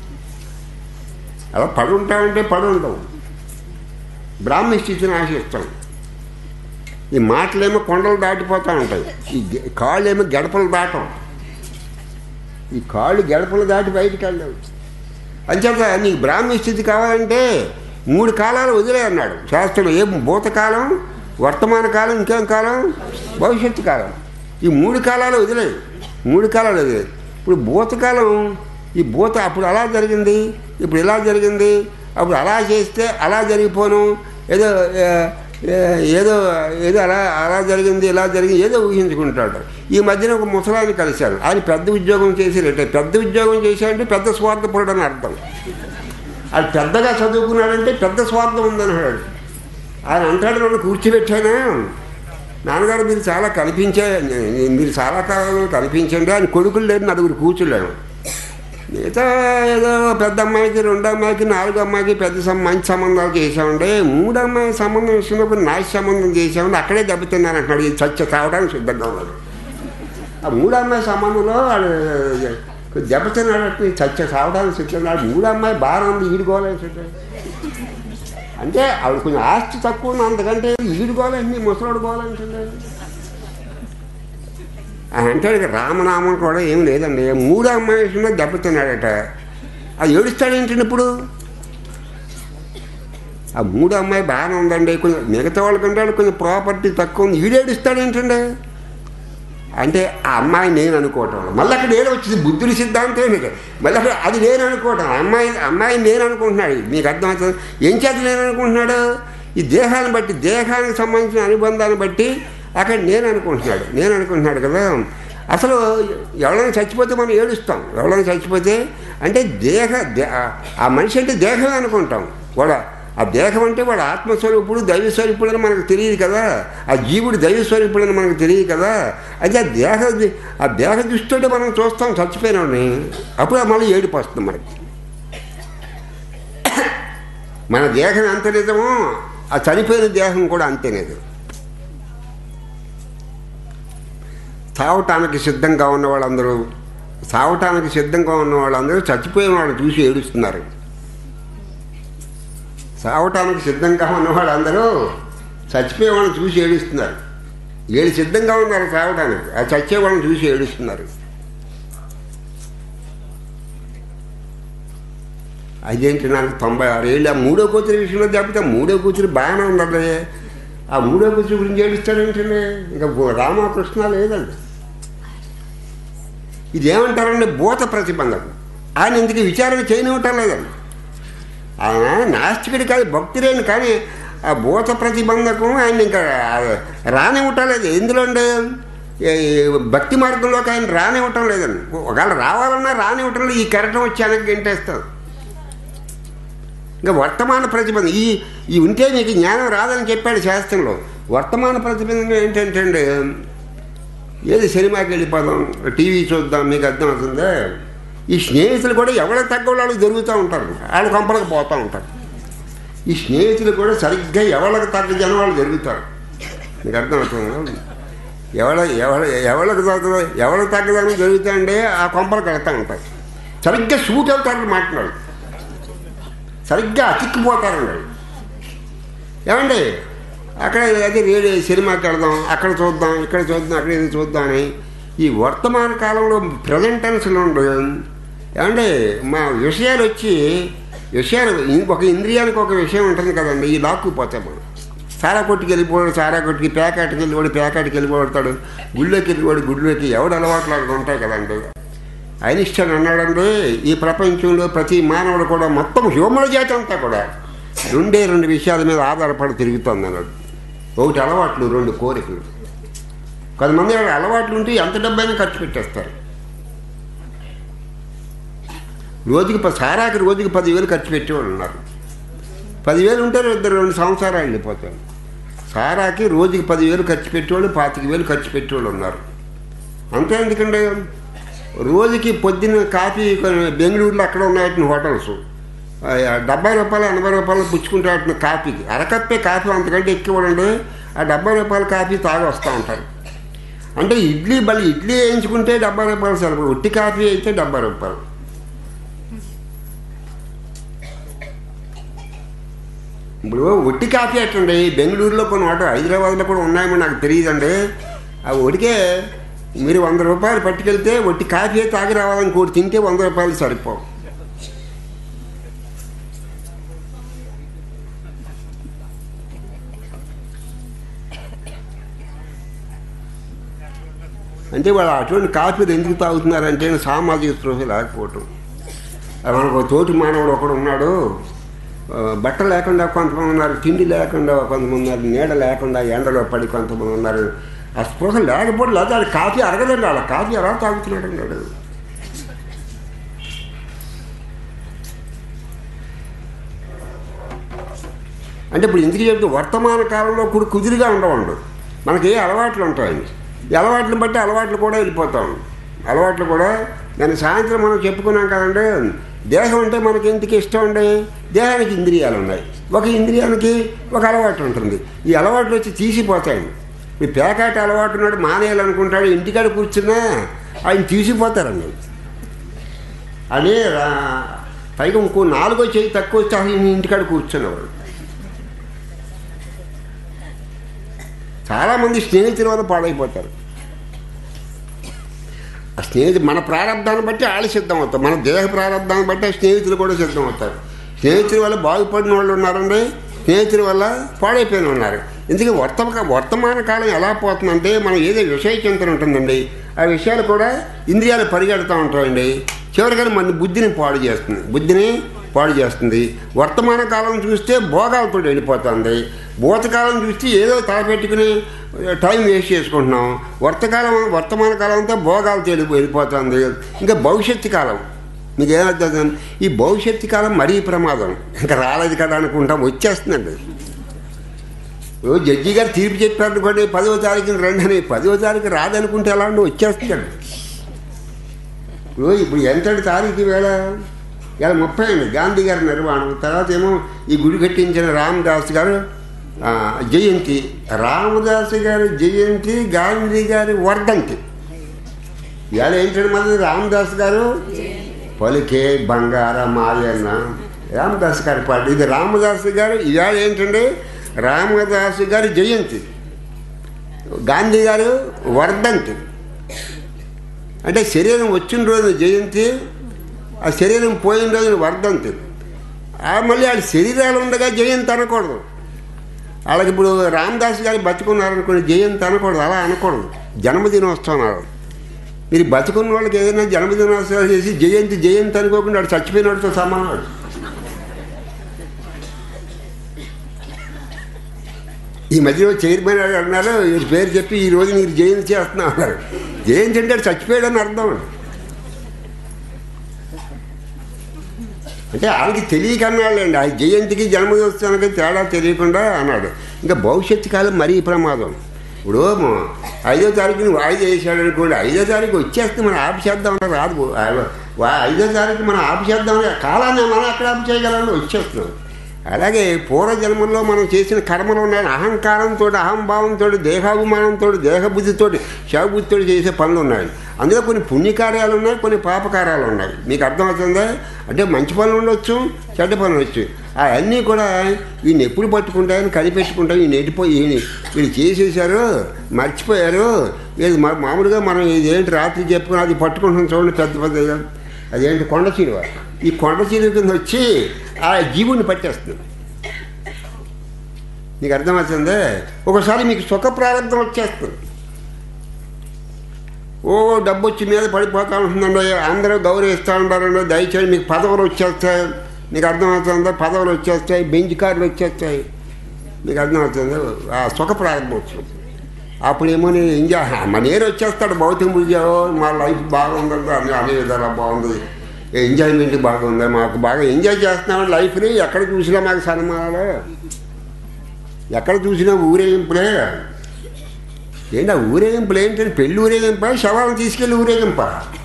అలా పడి ఉంటామంటే పడి ఉంటాం బ్రాహ్మణ స్థితిని ఆశిస్తాం ఈ మాటలేమో కొండలు దాటిపోతూ ఉంటాయి ఈ గె- కాళ్ళేమో గడపలు దాటం ఈ కాళ్ళు గడపలు దాటి బయటికి వెళ్ళలేవు అంచేత నీకు బ్రాహ్మణ స్థితి కావాలంటే మూడు కాలాలు వదిలే అన్నాడు శాస్త్రం ఏం భూతకాలం వర్తమాన కాలం ఇంకేం కాలం భవిష్యత్తు కాలం ఈ మూడు కాలాలు వదిలేదు మూడు కాలాలు వదిలేదు ఇప్పుడు భూతకాలం ఈ భూత అప్పుడు అలా జరిగింది ఇప్పుడు ఇలా జరిగింది అప్పుడు అలా చేస్తే అలా జరిగిపోను ఏదో ఏ, ఏ, ఏదో ఏదో అలా అలా జరిగింది ఇలా జరిగింది ఏదో ఊహించుకుంటాడు ఈ మధ్యన ఒక ముసలాన్ని కలిశాను ఆయన పెద్ద ఉద్యోగం చేసి రిటైర్ పెద్ద ఉద్యోగం చేశాడంటే పెద్ద స్వార్థపరుడు అని అర్థం అది పెద్దగా చదువుకున్నాడంటే పెద్ద స్వార్థం ఉందన్నాడు ఆయన అంటాడు నన్ను కూర్చోబెట్టానా నాన్నగారు మీరు చాలా కనిపించే మీరు చాలా కాలంలో కనిపించండి ఆయన కొడుకులు లేరు నలుగురు కూర్చున్నాను మిగతా ఏదో పెద్ద అమ్మాయికి రెండు అమ్మాయికి నాలుగు అమ్మాయికి పెద్ద సం- మంచి సంబంధాలు చేసామంటే మూడు అమ్మాయి సంబంధం ఇచ్చినప్పుడు నాశ సంబంధం చేసామంటే అక్కడే దెబ్బతిన్నాను అంటున్నాడు ఇది చచ్చ తాగడానికి సిద్ధంగా ఉన్నాడు ఆ మూడు అమ్మాయి సంబంధంలో వాడు దెబ్బతిన్నాడు చచ్చ సావడానికి సిద్ధంగా మూడు అమ్మాయి బాగా ఉంది ఈడుకోవాలి అంటే ఆవిడ కొంచెం ఆస్తి తక్కువ ఉంది అంతకంటే ఈడుకోవాలండి ముసలాడుకోవాలంటే అంటాడు ఇక రామనామం కూడా ఏం లేదండి మూడు అమ్మాయి దెబ్బతిన్నాడట అది ఏడుస్తాడేంటండి ఇప్పుడు ఆ మూడు అమ్మాయి బాగానే ఉందండి కొంచెం మిగతా వాళ్ళకంటే వాళ్ళు కొంచెం ప్రాపర్టీ తక్కువ ఉంది ఈడేడుస్తాడేంటండి అంటే ఆ అమ్మాయి నేను అనుకోవటం మళ్ళీ అక్కడ ఏదో వచ్చింది బుద్ధుడి సిద్ధాంతం ఏంటి మళ్ళీ అక్కడ అది నేను అనుకోవటం అమ్మాయి అమ్మాయి నేను అనుకుంటున్నాడు మీకు అర్థమవుతుంది ఏం చేత నేను అనుకుంటున్నాడు ఈ దేహాన్ని బట్టి దేహానికి సంబంధించిన అనుబంధాన్ని బట్టి అక్కడ నేను అనుకుంటున్నాడు నేను అనుకుంటున్నాడు కదా అసలు ఎవరైనా చచ్చిపోతే మనం ఏడుస్తాం ఎవరైనా చచ్చిపోతే అంటే దేహ దే- ఆ మనిషి అంటే దేహమే అనుకుంటాం కూడా ఆ దేహం అంటే వాడు ఆత్మస్వరూపుడు దైవస్వరూపుడు అని మనకు తెలియదు కదా ఆ జీవుడు దైవస్వరూపుడు అని మనకు తెలియదు కదా అయితే ఆ దేహ ఆ దేహ దృష్టితో మనం చూస్తాం చచ్చిపోయినాన్ని అప్పుడు మళ్ళీ ఏడుపు వస్తుంది మనకి మన దేహం ఎంత నిజమో ఆ చనిపోయిన దేహం కూడా అంతే నిజం తావటానికి సిద్ధంగా ఉన్న వాళ్ళందరూ సావటానికి సిద్ధంగా ఉన్న వాళ్ళందరూ చచ్చిపోయిన వాళ్ళని చూసి ఏడుస్తున్నారు సావటానికి సిద్ధంగా ఉన్న వాళ్ళందరూ చచ్చిపోయే వాళ్ళని చూసి ఏడుస్తున్నారు ఏడు సిద్ధంగా ఉన్నారు సావటానికి ఆ చచ్చే వాళ్ళని చూసి ఏడుస్తున్నారు అదేంటి నాకు తొంభై ఆరు ఏళ్ళు ఆ మూడో కూతురు విషయంలో తప్పితే మూడో కూతురు బాగానే ఉన్నది ఆ మూడో కూతురు గురించి ఏడుస్తాడేంటండి ఇంకా రామకృష్ణ లేదండి ఇదేమంటారండి భూత ప్రతిబంధకం ఆయన ఇందుకు విచారణ చేయనివ్వటం లేదండి ఆయన నాస్తికుడు కాదు భక్తులేని కానీ ఆ భూత ప్రతిబంధకం ఆయన ఇంకా రానివ్వటం లేదు ఎందులో అండి ఈ భక్తి మార్గంలోకి ఆయన రానివ్వటం లేదండి ఒకవేళ రావాలన్నా రానివ్వటం లేదు ఈ కెరటం వచ్చి వెనక్కి గెంటేస్తాం ఇంకా వర్తమాన ప్రతిబంధం ఈ ఈ ఉంటే నీకు జ్ఞానం రాదని చెప్పాడు శాస్త్రంలో వర్తమాన ప్రతిబంధం ఏంటంటే అండి ఏది సినిమాకి వెళ్ళిపోదాం టీవీ చూద్దాం మీకు అర్థం అవుతుందా ఈ స్నేహితులు కూడా ఎవరికి తగ్గ వాళ్ళు దొరుకుతూ ఉంటారు వాళ్ళు కొంపలకు పోతూ ఉంటారు ఈ స్నేహితులు కూడా సరిగ్గా ఎవరికి తగ్గ జనం వాళ్ళు జరుగుతారు మీకు అర్థం అవుతుంది ఎవడ ఎవడ ఎవరికి తగ్గ ఎవరికి తగ్గదని జరుగుతాయంటే ఆ కొంపలకు వెళ్తూ ఉంటారు సరిగ్గా షూట్ అవుతారని మాట్లాడు సరిగ్గా అతిక్కిపోతారండి వాళ్ళు. ఏమండి అక్కడ అదే రేడియో సినిమాకి వెళదాం అక్కడ చూద్దాం ఇక్కడ చూద్దాం అక్కడ ఇది చూద్దాం అని ఈ వర్తమాన కాలంలో ప్రజెంట్ టెన్స్లో ఉండు ఏమంటే మా విషయాలు వచ్చి విషయాలు ఇ- ఒక ఇంద్రియానికి ఒక విషయం ఉంటుంది కదండి ఈ లాక్కుపోతాం మనం సారా కొట్టుకి వెళ్ళిపోయాడు సారా కొట్టుకి పేకాటికి వెళ్ళిపోయాడు పేకాటికి వెళ్ళిపోతాడు గుళ్ళోకి వెళ్ళిపోయాడు గుళ్ళోకి ఎవడు అలవాట్లు అక్కడ ఉంటాయి కదండి ఐనిస్టైన్ అన్నాడండి ఈ ప్రపంచంలో ప్రతి మానవుడు కూడా మొత్తం హ్యూమన్ జాతి అంతా కూడా రెండే రెండు విషయాల మీద ఆధారపడి తిరుగుతుంది అన్నాడు ఒకటి అలవాట్లు రెండు కోరికలు కొంతమంది వాళ్ళ అలవాట్లు ఉంటే ఎంత డబ్బైనా ఖర్చు పెట్టేస్తారు రోజుకి ప- సారాకి రోజుకి పదివేలు ఖర్చు పెట్టేవాళ్ళు ఉన్నారు పదివేలు ఉంటే ఇద్దరు రెండు సంవత్సరాలు వెళ్ళిపోతారు సారాకి రోజుకి పదివేలు ఖర్చు పెట్టేవాళ్ళు పాతిక వేలు ఖర్చు పెట్టేవాళ్ళు ఉన్నారు అంతే ఎందుకంటే రోజుకి పొద్దున్న కాఫీ కొ- బెంగళూరులో అక్కడ ఉన్నాయట హోటల్స్ ఆ, డెబ్బై రూపాయలు ఎనభై రూపాయలు పుచ్చుకుంటే కాఫీకి అరకప్పే కాఫీ అంతకంటే ఎక్కువ ఉండి ఆ డెబ్బై రూపాయల కాఫీ తాగి వస్తూ ఉంటారు అంటే ఇడ్లీ బలి ఇడ్లీ వేయించుకుంటే డెబ్బై రూపాయలు సరిపడు ఉట్టి కాఫీ అయితే డెబ్బై రూపాయలు ఇప్పుడు ఒట్టి కాఫీ అట్టండి బెంగళూరులో కొన్ని వాటర్ హైదరాబాద్లో కూడా ఉన్నాయేమో నాకు తెలియదండి ఆ ఒడికే మీరు వంద రూపాయలు పట్టుకెళ్తే ఒట్టి కాఫీ తాగి రావాలని కోటి తింటే వంద రూపాయలు సరిపోవు అంటే వాళ్ళు అటువంటి కాఫీలు ఎందుకు తాగుతున్నారంటే సామాజిక స్పృహ లేకపోవటం అది మనకు ఒక తోటి మానవుడు ఒకడు ఉన్నాడు ఆ, బట్ట లేకుండా కొంతమంది ఉన్నారు తిండి లేకుండా కొంతమంది ఉన్నారు నీడ లేకుండా ఎండలో పడి కొంతమంది ఉన్నారు ఆ స్పృహ లేకపోతే లేదా అది కాఫీ అరగదండి వాళ్ళ కాఫీ ఎలా తాగుతున్నాడు అన్నాడు అంటే ఇప్పుడు ఎందుకు చెప్తే వర్తమాన కాలంలో కూడా కుదిరిగా ఉండవండు మనకి ఏ అలవాట్లు ఉంటాయి ఈ అలవాట్లను బట్టి అలవాట్లు కూడా వెళ్ళిపోతాం అలవాట్లు కూడా దాని సాయంత్రం మనం చెప్పుకున్నాం కదండి దేహం అంటే మనకి ఎందుకు ఇష్టం ఉండే దేహానికి ఇంద్రియాలు ఉన్నాయి ఒక ఇంద్రియానికి ఒక అలవాటు ఉంటుంది ఈ అలవాట్లు వచ్చి తీసిపోతాయండి ఈ పేకాట అలవాటు ఉన్నాడు మానేయాలనుకుంటాడు ఇంటికాడ కూర్చున్నా ఆయన తీసిపోతారండి అదే రా- పైగా ఇంకో నాలుగో చేయి తక్కువ వస్తే అసలు ఈయన ఇంటికాడ కూర్చునేవాడు చాలామంది స్నేహితుల వల్ల పాడైపోతారు ఆ స్నేహితులు మన ప్రారంభాన్ని బట్టి వాళ్ళు సిద్ధం అవుతారు మన దేహ ప్రారంభాన్ని బట్టి ఆ స్నేహితులు కూడా సిద్ధం అవుతారు స్నేహితుల వల్ల బాగుపడిన వాళ్ళు ఉన్నారండి స్నేహితుల వల్ల పాడైపోయిన ఉన్నారు ఎందుకంటే వర్తమ వర్తమాన కాలం ఎలా పోతుందంటే మనం ఏదో విషయ చింతన ఉంటుందండి ఆ విషయాలు కూడా ఇంద్రియాలు పరిగెడుతూ ఉంటాయండి చివరిగా మన బుద్ధిని పాడు చేస్తుంది బుద్ధిని పాడు చేస్తుంది వర్తమాన కాలం చూస్తే భోగాలతో వెళ్ళిపోతుంది భూతకాలం చూస్తే ఏదో తలపెట్టుకుని టైం వేస్ట్ చేసుకుంటున్నాం వర్తకాలం వర్తమాన కాలం అంతా భోగాలతో వెళ్ళి వెళ్ళిపోతుంది ఇంకా భవిష్యత్తు కాలం మీకు ఏమర్థం ఈ భవిష్యత్తు కాలం మరీ ప్రమాదం ఇంకా రాలేదు కదా అనుకుంటాం వచ్చేస్తుందండి ఓ జడ్జి గారు తీర్పు చెప్పారు అనుకోండి పదవ తారీఖున రండి అని పదవ తారీఖు రాదనుకుంటే ఎలా ఉండి వచ్చేస్తాడు ఇప్పుడు ఇప్పుడు ఎంతటి తారీఖు వేళ ఇలా ముప్పై అండి గాంధీ గారి నిర్మాణం తర్వాత ఏమో ఈ గుడి కట్టించిన రామదాస్ గారు ఆ, జయంతి రామదాస్ గారి జయంతి గాంధీ గారి వర్ధంతి ఇవాళ ఏంటంటే మళ్ళీ రామదాస్ గారు పలికే బంగార మాయన్న రామదాస్ గారి పాట ఇది రామదాస్ గారు ఇవాళ ఏంటంటే రామదాస్ గారి జయంతి గాంధీ గారు వర్ధంతి అంటే శరీరం వచ్చిన రోజు జయంతి ఆ శరీరం పోయిన రోజున వర్ధంతి ఆ మళ్ళీ వాళ్ళ శరీరాలు ఉండగా జయంతి అనకూడదు వాళ్ళకి ఇప్పుడు రామదాస్ గారు బతుకున్నారనుకోండి జయంతి అనకూడదు అలా అనకూడదు జన్మదినోత్సవం అనాలి మీరు బతుకున్న వాళ్ళకి ఏదైనా జన్మదినోత్సవాలు చేసి జయంతి జయంతి అనుకోకుండా వాడు చచ్చిపోయినవాడితో సమానం వాడు. ఈ మధ్యలో చైర్మన్ గారు అన్నారు వీరి పేరు చెప్పి ఈ రోజు మీరు జయంతి చేస్తున్నాం అన్నారు జయంతి అంటే వాడు చచ్చిపోయాడని అర్థం అండి అంటే ఆయనకి తెలియక అన్నాళ్ళండి ఆ జయంతికి జన్మదినోత్సవానికి తేడా తెలియకుండా అన్నాడు ఇంకా భవిష్యత్తు కాలం మరీ ప్రమాదం ఇప్పుడు మ- ఐదో తారీఖుని వాయిదా వేసాడు అనుకోండి ఐదో తారీఖు వచ్చేస్తే మనం ఆపు చేద్దామని రాదు ఆ- వా- ఐదో తారీఖు మనం ఆపు చేద్దామని కాలాన్ని మనం ఎక్కడ ఆపు చేయగలని వచ్చేస్తున్నాం అలాగే పూర్వజన్మల్లో మనం చేసిన కర్మలు ఉన్నాయి అహంకారంతో అహంభావంతో దేహాభిమానంతో దేహబుద్ధితో శవబుద్ధితో చేసే పనులు ఉన్నాయి అందులో కొన్ని పుణ్యకార్యాలు ఉన్నాయి కొన్ని పాపకార్యాలు ఉన్నాయి మీకు అర్థమవుతుందా అంటే మంచి పనులు ఉండొచ్చు చెడ్డ పనులు ఉండొచ్చు అవన్నీ కూడా వీడిని ఎప్పుడు పట్టుకుంటాయని కనిపెట్టుకుంటాయి ఈయన ఎడిపోయి ఈయన వీళ్ళు చేసేసారు మర్చిపోయారు ఇది మా- మామూలుగా మనం ఇదేంటి రాత్రి చెప్పుకుని అది పట్టుకుంటున్నాం చూడండి పెద్ద పెద్ద అదేంటి కొండ చీరువ ఈ కొండ చీరువ కింద వచ్చి ఆ జీవుని పట్టేస్తుంది నీకు అర్థమవుతుందే ఒకసారి మీకు సుఖ ప్రారంభం వచ్చేస్తుంది ఓ డబ్బు వచ్చి మీద పడిపోతా ఉంటుందండి అందరూ గౌరవిస్తూ ఉంటారండి దయచేసి మీకు పదవులు వచ్చేస్తాయి మీకు అర్థమవుతుందా పదవులు వచ్చేస్తాయి బెంచ్ కార్లు వచ్చేస్తాయి మీకు అర్థమవుతుంది ఆ సుఖ ప్రారంభం వచ్చింది అప్పుడేమో నేను ఎంజాయ్ మా నేను వచ్చేస్తాడు భౌతిక పూజావో మా లైఫ్ బాగుందండి అన్ని అన్ని విధాలా బాగుంది ఎంజాయ్మెంట్ బాగుంది మాకు బాగా ఎంజాయ్ చేస్తున్నాం లైఫ్ని ఎక్కడ చూసినా మాకు సన్మానాలు ఎక్కడ చూసినా ఊరేగింపులే ఏంటి ఆ ఊరేగింపులు ఏంటంటే పెళ్ళి ఊరేగింప శవాలను తీసుకెళ్ళి ఊరేగింప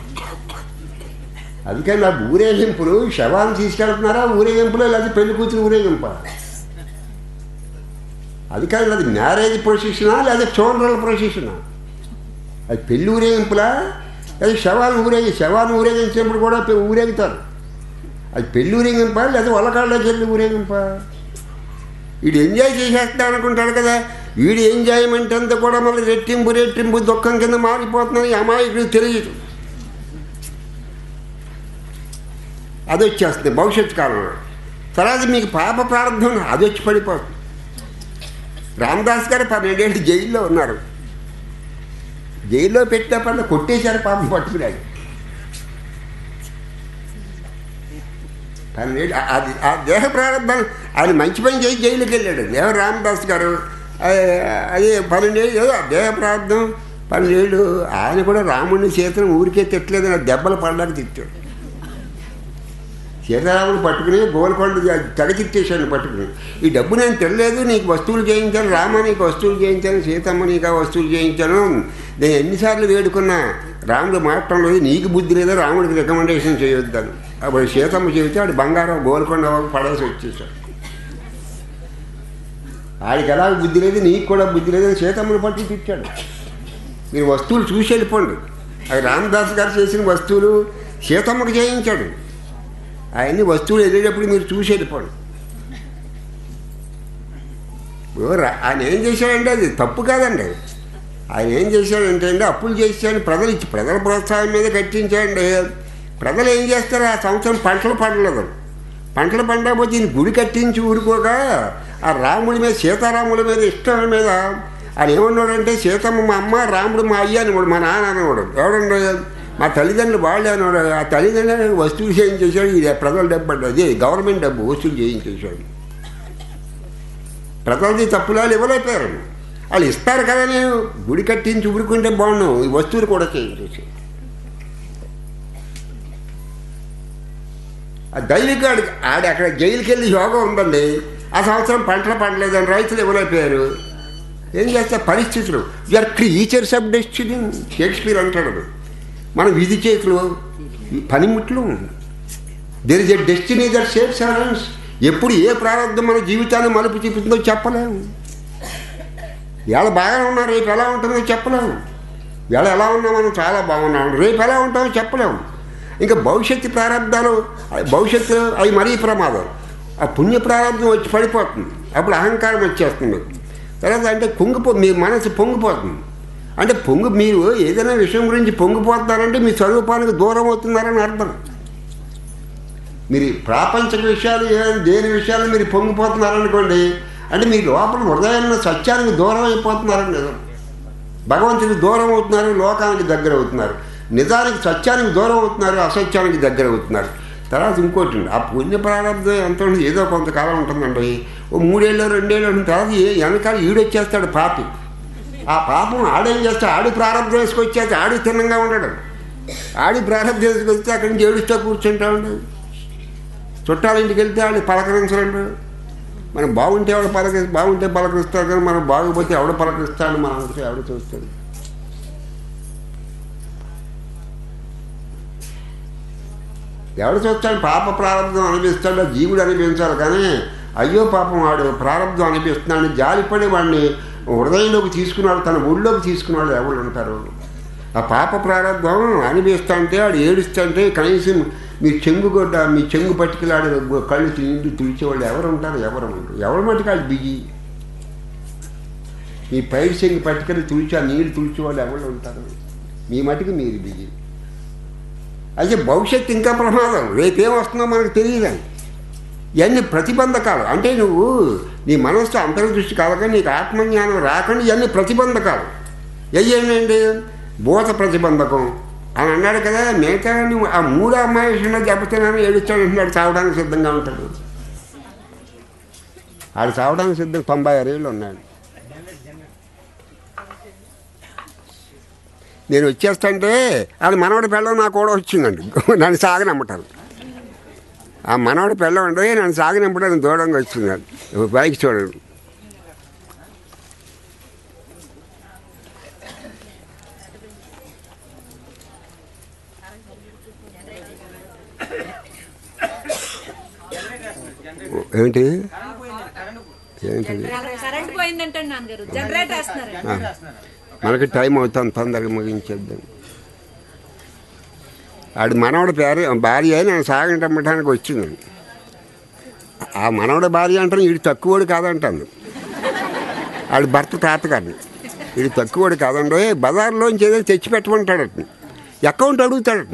అందుకని ఆ ఊరేగింపులు శవాలను తీసుకెళ్తున్నారా ఊరేగింపులే లేదా పెళ్లి కూతురు ఊరేగింప అది కాదు అది మ్యారేజ్ ప్రొసెషనా లేదా చోనరల్ ప్రొసెషనా అది పెళ్ళి ఊరేగింపులా లేదా శవాలను ఊరేగి శవాన్ని ఊరేగించినప్పుడు కూడా పె- ఊరేగుతారు అది పెళ్ళి ఊరేగింప లేదా వలకాళ్ళకి వెళ్ళి ఊరేగింప వీడు ఎంజాయ్ చేసేస్తా అనుకుంటాడు కదా వీడి ఎంజాయ్మెంట్ అంతా కూడా మళ్ళీ రెట్టింపు రెట్టింపు దుఃఖం కింద మారిపోతుందని అమాయకుడు తెలియదు అది వచ్చేస్తుంది భవిష్యత్తు కాలంలో తర్వాత మీకు పాప ప్రారంభం అది వచ్చి పడిపోతుంది రామదాస్ గారు పన్నెండేళ్ళు జైల్లో ఉన్నారు జైల్లో పెట్టిన పనులు కొట్టేశారు పాపం పట్టుకున్నాడు పన్నెండు ఆ- అది ఆ దేహ ప్రారంభం ఆయన మంచి పని చేసి జైలుకి వెళ్ళాడు దేవ రామదాస్ గారు ఆ- అది పన్నెండేళ్ళు ఏదో ఆ దేహ ప్రారంభం పన్నెండేళ్ళు ఆయన కూడా రాముడిని సీతను ఊరికే తిట్టలేదు నా దెబ్బలు పడడానికి తిట్టాడు సీతారాముడు పట్టుకుని గోల్కొండ తెగ తిట్టేశాను పట్టుకుని ఈ డబ్బు నేను తినలేదు నీకు వస్తువులు చేయించాను రామ నీకు వస్తువులు చేయించాను సీతమ్మ నీకు ఆ వస్తువులు చేయించాను నేను ఎన్నిసార్లు వేడుకున్నా రాముడు మాట్లాడడం లేదు నీకు బుద్ధి లేదా రాముడికి రికమెండేషన్ చేయొద్దాను అప్పుడు సీతమ్మ చెబితే వాడు బంగారం గోల్కొండ పడేసి వచ్చేసాడు ఆడికి ఎలా బుద్ధి లేదు నీకు కూడా బుద్ధి లేదని సీతమ్మని పట్టి తిట్టాడు మీరు వస్తువులు చూసి వెళ్ళిపోండి అవి రామదాస్ గారు చేసిన వస్తువులు సీతమ్మకు చేయించాడు అవన్నీ వస్తువులు వెళ్ళేటప్పుడు మీరు చూసి వెళ్ళిపోండి ఓ రా- ఆయన ఏం చేశాడంటే అది తప్పు కాదండి ఆయన ఏం చేశాడంటే అండి అప్పులు చేశాడు ప్రజలు ఇచ్చి ప్రజల ప్రోత్సాహం మీద కట్టించాడండి ప్రజలు ఏం చేస్తారు ఆ సంవత్సరం పంటలు పండలేదు పంటలు పండకపోతే ఈయన గుడి కట్టించి ఊరుకోగా ఆ రాముడి మీద సీతారాముడి మీద ఇష్టం మీద ఆయన ఏమన్నాడంటే సీతమ్మ మా అమ్మ రాముడు మా అయ్య అనేవాడు మా నాన్న అనేవాడు ఎవడండి మా తల్లిదండ్రులు వాళ్ళే అనేవాడు ఆ తల్లిదండ్రులు వస్తువులు చేయించేసాడు ఇది ప్రజల డబ్బు అంటే అది గవర్నమెంట్ డబ్బు వసూలు చేయించేసాడు ప్రజలది తప్పులాలు ఇవ్వలేకపోయారు వాళ్ళు ఇస్తారు కదా నేను గుడి కట్టించి ఊరుకుంటే బాగున్నాను ఈ వస్తువులు కూడా చేయించేసి ఆ దైవిక ఆడి ఆడి అక్కడ జైలుకి వెళ్ళి యోగం ఉందండి ఆ సంవత్సరం పంటలు పండలేదని రైతులు ఇవ్వలేకపోయారు ఏం చేస్తే పరిస్థితులు are creatures of destiny Shakespeare అంటాడు మన విధి చేతులు ఈ పనిముట్లు there is a destiny that shapes our ఎప్పుడు ఏ ప్రారంభం మన జీవితాన్ని మలుపు చూపుతుందో చెప్పలేము ఇవాళ బాగానే ఉన్నాం రేపు ఎలా ఉంటుందో చెప్పలేము ఇవాళ ఎలా ఉన్నాం మనం చాలా బాగున్నాం రేపు ఎలా ఉంటామో చెప్పలేము ఇంకా భవిష్యత్తు ప్రారంభాలు భవిష్యత్తు అవి మరీ ప్రమాదం ఆ పుణ్య ప్రారంభం వచ్చి పడిపోతుంది అప్పుడు అహంకారం వచ్చేస్తుంది తర్వాత అంటే కుంగిపో మీ మనసు పొంగిపోతుంది అంటే పొంగు మీరు ఏదైనా విషయం గురించి పొంగిపోతున్నారంటే మీ స్వరూపానికి దూరం అవుతున్నారని అర్థం మీరు ప్రాపంచిక విషయాలు ఏ- దేని విషయాలు మీరు పొంగిపోతున్నారనుకోండి అంటే మీ లోపల హృదయంలో సత్యానికి దూరం అయిపోతున్నారని నిజం భగవంతుడికి దూరం అవుతున్నారు లోకానికి దగ్గర అవుతున్నారు నిజానికి సత్యానికి దూరం అవుతున్నారు అసత్యానికి దగ్గర అవుతున్నారు తర్వాత ఇంకోటి ఉంది. ఆ పుణ్య ప్రారంభం ఎంత ఉంటుంది ఏదో కొంతకాలం ఉంటుందండి ఓ మూడేళ్ళు రెండేళ్ళు ఉంటుంది తర్వాత ఏ వెనకాల ఈడొచ్చేస్తాడు పాపి ఆ పాపం ఆడేం చేస్తే ఆడి ప్రారంభం వేసుకొచ్చేస్తే ఆడి తిన్నంగా ఉండడు ఆడి ప్రారంభం వేసుకొస్తే అక్కడి నుంచి ఏడుస్తూ కూర్చుంటా ఉండదు చుట్టాల ఇంటికి వెళ్తే వాళ్ళు పలకరించరండు మనం బాగుంటే ఎవడు పలకరి బాగుంటే పలకరిస్తారు కానీ మనం బాగోపోతే ఎవడు పలకరిస్తాడు మనం అంతా ఎవడు చూస్తాడు ఎవడు చూస్తాడు పాప ప్రారంభం అనిపిస్తాడు జీవుడు అనిపించాలి కానీ అయ్యో పాపం వాడు ప్రారంభం అనిపిస్తున్నాడు జాలిపడి వాడిని హృదయంలోకి తీసుకున్నాడు తన ఊళ్ళోకి తీసుకున్నాడు ఎవరు ఉంటారు ఆ పాప ప్రారంభం అనిపిస్తుంటే వాడు ఏడుస్తుంటే కనీసం మీ చెంగు గొడ్డ మీ చెంగు పట్టుకులాడే కళ్ళు తిండి తుడిచేవాళ్ళు ఎవరు ఉంటారు ఎవరు ఉంటారు ఎవరి మటుకు వాళ్ళు బిజీ మీ పైరు చెంగు పట్టుకొని తుడిచి ఆ నీళ్ళు తుడిచేవాళ్ళు ఎవరు ఉంటారు మీ మటుకు మీరు బిజీ అయితే భవిష్యత్తు ఇంకా ప్రమాదం రేపేం వస్తుందో మనకు తెలియదండి ఇవన్నీ ప్రతిబంధకాలు అంటే నువ్వు నీ మనస్సు అంతర్దృష్టి కలగ నీకు ఆత్మజ్ఞానం రాకుండా ఇవన్నీ ప్రతిబంధకాలు ఏంటండి భూత ప్రతిబంధకం అని అన్నాడు కదా మిగతా నువ్వు ఆ మూడు అమ్మాయి విషయంలో దెబ్బతిన్నాను ఏడుస్తాడు అంటున్నాడు చావడానికి సిద్ధంగా ఉంటాడు ఆడు చావడానికి సిద్ధం తొంభై ఆరు ఏళ్ళు ఉన్నాడు నేను వచ్చేస్తుంటే అది మనవడి పెళ్ళం నాకు కూడా వచ్చిందండి నన్ను సాగనమ్మటారు ఆ మనవడి పెళ్ళం అంటే నన్ను సాగనమ్మటానికి దూరంగా వచ్చిందండి బైక్ చూడండి ఏంటి ఏంటిది కరెంట్ పోయిందంటే నాన్నగారు జనరేటర్ వేస్తున్నారు ఆ, మనకి టైం అవుతుంది తొందరగా ముగించేద్దాం ఆడి మనవడి పేరు భార్య నేను సాగంటమ్మటానికి వచ్చింది ఆ మనవడి భార్య అంటాను వీడు తక్కువడు కాదంటాను ఆడి భర్త తాతగారిని వీడు తక్కువడు కాదండి బజార్లోంచి ఏదో తెచ్చి పెట్టమంటాడట అకౌంట్ అడుగుతాడట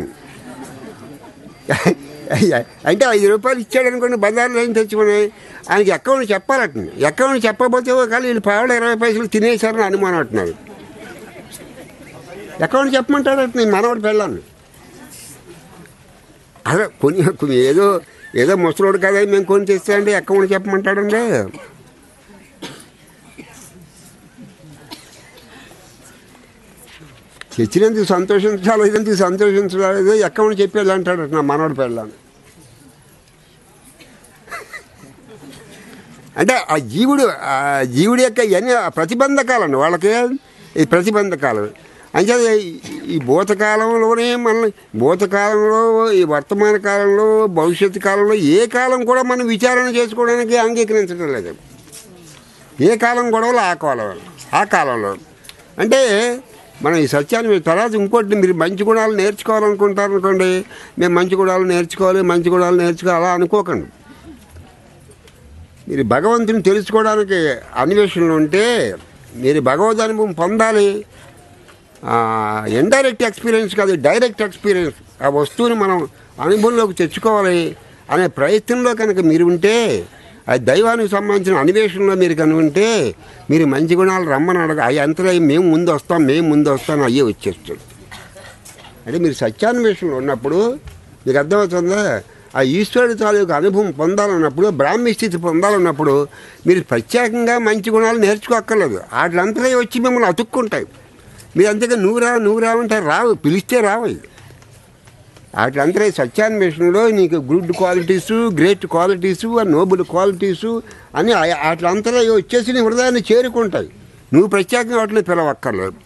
అంటే ఐదు రూపాయలు ఇచ్చాడు అనుకోండి బజార్లో ఏం తెచ్చుకుని ఆయనకి అకౌంట్ చెప్పాలట అకౌంట్ చెప్పకపోతే ఒకవేళ వీళ్ళు పావులు ఇరవై పైసలు తినేశారని అనుమానం అంటున్నారు అకౌంట్ చెప్పమంటాడట నేను మనవాడు పెళ్ళాను అదే కొన్ని కొన్ని ఏదో ఏదో ముసలోడు కదా మేము కొని తెస్తాండి అకౌంట్ చెప్పమంటాడండి తెచ్చినందుకు సంతోషించాలి ఇదందుకు సంతోషించలేదు అకౌంట్ చెప్పేది అంటాడట నా మనవాడు పెళ్ళాను అంటే ఆ జీవుడు ఆ జీవుడి యొక్క ఇవన్నీ ప్రతిబంధకాలండి వాళ్ళకి ఈ ప్రతిబంధకాలు అంటే ఈ భూతకాలంలోనే మన భూతకాలంలో ఈ వర్తమాన కాలంలో భవిష్యత్తు కాలంలో ఏ కాలం కూడా మనం విచారణ చేసుకోవడానికి అంగీకరించడం లేదు ఏ కాలం గొడవలు ఆ కాలం ఆ కాలంలో అంటే మనం ఈ సత్యాన్ని మీరు తర్వాత ఇంకోటి మీరు మంచి గుణాలు నేర్చుకోవాలనుకుంటారు అనుకోండి మేము మంచి గుణాలు నేర్చుకోవాలి మంచి గుణాలు నేర్చుకోవాలి అలా అనుకోకండి మీరు భగవంతుని తెలుసుకోవడానికి అన్వేషణలు ఉంటే మీరు భగవద్ అనుభవం పొందాలి ఇండైరెక్ట్ ఎక్స్పీరియన్స్ కాదు డైరెక్ట్ ఎక్స్పీరియన్స్ ఆ వస్తువుని మనం అనుభవంలోకి తెచ్చుకోవాలి అనే ప్రయత్నంలో కనుక మీరు ఉంటే ఆ దైవానికి సంబంధించిన అన్వేషణలో మీరు కనుక ఉంటే మీరు మంచి గుణాలు రమ్మని అడగ అవి అంతలో మేము ముందు వస్తాం మేము ముందు వస్తాం అయ్యే వచ్చేస్తుంది అంటే మీరు సత్యాన్వేషణలో ఉన్నప్పుడు మీకు అర్థమవుతుందా ఆ ఈశ్వరుడి తాలూకు అనుభవం పొందాలన్నప్పుడు బ్రాహ్మీ స్థితి పొందాలన్నప్పుడు మీరు ప్రత్యేకంగా మంచి గుణాలు నేర్చుకోక్కర్లేదు వాటిలంతలో వచ్చి మిమ్మల్ని అతుక్కుంటాయి మీరు అంతగా నువ్వు రా నువ్వు రావంటే రావు పిలిస్తే రావు వాటిలంతరే సత్యాన్వేషణలో నీకు good qualities great qualities noble qualities అని వాటిలంతలో వచ్చేసి నీ హృదయాన్ని చేరుకుంటాయి నువ్వు ప్రత్యేకంగా వాటిని పిలవక్కర్లేదు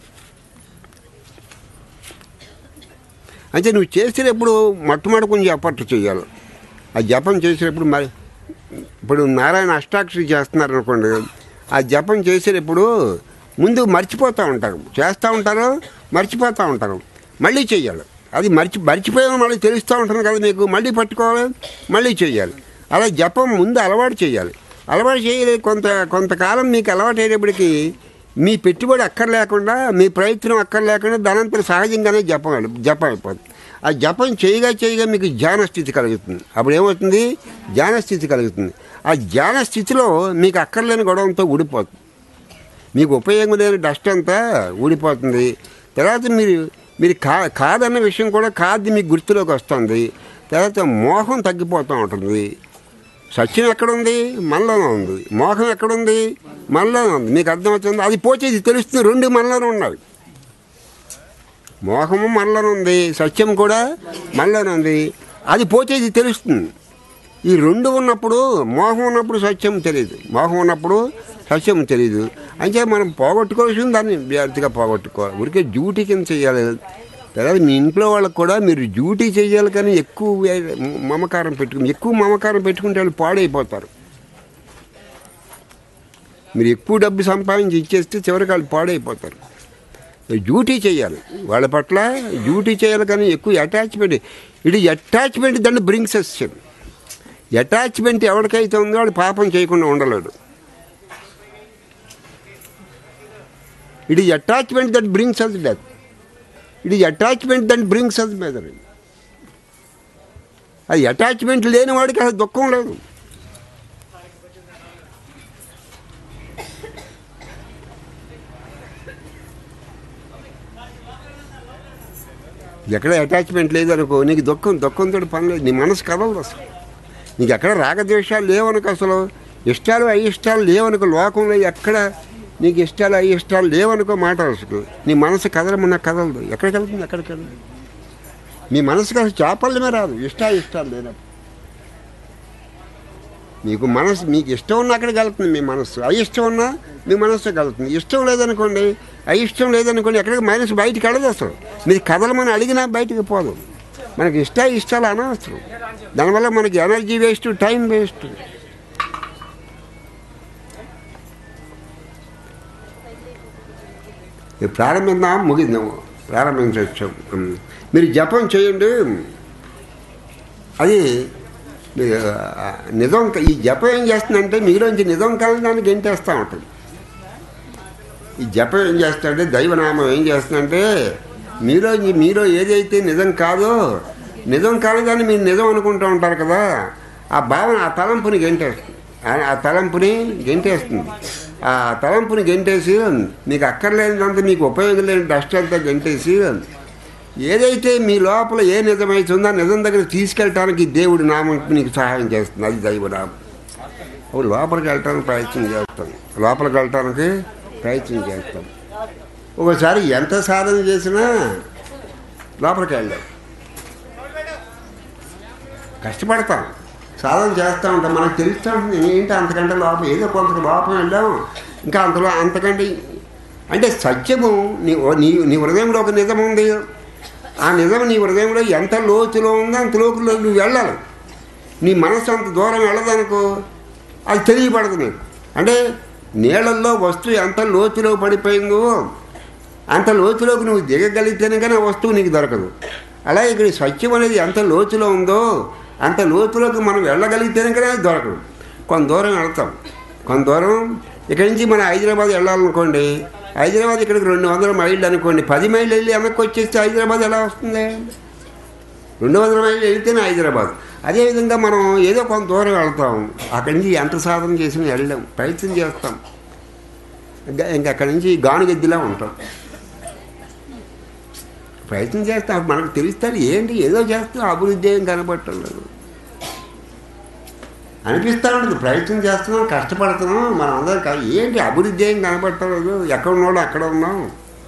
అంటే నువ్వు చేసేటప్పుడు మొట్టమొదటి కొంచెం ఎఫర్ట్ చేయాలి ఆ జపం చేసేటప్పుడు మరి ఇప్పుడు నారాయణ అష్టాక్షరి చేస్తున్నారు అనుకోండి ఆ జపం చేసేటప్పుడు ముందు మర్చిపోతూ ఉంటారు చేస్తూ ఉంటారు మర్చిపోతూ ఉంటారు మళ్ళీ చెయ్యాలి అది మర్చి మర్చిపోయామని మళ్ళీ తెలుస్తూ ఉంటుంది కదా మీకు మళ్ళీ పట్టుకోవాలి మళ్ళీ చెయ్యాలి అలా జపం ముందు అలవాటు చేయాలి అలవాటు చేయాలి కొంత కొంతకాలం మీకు అలవాటు అయ్యేటప్పటికి మీ పెట్టుబడి అక్కర్లేకుండా మీ ప్రయత్నం అక్కర్లేకుండా దానంతరం సహజంగానే జపం జపం అయిపోతుంది ఆ జపం చేయగా చేయగా మీకు ధ్యాన స్థితి కలుగుతుంది అప్పుడు ఏమవుతుంది ధ్యాన స్థితి కలుగుతుంది ఆ ధ్యాన స్థితిలో మీకు అక్కర్లేని గొడవంతో ఊడిపోతుంది మీకు ఉపయోగం లేని డస్ట్ అంతా ఊడిపోతుంది తర్వాత మీరు మీరు కా కాదన్న విషయం కూడా కాదు మీకు గుర్తులోకి వస్తుంది తర్వాత మోహం తగ్గిపోతూ ఉంటుంది సత్యం ఎక్కడుంది మనలోనే ఉంది మోహం ఎక్కడుంది మనలోనే ఉంది మీకు అర్థమవుతుంది అది పోచేది తెలుస్తుంది రెండు మనలోనే ఉన్నాయి మోహము మనలోనే ఉంది సత్యం కూడా మనలోనే ఉంది అది పోచేది తెలుస్తుంది ఈ రెండు ఉన్నప్పుడు మోహం ఉన్నప్పుడు సత్యం తెలియదు మోహం ఉన్నప్పుడు సత్యం తెలియదు అంటే మనం పోగొట్టుకోవాల్సింది దాన్ని వ్యాధిగా పోగొట్టుకోవాలి ఊరికే డ్యూటీ కింద చేయాలి తర్వాత మీ ఇంట్లో వాళ్ళకి కూడా మీరు డ్యూటీ చేయాలి కానీ ఎక్కువ వే- మమకారం పెట్టుకుని ఎక్కువ మమకారం పెట్టుకుంటే వాళ్ళు పాడైపోతారు మీరు ఎక్కువ డబ్బు సంపాదించి ఇచ్చేస్తే చివరికి వాళ్ళు పాడైపోతారు డ్యూటీ చేయాలి వాళ్ళ పట్ల డ్యూటీ చేయాలి కానీ ఎక్కువ అటాచ్మెంట్ ఇది అటాచ్మెంట్ దాన్ని బ్రింగ్స్ అస్ అటాచ్మెంట్ ఎవరికైతే ఉందో వాడు పాపం చేయకుండా ఉండలేడు it is attachment that brings us death it is attachment that brings us mother అది అటాచ్మెంట్ లేని వాడికి అసలు దుఃఖం లేదు ఎక్కడ అటాచ్మెంట్ లేదనుకో నీకు దుఃఖం దుఃఖంతో పని లేదు నీ మనసు కదలదు అసలు నీకు ఎక్కడ రాగద్వేషాలు లేవనుకో అసలు ఇష్టాలు అయిష్టాలు లేవనుకో లోకంలో ఎక్కడ నీకు ఇష్టాలు అయిష్టాలు లేవనుకో మాట అసలు నీ మనసు కదలమన్నా కదలదు ఎక్కడికి వెళ్తుంది ఎక్కడికి వెళ్తుంది మీ మనసుకి అసలు చేపలమే రాదు ఇష్ట ఇష్టాలు లేనప్పుడు మీకు మనసు మీకు ఇష్టం ఉన్నా అక్కడికి వెళ్తుంది మీ మనసు అయిష్టం ఉన్నా మీ మనసు కలుగుతుంది ఇష్టం లేదనుకోండి అయిష్టం లేదనుకోండి ఎక్కడికి మనసు బయటికి వెళ్ళదు అసలు మీరు కదలమని అడిగినా బయటికి పోదు మనకి ఇష్ట ఇష్టాలు అనవసరం దానివల్ల మనకి ఎనర్జీ వేస్ట్ టైం వేస్ట్ ఇది ప్రారంభిద్దాం ముగిద్దాము ప్రారంభించవచ్చు ఉమ్. మీరు జపం చేయండి అది మీరు, ఆ, నిజం క- ఈ జపం ఏం చేస్తుందంటే మీలోంచి నిజం కలదాన్ని గెంటేస్తూ ఉంటుంది ఈ జపం ఏం చేస్తుందంటే దైవనామం ఏం చేస్తుందంటే మీలో మీలో ఏదైతే నిజం కాదో నిజం కాలేదని మీరు నిజం అనుకుంటూ ఉంటారు కదా ఆ భావన ఆ తలంపుని గెంటేస్తుంది ఆ- ఆ తలంపుని గెంటేస్తుంది ఆ తలంపుని గెంటేసి మీకు అక్కర్లేనిదంతా మీకు ఉపయోగం లేని డస్ట్ అంతా గెంటేసి ఏదైతే మీ లోపల ఏ నిజమైతుందో ఆ నిజం దగ్గర తీసుకెళ్ళటానికి దేవుడి నామం మీకు సహాయం చేస్తుంది అది దైవనామం అప్పుడు లోపలికి వెళ్ళటానికి ప్రయత్నం చేస్తాం లోపలికి వెళ్ళటానికి ప్రయత్నం చేస్తాం ఒకసారి ఎంత సాధన చేసినా లోపలికి వెళ్ళాం కష్టపడతాం సాధన చేస్తూ ఉంటాం మనకు తెలుస్తూ ఉంటుంది ఏంటి అంతకంటే లోపం ఏదో కొంత లోపం వెళ్ళాం ఇంకా అంతలో అంతకంటే అంటే సత్యము నీ నీ నీ హృదయంలో ఒక నిజం ఉంది ఆ నిజం నీ హృదయంలో ఎంత లోతులో ఉందో అంత లోతులో నువ్వు వెళ్ళాలి నీ మనసు అంత దూరం వెళ్ళదనుకో అది తెలియబడదు నీకు అంటే నీళ్ళల్లో వస్తువు ఎంత లోతులో పడిపోయిందో అంత లోతులోకి నువ్వు దిగగలిగితేనే కానీ ఆ వస్తువు నీకు దొరకదు అలాగే ఇక్కడ సత్యం అనేది ఎంత లోతులో ఉందో అంత లోతులోకి మనం వెళ్ళగలిగితేనే కానీ అది దొరకదు కొంత దూరం వెళ్తాం కొంత దూరం ఇక్కడి నుంచి మనం హైదరాబాద్ వెళ్ళాలనుకోండి హైదరాబాద్ ఇక్కడికి రెండు వందల మైళ్ళు అనుకోండి పది మైళ్ళు వెళ్ళి వెనక్కి వచ్చేస్తే హైదరాబాద్ ఎలా వస్తుంది రెండు వందల మైళ్ళు వెళ్తేనే హైదరాబాద్ అదేవిధంగా మనం ఏదో కొంత దూరం వెళ్తాం అక్కడి నుంచి ఎంత సాధన చేసినా వెళ్ళాం ప్రయత్నం చేస్తాం ఇంకా ఇంకా అక్కడి నుంచి గానుగెద్దిలా ఉంటాం ప్రయత్నం చేస్తాం మనకు తెలుస్తుంది ఏంటి ఏదో చేస్తాం అభివృద్ధి ఏం కనబడటం లేదు అనిపిస్తూ ఉంటుంది ప్రయత్నం చేస్తున్నాం కష్టపడుతున్నాం మనం అందరం కా- ఏంటి అభివృద్ధి ఏం కనబడటం లేదు ఎక్కడ ఉన్నాడు అక్కడ ఉన్నాం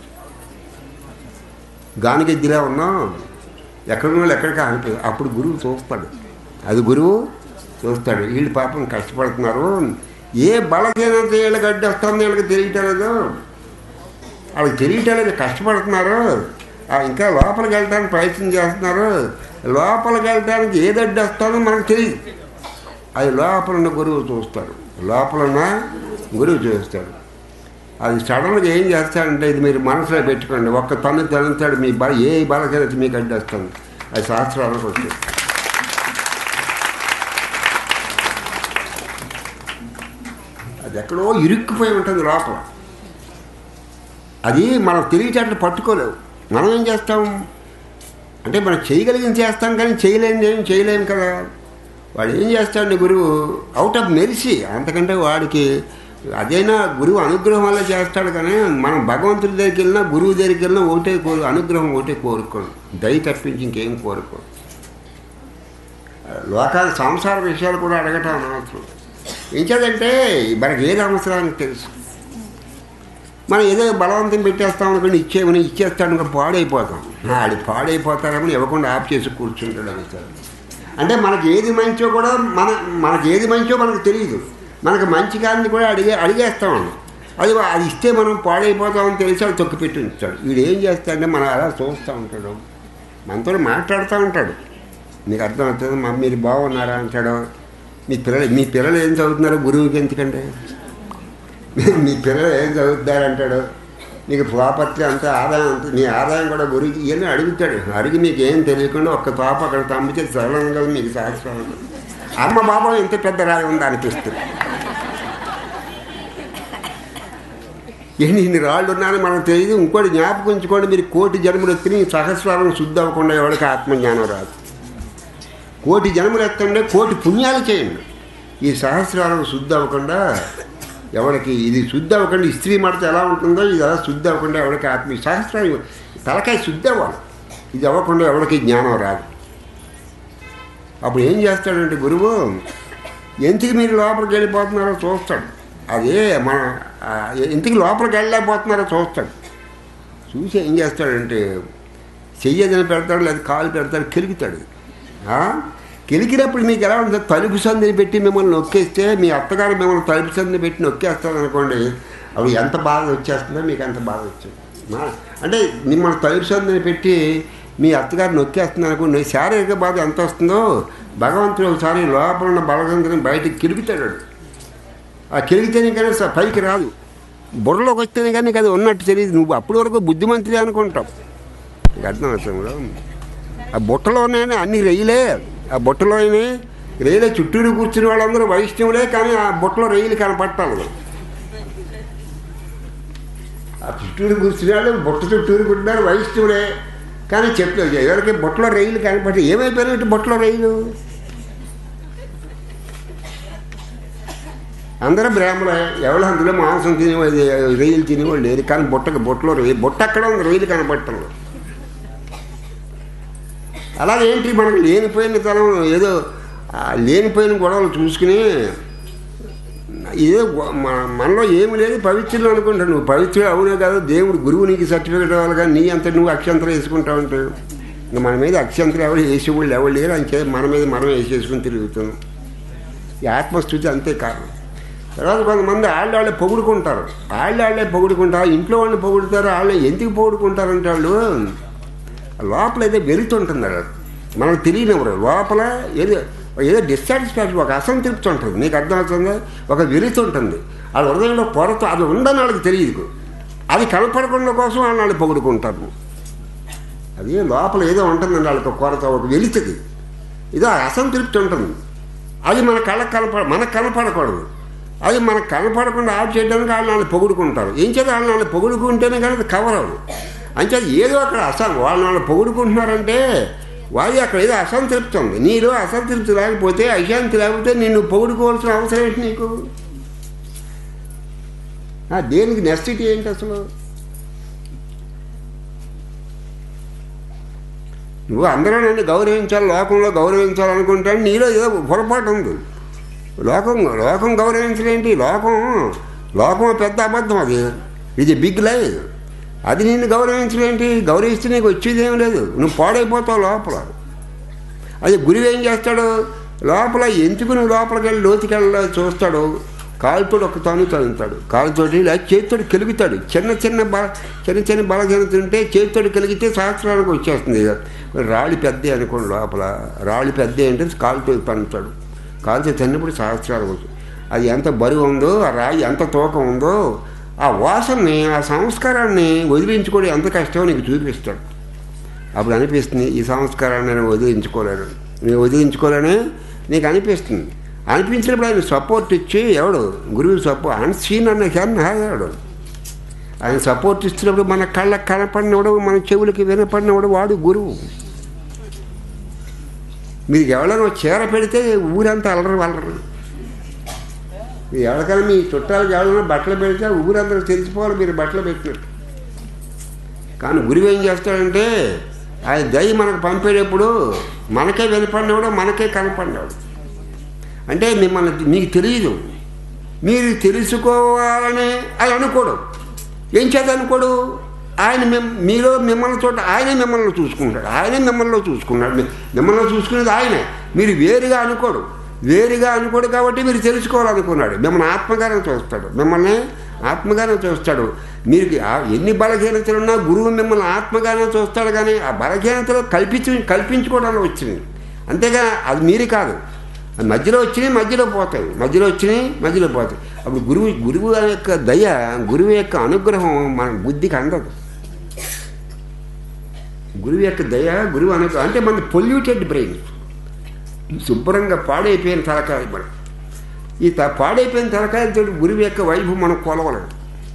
గానిగెద్దిలా ఉన్నాం ఎక్కడ ఉన్నాడు ఎక్కడికి అనిపి అప్పుడు గురువు చూస్తాడు అది గురువు చూస్తాడు వీళ్ళు పాపం కష్టపడుతున్నారు ఏ బలహీనత వీళ్ళకి అడ్డు వస్తుంది వీళ్ళకి తెలియటం లేదు వాళ్ళకి తెలియటం లేదు కష్టపడుతున్నారు ఆ, ఇంకా లోపలికి వెళ్ళడానికి ప్రయత్నం చేస్తున్నారు లోపలికి వెళ్ళడానికి ఏది అడ్డు వస్తుందో మనకు తెలియదు అది లోపల ఉన్న గురువు చూస్తాడు లోపల ఉన్న గురువు చూస్తాడు అది సడన్గా ఏం చేస్తాడంటే ఇది మీరు మనసులో పెట్టుకోండి ఒక్క తను తనుతాడు మీ బల ఏ బలహీనత మీకు అడ్డు వస్తుంది అది శాస్త్రాలకు వచ్చేది అది ఎక్కడో ఇరుక్కుపోయి ఉంటుంది లోపల అది మనం తెలియచేట్లు పట్టుకోలేవు మనం ఏం చేస్తాం అంటే మనం చేయగలిగింది చేస్తాం కానీ చేయలేని ఏం చేయలేము కదా వాడు ఏం చేస్తాడు గురువు అవుట్ ఆఫ్ మెరిసి అంతకంటే వాడికి అదైనా గురువు అనుగ్రహం వల్ల చేస్తాడు కానీ మనం భగవంతుడి దగ్గరికి వెళ్ళినా గురువు దగ్గరికి వెళ్ళినా ఒకటే కోరు అనుగ్రహం ఒకటే కోరుకోండి దయ తప్పించి ఇంకేం కోరుకో లోకాల సంసార విషయాలు కూడా అడగటం అనవసరం ఎంచేదంటే మనకి ఏది అవసరానికి తెలుసు మనం ఏదో బలవంతం పెట్టేస్తాం అనుకోండి ఇచ్చేమని ఇచ్చేస్తాడు అనుకో పాడైపోతాం ఆడి పాడైపోతారని ఇవ్వకుండా ఆఫ్ చేసి కూర్చుంటాడు అనుకుంటారు అంటే మనకి ఏది మంచో కూడా మన మనకి ఏది మంచో మనకు తెలియదు మనకు మంచి కాదని కూడా అడిగే అడిగేస్తాం అది అది ఇస్తే మనం పాడైపోతామని తెలిసి అది తొక్కి పెట్టి ఉంచుతాడు వీడు ఏం చేస్తాడంటే మనం అలా చూస్తూ ఉంటాడు మనతో మాట్లాడుతూ ఉంటాడు మీకు అర్థమవుతుంది మా మీరు బాగున్నారా అంటాడు మీ పిల్లలు మీ పిల్లలు ఏం చదువుతున్నారో గురువుకి ఎందుకంటే మీ పిల్లలు ఏం చదువుతున్నారు అంటాడు నీకు ప్రాపర్టీ అంతా ఆదాయం అంతా నీ ఆదాయం కూడా గురికి ఇవన్నీ అడుగుతాడు అడిగి మీకు ఏం తెలియకుండా ఒక్క పాప అక్కడ పంపితే సరళంగా మీకు శాస్త్రం అమ్మ బాబా ఎంత పెద్ద రాయి ఉంది అనిపిస్తుంది ఎన్ని ఇన్ని రాళ్ళు ఉన్నాయని మనకు తెలియదు ఇంకోటి జ్ఞాపకం ఉంచుకోండి మీరు కోటి జన్మలు ఎత్తిని సహస్రాలను శుద్ధి అవ్వకుండా ఎవరికి ఆత్మజ్ఞానం రాదు కోటి జన్మలు ఎత్తండి కోటి పుణ్యాలు చేయండి ఈ సహస్రాలను శుద్ధి అవ్వకుండా ఎవరికి ఇది శుద్ధి అవ్వకుండా ఇస్త్రీ మడత ఎలా ఉంటుందో ఇది అలా శుద్ధి అవ్వకుండా ఎవరికి ఆత్మ ఈ సహస్రాలు తలకాయ శుద్ధి అవ్వాలి ఇది అవ్వకుండా ఎవరికి జ్ఞానం రాదు అప్పుడు ఏం చేస్తాడంటే గురువు ఎందుకు మీరు లోపలికి వెళ్ళిపోతున్నారో చూస్తాడు అదే మన ఆ, ఎందుకు లోపలికి వెళ్ళలేకపోతున్నారో చూస్తాడు చూసి ఏం చేస్తాడంటే చెయ్యదని పెడతాడు లేదా కాలు పెడతాడు కెలుగుతాడు ఆ? కెలికినప్పుడు మీకు ఎలా ఉంటుంది తలుపు సందిని పెట్టి మిమ్మల్ని నొక్కేస్తే మీ అత్తగారు మిమ్మల్ని తలుపు సందిని పెట్టి నొక్కేస్తారు అనుకోండి అప్పుడు ఎంత బాధ వచ్చేస్తుందో మీకు అంత బాధ వచ్చింది మా- అంటే మిమ్మల్ని తలుపు సందిని పెట్టి మీ అత్తగారు నొక్కేస్తుంది అనుకోండి శారీరక బాధ ఎంత వస్తుందో భగవంతుడు ఒకసారి లోపల ఉన్న బలగంతుని బయటకు కిలుగుతాడు వాడు. ఆ కిలిగితేనే కానీ స- పైకి రాదు బుర్రలోకి వస్తేనే కానీ నీకు అది ఉన్నట్టు తెలియదు నువ్వు అప్పటి వరకు బుద్ధిమంతుడే అనుకుంటావు నీకు అర్థం అవుతుంది ఆ బుట్టలోనే అన్ని రెయ్యలే ఆ బుట్టలోనే రైలే చుట్టూరు కూర్చుని వాళ్ళందరూ వైష్ణవులే కానీ ఆ బుట్టలో రైలు కనపట్టాలి ఆ చుట్టూరు కూర్చుని వాళ్ళు బుట్ట చుట్టూరు కూర్చున్నారు వైష్ణవులే కానీ చెట్లు ఎవరికి బుట్టలో రైలు కనపట్టి ఏమైపోయినట్టు బుట్టలో రైలు అందరూ బ్రాహ్మణ ఎవరు అందులో మాంసం తిని రైలు తినేవాళ్ళు లేరు కానీ బుట్టకి బుట్టలో రైలు బుట్ట అక్కడ ఉంది రైలు కనపట్టంలో అలాగే ఏంటి మనకు లేనిపోయిన తనం ఏదో ఆ లేనిపోయిన గొడవలు చూసుకుని ఏదో గొ- మన- మనలో ఏమి లేదు పవిత్రులు అనుకుంటావు నువ్వు పవిత్రుడు అవునే కాదు దేవుడు గురువు నీకు సర్టిఫికేట్ ఇవ్వాలి కానీ నీ అంత నువ్వు అక్షంతరం వేసుకుంటావు అంటే ఇంకా మన మీద అక్షంతరం ఎవరు వేసేవాళ్ళు ఎవరు లేరు అంతే మన మీద మనం వేసేసుకుని తిరుగుతున్నాం ఈ ఆత్మస్థుతి అంతే కారణం తర్వాత కొంతమంది వాళ్ళు వాళ్ళే పొగుడుకుంటారు వాళ్ళు వాళ్ళే పొగుడుకుంటారు ఇంట్లో వాళ్ళని పొగుడుతారు వాళ్ళు ఎందుకు పొగుడుకుంటారంటే వాళ్ళు లోపల ఏదో వెలుతుంటుంది అక్కడ మనకు తెలియనివ్వరు లోపల ఏదో ఏదో డిస్సాటిస్ఫాక్షన్ ఒక అసంతృప్తి ఉంటుంది నీకు అర్థమవుతుంది ఒక వెలుతుంటుంది వాళ్ళ హృదయంలో పొరత అది ఉందని వాళ్ళకి తెలియదు అది కనపడకుండా కోసం వాళ్ళు వాళ్ళు పొగుడుకుంటారు అది లోపల ఏదో ఉంటుందండి వాళ్ళకి ఒక కొరత ఒక వెలుతుంది ఏదో అసంతృప్తి ఉంటుంది అది మన కళ్ళకు కనపడ మనకు కనపడకూడదు అది మనకు కనపడకుండా ఆఫ్ చేయడానికి వాళ్ళు నన్ను పొగుడుకుంటారు ఏం చేత వాళ్ళు నన్ను పొగుడుకుంటేనే కానీ అది కవర్ అవ్వదు అంచేది ఏదో అక్కడ అస వాళ్ళు నన్ను పొగుడుకుంటున్నారంటే వాళ్ళు అక్కడ ఏదో అసంతృప్తి ఉంది నీలో అసంతృప్తి లేకపోతే అశాంతి లేకపోతే నిన్ను పొగుడుకోవాల్సిన అవసరం ఏంటి నీకు ఆ, దేనికి నెసిటీ ఏంటి అసలు నువ్వు అందరూ నన్ను గౌరవించాలి లోకంలో గౌరవించాలనుకుంటే నీలో ఏదో పొరపాటు ఉంది లోకం లోకం గౌరవించలేంటి లోకం లోకం పెద్ద అబద్ధం అది ఇది బిగ్ లై అది నిన్ను గౌరవించలేంటి గౌరవిస్తే నీకు వచ్చేది ఏం లేదు నువ్వు పాడైపోతావు లోపల అది గురువు ఏం చేస్తాడు లోపల ఎందుకు నువ్వు లోపలికి వెళ్ళి లోతుకెళ్ళ చూస్తాడు కాలుతో ఒక తను తనుతాడు కాలుతోటి ఇలా చేతితోటి కెలుగుతాడు చిన్న చిన్న బల చిన్న చిన్న బలహీనత ఉంటే చేతితోటి కలిగితే శాస్త్రానికి వచ్చేస్తుంది రాళ్ళు పెద్ద అనుకోండి లోపల రాళ్ళు పెద్ద అంటే కాలుతో తనుతాడు కాలుతో తన్నప్పుడు శాస్త్రాలకు వచ్చు అది ఎంత బరువు ఉందో ఆ రాయి ఎంత తూకం ఉందో ఆ వాసనని ఆ సంస్కారాన్ని వదిలించుకోవడం ఎంత కష్టమో నీకు చూపిస్తాడు అప్పుడు అనిపిస్తుంది ఈ సంస్కారాన్ని నేను వదిలించుకోలేను నేను వదిలించుకోలేని నీకు అనిపిస్తుంది అనిపించినప్పుడు ఆయన సపోర్ట్ ఇచ్చి ఎవడు గురువు సపోర్ట్ అన్సీన్ అన్న హ్యాన్ ఎవడు ఆయన సపోర్ట్ ఇచ్చినప్పుడు మన కళ్ళకు కనపడినవాడు మన చెవులకి వినపడినవాడు వాడు గురువు మీకు ఎవరైనా చీర పెడితే ఊరంతా అలరు వాళ్ళరు మీరు ఎవరికైనా మీ చుట్టాలకు ఎవరైనా బట్టలు పెడితే ఊరందరూ తెలిసిపోవాలి మీరు బట్టలు పెట్టినట్టు కానీ గురువు ఏం చేస్తాడంటే ఆయన దయ మనకు పంపేటప్పుడు మనకే వినపడినవాడు మనకే కనపడినవాడు అంటే మిమ్మల్ని మీకు తెలియదు మీరు తెలుసుకోవాలని అది అనుకోడు ఏం చేత అనుకోడు ఆయన మిమ్ మీలో మిమ్మల్ని చోట ఆయనే మిమ్మల్ని చూసుకుంటాడు ఆయనే మిమ్మల్ని చూసుకున్నాడు మీ- మిమ్మల్ని చూసుకునేది ఆయనే మీరు వేరుగా అనుకోడు వేరుగా అనుకోడు కాబట్టి మీరు తెలుసుకోవాలనుకున్నాడు మిమ్మల్ని ఆత్మగానే చూస్తాడు మిమ్మల్ని ఆత్మగానే చూస్తాడు మీరు ఆ- ఎన్ని బలహీనతలు ఉన్నా గురువు మిమ్మల్ని ఆత్మగానే చూస్తాడు కానీ ఆ బలహీనతలు కల్పించు కల్పించుకోవడానికి వచ్చింది అంతేగా అది మీరు కాదు అది మధ్యలో వచ్చినాయి మధ్యలో పోతాయి మధ్యలో వచ్చినాయి మధ్యలో పోతాయి అప్పుడు గురువు గురువు యొక్క దయ గురువు యొక్క అనుగ్రహం మన బుద్ధికి అందదు గురువు యొక్క దయ గురువు అనుగ్రహం అంటే మన పొల్యూటెడ్ బ్రెయిన్ శుభ్రంగా పాడైపోయిన తలకాయ మనం ఈ త పాడైపోయిన తలకాయలతో గురువు యొక్క వైభవం మనం కొలవలేం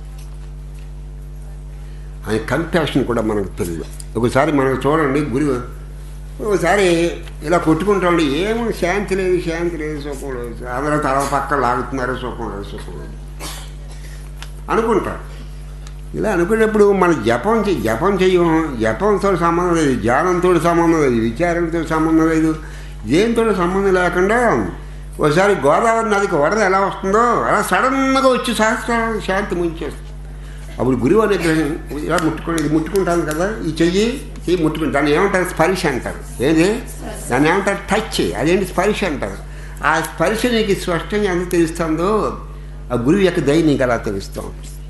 ఆయన కంపాషన్ కూడా మనకు తెలియదు ఒకసారి మనకు చూడండి గురువు ఒకసారి ఇలా కొట్టుకుంటాడు ఏమో శాంతి లేదు శాంతి లేదు సుఖం లేదు అందరూ తల పక్క లాగుతున్నారు సుఖం లేదు సుఖం లేదు అనుకుంటారు ఇలా అనుకునేప్పుడు మన జపం చెయ్యి జపం చెయ్యం జపంతో సంబంధం లేదు ధ్యానంతో సంబంధం లేదు విచారంతో సంబంధం లేదు దేనితో సంబంధం లేకుండా ఒకసారి గోదావరి నదికి వరద ఎలా వస్తుందో అలా సడన్గా వచ్చి సహస్రాలు శాంతి ముంచేస్తుంది అప్పుడు గురువు అనుగ్రహం ఇలా ముట్టుకొని ఇది ముట్టుకుంటాను కదా ఈ చెయ్యి చెయ్యి ముట్టుకుంటాను దాన్ని ఏమంటారు స్పర్శ అంటారు ఏది దాన్ని ఏమంటారు టచ్ అదేంటి స్పర్శ అంటారు ఆ స్పర్శ నీకు స్పష్టంగా ఎంత తెలుస్తుందో ఆ గురువు యొక్క దయ నీకు అలా తెలుస్తాం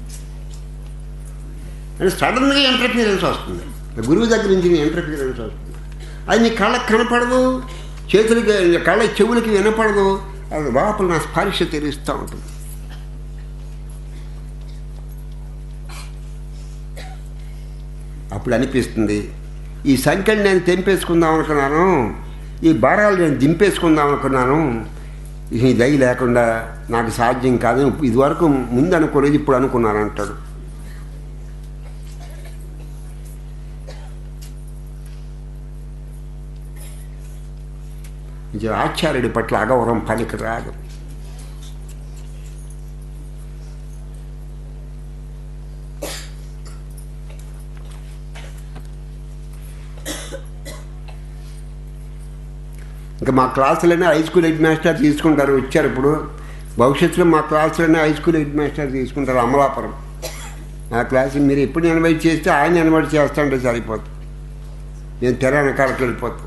అంటే సడన్గా ఎంటర్ఫీరెన్స్ వస్తుంది గురువు దగ్గర నుంచి ఎంటర్ఫీరెన్స్ వస్తుంది అది నీ కళ్ళకి కనపడదు చేతులకి కళ్ళ చెవులకి వినపడదు అది లోపల నా స్పర్శ తెలుస్తూ ఉంటుంది అప్పుడు అనిపిస్తుంది ఈ సంఖ్యను నేను తెంపేసుకుందాం అనుకున్నాను ఈ భారాలు నేను దింపేసుకుందాం అనుకున్నాను ఈ దయ లేకుండా నాకు సాధ్యం కాదు ఇదివరకు ముందు అనుకోలేదు ఇప్పుడు అనుకున్నాను అంటాడు ఇది ఆచార్యుడి పట్ల అగౌరవం పనికి రాదు ఇంకా మా క్లాసులనే హై స్కూల్ హెడ్ మాస్టర్ తీసుకుంటారు వచ్చారు ఇప్పుడు భవిష్యత్తులో మా క్లాసులనే హై స్కూల్ హెడ్ మాస్టర్ తీసుకుంటారు అమలాపురం ఆ క్లాస్ మీరు ఎప్పుడు ఇన్వైట్ చేస్తే ఆయన ఇన్వైట్ చేస్తుంటే సరిపోతుంది నేను తెర వెనకాలకి వెళ్ళిపోతాను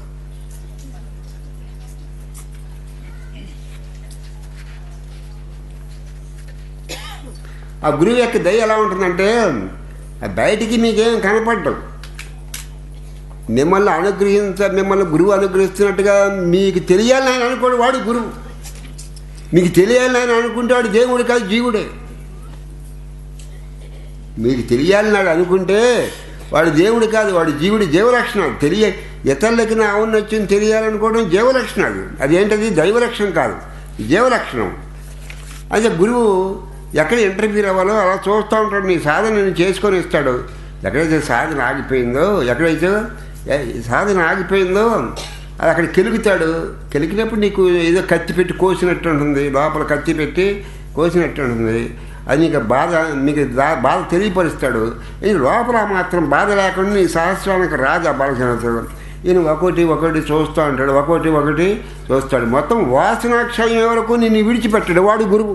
ఆ గురువు యొక్క దయ ఎలా ఉంటుందంటే ఆ బయటికి మీకేం కనపడ్డం మిమ్మల్ని అనుగ్రహించ మిమ్మల్ని గురువు అనుగ్రహిస్తున్నట్టుగా మీకు తెలియాలని ఆయన అనుకోడు వాడు గురువు మీకు తెలియాలని ఆయన అనుకుంటే వాడు దేవుడు కాదు జీవుడే మీకు తెలియాలని నాడు అనుకుంటే వాడు దేవుడు కాదు వాడు జీవుడి జీవలక్షణాలు తెలియ ఇతరులకి నా ఔన్నత్యం తెలియాలనుకోవడం జీవలక్షణాలు అదేంటది దైవలక్షణం కాదు జీవలక్షణం అయితే గురువు ఎక్కడ ఇంటర్వ్యూ అవ్వాలో అలా చూస్తూ ఉంటాడు నీ సాధన నేను చేసుకొని ఇస్తాడు ఎక్కడైతే సాధన ఆగిపోయిందో ఎక్కడైతే ఏ- సాధన ఆగిపోయిందో అది అక్కడ కెలుగుతాడు కెలికినప్పుడు నీకు ఏదో కత్తి పెట్టి కోసినట్టు ఉంటుంది లోపల కత్తి పెట్టి కోసినట్టు ఉంటుంది అది నీకు బాధ నీకు దా- బాధ తెలియపరుస్తాడు ఈ లోపల మాత్రం బాధ లేకుండా నీ సహస్రానికి రాదు ఆ బలహీనత ఈయన ఒకటి ఒకటి చూస్తూ ఉంటాడు ఒకటి ఒకటి చూస్తాడు మొత్తం వాసనాక్షయం వరకు నిన్ను విడిచిపెట్టాడు వాడు గురువు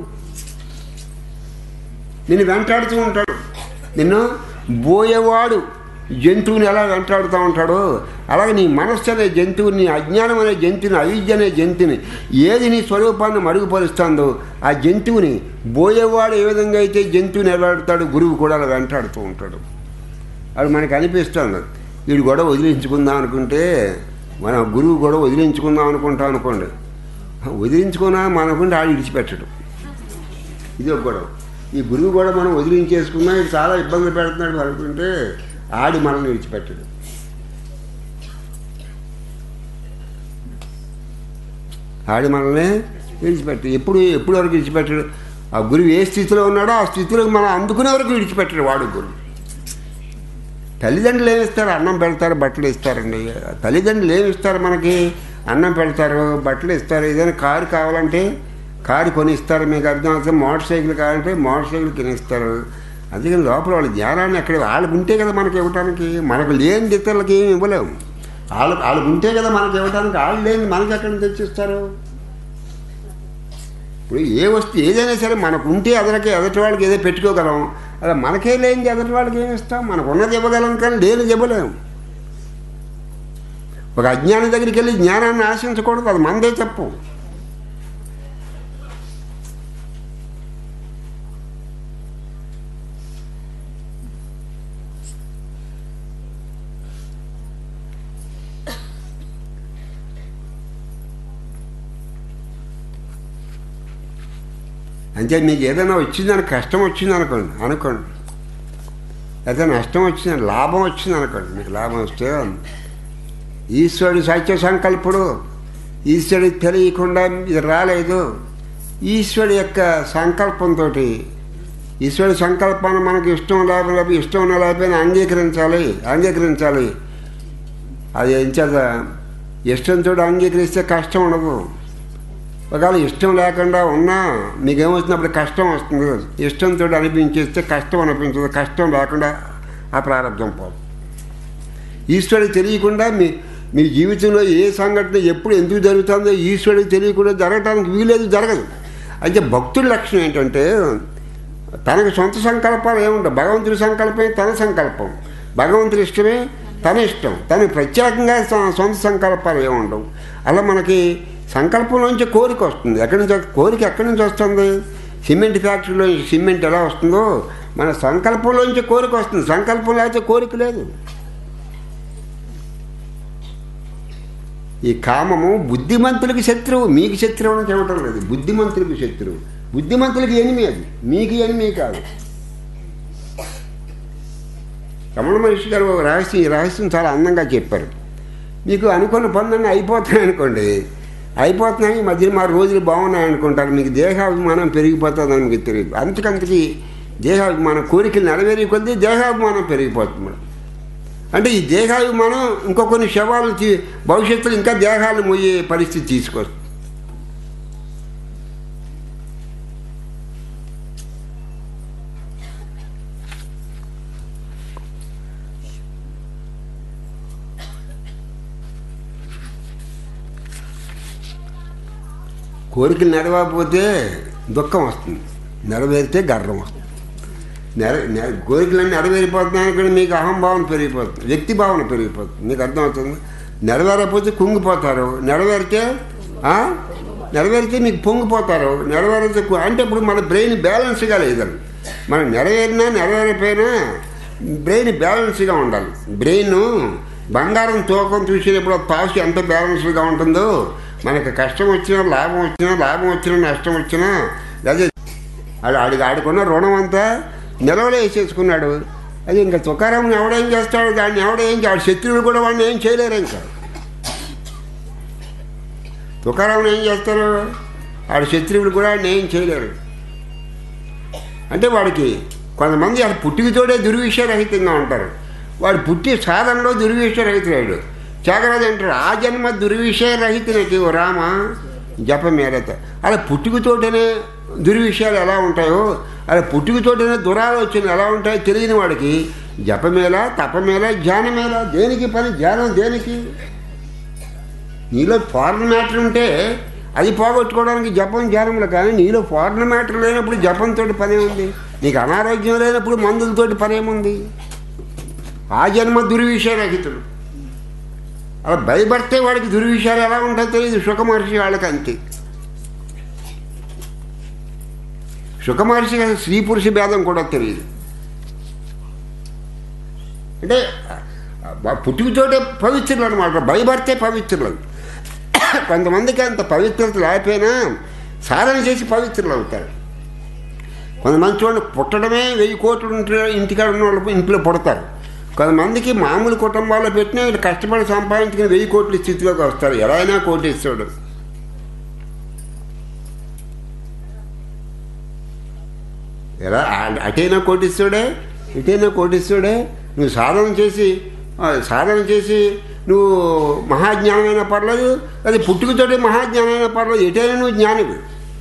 నిన్ను వెంటాడుతూ ఉంటాడు నిన్ను బోయేవాడు జంతువుని ఎలా వెంటాడుతూ ఉంటాడో అలాగే నీ మనస్సు అనే జంతువుని నీ అజ్ఞానం అనే జంతువుని అవిద్య అనే జంతువుని ఏది నీ స్వరూపాన్ని మరుగుపరుస్తుందో ఆ జంతువుని బోయేవాడు ఏ విధంగా అయితే జంతువుని ఎలాడుతాడు గురువు కూడా అలా వెంటాడుతూ ఉంటాడు అది మనకు అనిపిస్తుంది వీడు గొడవ వదిలించుకుందాం అనుకుంటే మన గురువు గొడవ వదిలించుకుందాం అనుకుంటాం అనుకోండి వదిలించుకున్నా మనకుంటే ఆడు విడిచిపెట్టడు ఇది ఒక గొడవ ఈ గురువు కూడా మనం వదిలించేసుకున్నా ఇది చాలా ఇబ్బంది పెడుతున్నాడు అనుకుంటే ఆడి మనల్ని విడిచిపెట్టడు ఆడి మనల్ని విడిచిపెట్టడు ఎప్పుడు ఎప్పుడు వరకు విడిచిపెట్టడు ఆ గురువు ఏ స్థితిలో ఉన్నాడో ఆ స్థితిలో మనం అందుకునే వరకు విడిచిపెట్టడు వాడు గురువు తల్లిదండ్రులు ఏమి ఇస్తారు అన్నం పెడతారు బట్టలు ఇస్తారండి తల్లిదండ్రులు ఏమి ఇస్తారు మనకి అన్నం పెడతారు బట్టలు ఇస్తారు ఏదైనా కారు కావాలంటే కారు కొని ఇస్తారు మీకు అర్థం అవుతుంది మోటార్ సైకిల్ కావాలంటే మోటార్ సైకిల్ కొనిస్తారు అందుకని లోపల వాళ్ళ జ్ఞానాన్ని అక్కడ వాళ్ళకు ఉంటే కదా మనకి ఇవ్వటానికి మనకు లేని ఇతరులకి ఏమి ఇవ్వలేము వాళ్ళు వాళ్ళకు ఉంటే కదా మనకి ఇవ్వడానికి వాళ్ళు లేని మనకి ఎక్కడి నుంచి తెచ్చిస్తారు ఇప్పుడు ఏ వస్తువు ఏదైనా సరే మనకు ఉంటే అదనకి ఎదటి వాళ్ళకి ఏదో పెట్టుకోగలం అలా మనకే లేనిది ఎదటి వాళ్ళకి ఏమి ఇస్తాం మనకు ఉన్నది ఇవ్వగలం కానీ లేనిది ఇవ్వలేము ఒక అజ్ఞాని దగ్గరికి వెళ్ళి జ్ఞానాన్ని ఆశించకూడదు అది మనదే తప్పు అంటే మీకు ఏదైనా వచ్చిందని కష్టం వచ్చింది అనుకోండి అనుకోండి అయితే నష్టం వచ్చిందని లాభం వచ్చింది అనుకోండి మీకు లాభం వస్తే ఈశ్వరుడు సత్య సంకల్పుడు ఈశ్వరుడికి తెలియకుండా ఇది రాలేదు ఈశ్వరుడు యొక్క సంకల్పంతో ఈశ్వరుడి సంకల్పాన్ని మనకు ఇష్టం లేకపోతే ఇష్టం లేకపోయినా అంగీకరించాలి అంగీకరించాలి అది ఎంచేత ఇష్టంతో అంగీకరిస్తే కష్టం ఉండదు ఒకవేళ ఇష్టం లేకుండా ఉన్నా మీకేమొచ్చినప్పుడు కష్టం వస్తుంది ఇష్టంతో అనిపించేస్తే కష్టం అనిపించదు కష్టం లేకుండా ఆ ప్రారంభం పోదు ఈశ్వరుడికి తెలియకుండా మీ మీ జీవితంలో ఏ సంఘటన ఎప్పుడు ఎందుకు జరుగుతుందో ఈశ్వరుడికి తెలియకుండా జరగటానికి వీలేదు జరగదు అయితే భక్తుడి లక్షణం ఏంటంటే తనకు సొంత సంకల్పాలు ఏముండవు భగవంతుడి సంకల్పమే తన సంకల్పం భగవంతుడి ఇష్టమే తన ఇష్టం తనకు ప్రత్యేకంగా సొ- సొంత సంకల్పాలు ఏముండవు అలా మనకి సంకల్పంలోంచి కోరిక వస్తుంది ఎక్కడి నుంచి కోరిక ఎక్కడి నుంచి వస్తుంది సిమెంట్ ఫ్యాక్టరీలో సిమెంట్ ఎలా వస్తుందో మన సంకల్పంలోంచి కోరిక వస్తుంది సంకల్పం లేకపోతే కోరిక లేదు ఈ కామము బుద్ధిమంతులకి శత్రువు మీకు శత్రువు అని చెప్పడం లేదు బుద్ధిమంతులకి శత్రువు బుద్ధిమంతులకి ఎనిమి అది మీకు ఎనిమి కాదు రమణ మహర్షి గారు ఒక రహస్యం ఈ రహస్యం చాలా అందంగా చెప్పారు మీకు అనుకున్న పనులన్నీ అయిపోతున్నాయి అనుకోండి అయిపోతున్నాయి ఈ మధ్యన మా రోజులు బాగున్నాయి అనుకుంటారు మీకు దేహాభిమానం పెరిగిపోతుందని మీకు తెలియదు అంతకంతకి దేహాభిమానం కోరికలు నెరవేరే కొద్దీ దేహాభిమానం పెరిగిపోతుంది మేడం అంటే ఈ దేహాభిమానం ఇంకో కొన్ని శవాలు తీ- భవిష్యత్తులో ఇంకా దేహాలు మోయే పరిస్థితి తీసుకొస్తుంది కోరికలు నెరవేరకపోతే దుఃఖం వస్తుంది నెరవేరితే గర్వం వస్తుంది నెర నెర- కోరికలన్నీ నెరవేరిపోతున్నాయి కానీ మీకు అహంభావన పెరిగిపోతుంది వ్యక్తి భావన పెరిగిపోతుంది మీకు అర్థమవుతుంది నెరవేరకపోతే కుంగిపోతారు నెరవేరితే ఆ? నెరవేరితే మీకు పొంగిపోతారు నెరవేరితే కు- అంటే ఇప్పుడు మన బ్రెయిన్ బ్యాలెన్స్గా లేదండి మనం నెరవేరినా నెరవేరిపోయినా బ్రెయిన్ బ్యాలెన్స్గా ఉండాలి బ్రెయిన్ బంగారం తూకం చూసేటప్పుడు పాస్ ఎంత బ్యాలెన్స్గా ఉంటుందో మనకి కష్టం వచ్చినా లాభం వచ్చినా లాభం వచ్చినా నష్టం వచ్చినా అదే ఆడు ఆడికి ఆడుకున్న రుణం అంతా నిలవలో వేసేసుకున్నాడు అది ఇంకా తుకారాం ఎవడేం చేస్తాడు దాన్ని ఎవడేం చేయాలి శత్రువులు కూడా వాడిని ఏం చేయలేరు ఇంకా తుకారాం ఏం చేస్తారు వాడి శత్రువులు కూడా వాడిని ఏం చేయలేరు అంటే వాడికి కొంతమంది వాడు పుట్టికతోడే దుర్విషయరహితంగా ఉంటారు వాడు పుట్టి సాధనలో దుర్విషయరహితుడు త్యాగరాజు అంటారు ఆ జన్మ దుర్విషయరహితునికి ఓ రామ జపమేరత అలా పుట్టుకతోటనే దుర్విషయాలు ఎలా ఉంటాయో అలా పుట్టుకతోటనే దురాలోచనలు ఎలా ఉంటాయో తెలియని వాడికి జపమేళ తపమేళ ధ్యానమేళ దేనికి పని ధ్యానం దేనికి నీలో ఫారెన్ మ్యాటర్ ఉంటే అది పోగొట్టుకోవడానికి జపం ధ్యానంలో కానీ నీలో ఫారెన్ మ్యాటర్ లేనప్పుడు జపంతో పనే ఉంది నీకు అనారోగ్యం లేనప్పుడు మందులతోటి పనేముంది ఆ జన్మ దుర్విషయరహితుడు అలా భయపడితే వాడికి దుర్విషయాలు ఎలా ఉంటాయో తెలియదు సుఖమహర్షి వాళ్ళకి అంతే సుఖమహర్షికి అసలు స్త్రీ పురుష భేదం కూడా తెలియదు అంటే ఆ పుట్టుకతోటే పవిత్రులు అనమాట భయపడితే పవిత్రులు కొంతమందికి అంత పవిత్రత లేకపోయినా సాధన చేసి పవిత్రులు అవుతారు కొంతమంది చూడండి పుట్టడమే వెయ్యి కోట్లు ఉంటే ఇంటికాడ ఉన్న వాళ్ళు ఇంట్లో పుడతారు కొంతమందికి మామూలు కుటుంబాల్లో పెట్టినా వీళ్ళు కష్టపడి సంపాదించుకుని వెయ్యి కోట్ల స్థితిలోకి వస్తారు ఎలా అయినా కోటేస్తాడు ఎలా ఆ- అటైనా కోటిస్తాడే ఇటైనా కోటిస్తాడే నువ్వు సాధన చేసి ఆ, సాధన చేసి నువ్వు మహాజ్ఞానమైన పర్లేదు అది పుట్టుకతోటి మహాజ్ఞానమైన పర్లేదు ఎటైనా నువ్వు జ్ఞానివి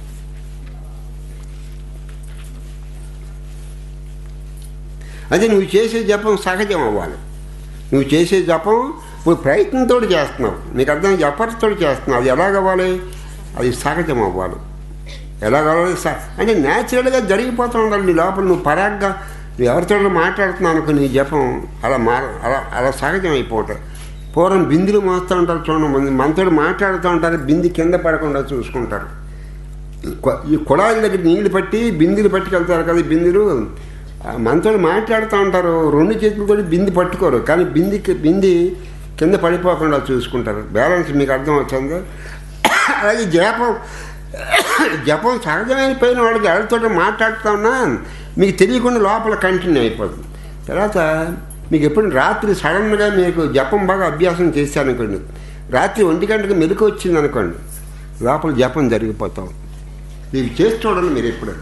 అది నువ్వు చేసే జపం సహజం అవ్వాలి నువ్వు చేసే జపం ఇప్పుడు ప్రయత్నంతో చేస్తున్నావు నీకు అర్థం జపర్తో చేస్తున్నావు అది ఎలాగవ్వాలి అది సహజం అవ్వాలి ఎలాగవ్వాలి స- అంటే న్యాచురల్గా జరిగిపోతూ ఉండాలి నీ లోపల నువ్వు పరాగ్గా నువ్వు ఎవరితో మాట్లాడుతున్నావు అనుకో నీ జపం అలా మార అలా అలా సహజం అయిపోవటం పూర్వం బిందులు మోస్తూ ఉంటారు చూడండి మంది మనతో మాట్లాడుతూ ఉంటారు బింది కింద పడకుండా చూసుకుంటారు కొ- ఈ కుళాయిల దగ్గర నీళ్లు పట్టి బిందులు పట్టుకెళ్తారు కదా ఈ బిందులు ఆ మనతో మాట్లాడుతూ ఉంటారు రెండు చేతులతో బింది పట్టుకోరు కానీ బిందికి బింది కింద పడిపోకుండా చూసుకుంటారు బ్యాలెన్స్ మీకు అర్థం అవుతుందో అలాగే జపం జపం సహజమైన పైన వాళ్ళకి ఎవరితో మాట్లాడుతూ ఉన్నా మీకు తెలియకుండా లోపల కంటిన్యూ అయిపోతుంది తర్వాత మీకు ఎప్పుడు రాత్రి సడన్గా మీకు జపం బాగా అభ్యాసం చేశారనుకోండి రాత్రి ఒంటి గంటకి మెలకు వచ్చింది అనుకోండి లోపల జపం జరిగిపోతాం మీకు చేసి చూడండి మీరు ఎప్పుడు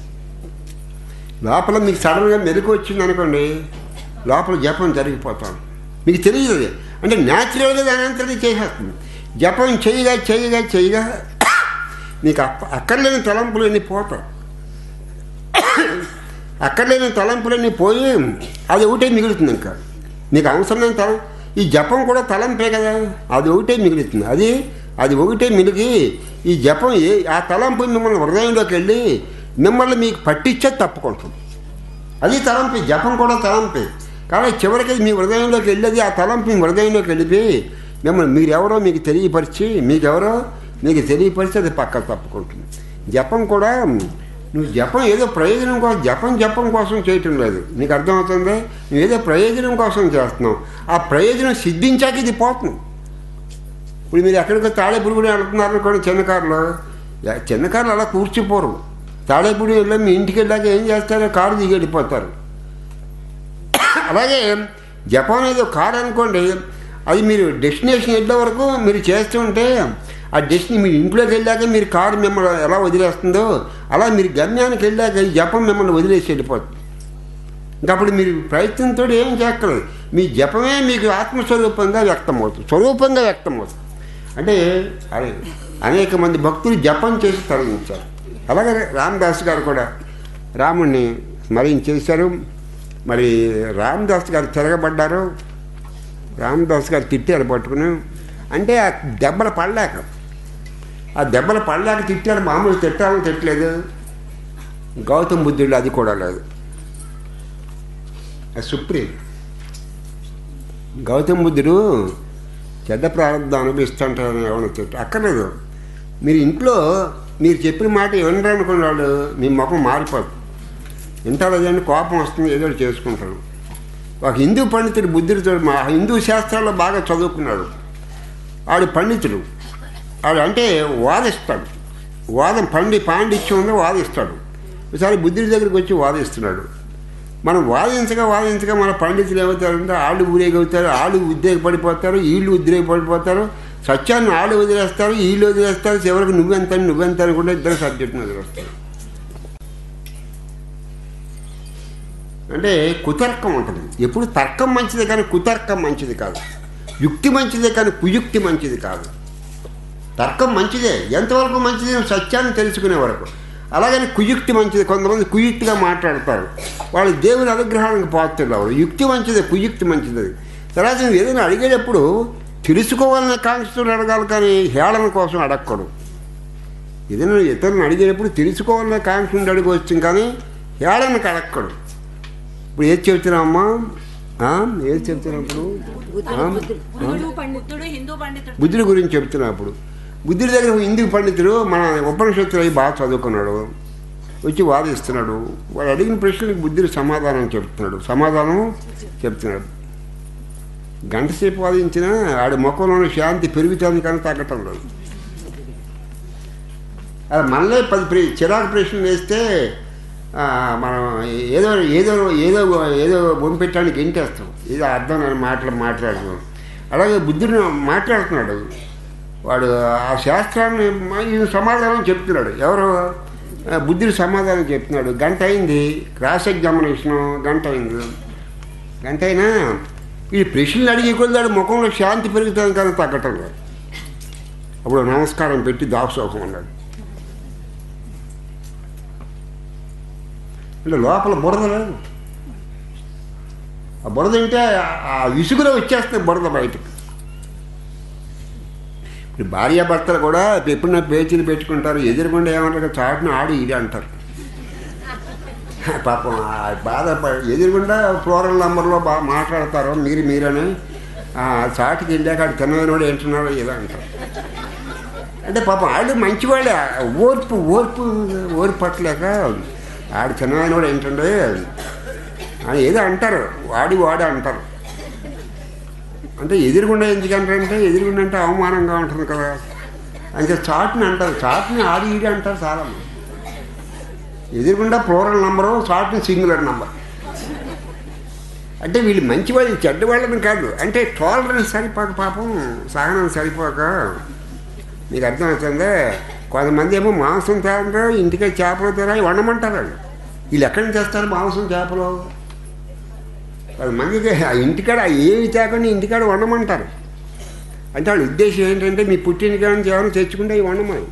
లోపల మీకు సడన్గా మెలకు వచ్చింది అనుకోండి లోపల జపం జరిగిపోతాం మీకు తెలియదు అది. అంటే న్యాచురల్గా దాని అంతటి చేసేస్తుంది జపం చేయగా చేయగా చేయగా మీకు అప్ప అక్కర్లేని తలంపులన్నీ పోతాయి అక్కర్లేని తలంపులన్నీ పోయి అది ఒకటే మిగులుతుంది ఇంకా నీకు అవసరమైన తలం ఈ జపం కూడా తలంపే కదా అది ఒకటే మిగులుతుంది అది అది ఒకటే మిలిగి ఈ జపం ఏ ఆ తలంపు మిమ్మల్ని హృదయంలోకి వెళ్ళి మిమ్మల్ని మీకు పట్టించే తప్పుకుంటుంది అది తలంపి జపం కూడా తలంపే కానీ చివరికి మీ హృదయంలోకి వెళ్ళేది ఆ తలంపు మీ హృదయంలోకి వెళ్ళిపోయి మిమ్మల్ని మీరెవరో మీకు తెలియపరిచి మీకెవరో మీకు తెలియపరిచి అది పక్కకు తప్పుకుంటుంది జపం కూడా నువ్వు జపం ఏదో ప్రయోజనం కోసం జపం జపం కోసం చేయటం లేదు నీకు అర్థమవుతుంది నువ్వు ఏదో ప్రయోజనం కోసం చేస్తున్నావు ఆ ప్రయోజనం సిద్ధించాక ఇది పోతుంది ఇప్పుడు మీరు ఎక్కడికో తాడేపుడి వెళ్తున్నారు అనుకోండి చిన్న కారులో యా- చిన్న కార్లు అలా కూర్చిపోరు తాడేపుడి వెళ్ళి మీ ఇంటికి వెళ్ళాక ఏం చేస్తారో కారు దిగి వెళ్ళిపోతారు అలాగే జపాన్ ఏదో కారు అనుకోండి అది మీరు డెస్టినేషన్ వెళ్ళే వరకు మీరు చేస్తూ ఉంటే ఆ డెస్టినీ మీరు ఇంట్లోకి వెళ్ళాక మీరు కారు మిమ్మల్ని ఎలా వదిలేస్తుందో అలా మీరు గమ్యానికి వెళ్ళాక ఈ జపం మిమ్మల్ని వదిలేసి వెళ్ళిపోతుంది ఇంకా అప్పుడు మీరు ప్రయత్నంతో ఏం చేయక్కర్లేదు మీ జపమే మీకు ఆత్మస్వరూపంగా వ్యక్తమవుతుంది స్వరూపంగా వ్యక్తమవుతుంది అంటే అదే అనేక మంది భక్తులు జపం చేసి తొలగించారు అలాగే రామదాస్ గారు కూడా రాముణ్ణి స్మరించేశారు మరి రామదాస్ గారు తిరగబడ్డారు రామదాస్ గారు తిట్టారు పట్టుకుని అంటే ఆ దెబ్బలు పడలేక ఆ దెబ్బలు పడలేక తిట్టారు మామూలు తిట్టాలని తిట్టలేదు గౌతమ్ బుద్ధుడు అది కూడా లేదు అది సుప్రీం గౌతమ్ బుద్ధుడు చెడ్డ ప్రారంభం అనుభవిస్తుంటారని ఎవరైనా చెట్టు అక్కర్లేదు మీరు ఇంట్లో మీరు చెప్పిన మాట వినరనుకున్న వాళ్ళు మీ ముఖం మారిపోతుంది వింటారు అదేంటి కోపం వస్తుంది ఏదో ఒకటి చేసుకుంటారు ఒక హిందూ పండితుడు బుద్ధుడితో మా హిందూ శాస్త్రాల్లో బాగా చదువుకున్నాడు ఆడు పండితుడు ఆడు అంటే వాదిస్తాడు వాదం పండి పాండిత్యం ఉందో వాదిస్తాడు ఒకసారి బుద్ధుడి దగ్గరికి వచ్చి వాదిస్తున్నాడు మనం వాదించగా వాదించగా మన పండితులు ఏమవుతారంటే వాళ్ళు ఊరేగవుతారు వాళ్ళు ఉద్రేకపడిపోతారు వీళ్ళు ఉద్రేకపడిపోతారు సత్యాన్ని వాళ్ళు వదిలేస్తారు వీళ్ళు వదిలేస్తారు చివరికి నువ్వెంత నువ్వెంత అని కూడా ఇద్దరు సబ్జెక్ట్ని వదిలేస్తారు అంటే కుతర్కం ఉంటుంది ఎప్పుడు తర్కం మంచిది కానీ కుతర్కం మంచిది కాదు యుక్తి మంచిదే కానీ కుయుక్తి మంచిది కాదు తర్కం మంచిదే ఎంతవరకు మంచిది సత్యాన్ని తెలుసుకునే వరకు అలాగని కుయుక్తి మంచిది కొంతమంది కుయుక్తిగా మాట్లాడతారు వాళ్ళు దేవుని అనుగ్రహానికి పాత్రలు అవరు యుక్తి మంచిదే కుయుక్తి మంచిది తర్వాత నువ్వు ఏదైనా అడిగేటప్పుడు తెలుసుకోవాలనే కాంక్షతో అడగాలి కానీ హేళన కోసం అడగకూడదు ఏదైనా ఇతరులను అడిగేటప్పుడు తెలుసుకోవాలనే కాంక్ష ఉండి అడగవచ్చు కానీ హేళనకు అడగకూడదు ఇప్పుడు ఏది చెబుతున్నామమ్మా ఆ? ఏది చెబుతున్నాం ఇప్పుడు ఆ? బుద్ధుడు పండితుడు హిందూ పండితుడు బుద్ధుడి గురించి చెప్తున్నప్పుడు బుద్ధుడి దగ్గర ఒక హిందూ పండితుడు మన ఉపనిషత్తులు అవి బాగా చదువుకున్నాడు వచ్చి వాదిస్తున్నాడు వాడు అడిగిన ప్రశ్నలకు బుద్ధుడు సమాధానం చెప్తున్నాడు సమాధానం చెప్తున్నాడు గంట సేపు వాదించిన ఆడి ముఖంలోని శాంతి పెరుగుతుంది కానీ తగ్గటం లేదు అది మనలే పది ప్ర చిరాకు ప్రశ్నలు వేస్తే ఆ, మనం ఏదో ఏదో ఏదో ఏదో పంపించడానికి ఎంటేస్తాం ఏదో అర్థం లేని మాటలు మాట్లాడుతున్నాం అలాగే బుద్ధుడు మాట్లాడుతున్నాడు వాడు ఆ శాస్త్రాన్ని మ- ఈయన సమాధానం చెప్తున్నాడు ఎవరు ఆ, బుద్ధుడు సమాధానం చెప్తున్నాడు గంట అయింది క్రాస్ ఎగ్జామినేషను గంట అయింది గంట అయినా ఈ ప్రశ్నలు అడిగి కొద్దాడు ముఖంలో శాంతి పెరుగుతుంది కానీ తగ్గటం లేదు అప్పుడు నమస్కారం పెట్టి దాసోహం అన్నాడు అంటే లోపల బురద లేదు ఆ బురద అంటే ఆ విసుగులో వచ్చేస్తుంది బురద బయటకు ఇప్పుడు భార్యాభర్తలు కూడా ఎప్పుడన్నా పేచీలు పెట్టుకుంటారు ఎదురుకుండా ఏమంటారు చాటున ఆడి ఇది అంటారు పాపం ఆ బాధ ఎదురుగుండా ఫ్లోరల్ నంబర్లో బాగా మాట్లాడతారు మీరు మీరని ఆ చాటుకి వెళ్ళాక ఆడు తినవాడు ఏంటున్నాడో ఇలా అంటారు అంటే పాపం ఆడు మంచివాడే ఓర్పు ఓర్పు ఓర్పు పట్టలేక ఆడు చిన్నవాడు కూడా ఏంటంటే అని ఏదో అంటారు వాడి వాడు అంటారు అంటే ఎదురుగుండా ఎందుకంటారంటే ఎదురుగుండా అంటే అవమానంగా ఉంటుంది కదా అంటే చాటుని అంటారు చాటుని ఆడి ఈడి అంటారు చాలా మంది. ఎదురుగుండా ప్లోరల్ నంబరు చాటుని సింగులర్ నంబర్ అంటే వీళ్ళు మంచి వాళ్ళు చెడ్డ వాళ్ళని కాదు అంటే టాలరెన్స్ సరిపోక పాపం సహనం సరిపోక మీకు అర్థమవుతుందే కొంతమంది ఏమో మాంసం తేరంటారు ఇంటికే చేపలు తేరా వండమంటారు వాళ్ళు వీళ్ళు ఎక్కడి నుంచి చేస్తారు మాంసం చేపలు కొంతమందికి ఆ ఇంటికాడ ఏమి తేకుండా ఇంటికాడ వండమంటారు అంటే వాళ్ళ ఉద్దేశం ఏంటంటే మీ పుట్టిన కాడ నుంచి ఏమైనా తెచ్చుకుంటే అవి వండమని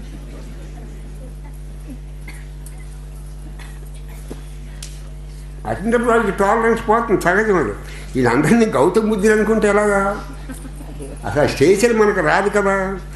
అటువంటిప్పుడు వాళ్ళకి టాలరెన్స్ పోతుంది సహజం అది వీళ్ళందరినీ గౌతమ బుద్ధులు అనుకుంటే ఎలాగా అసలు ఆ స్టేషన్ మనకు రాదు కదా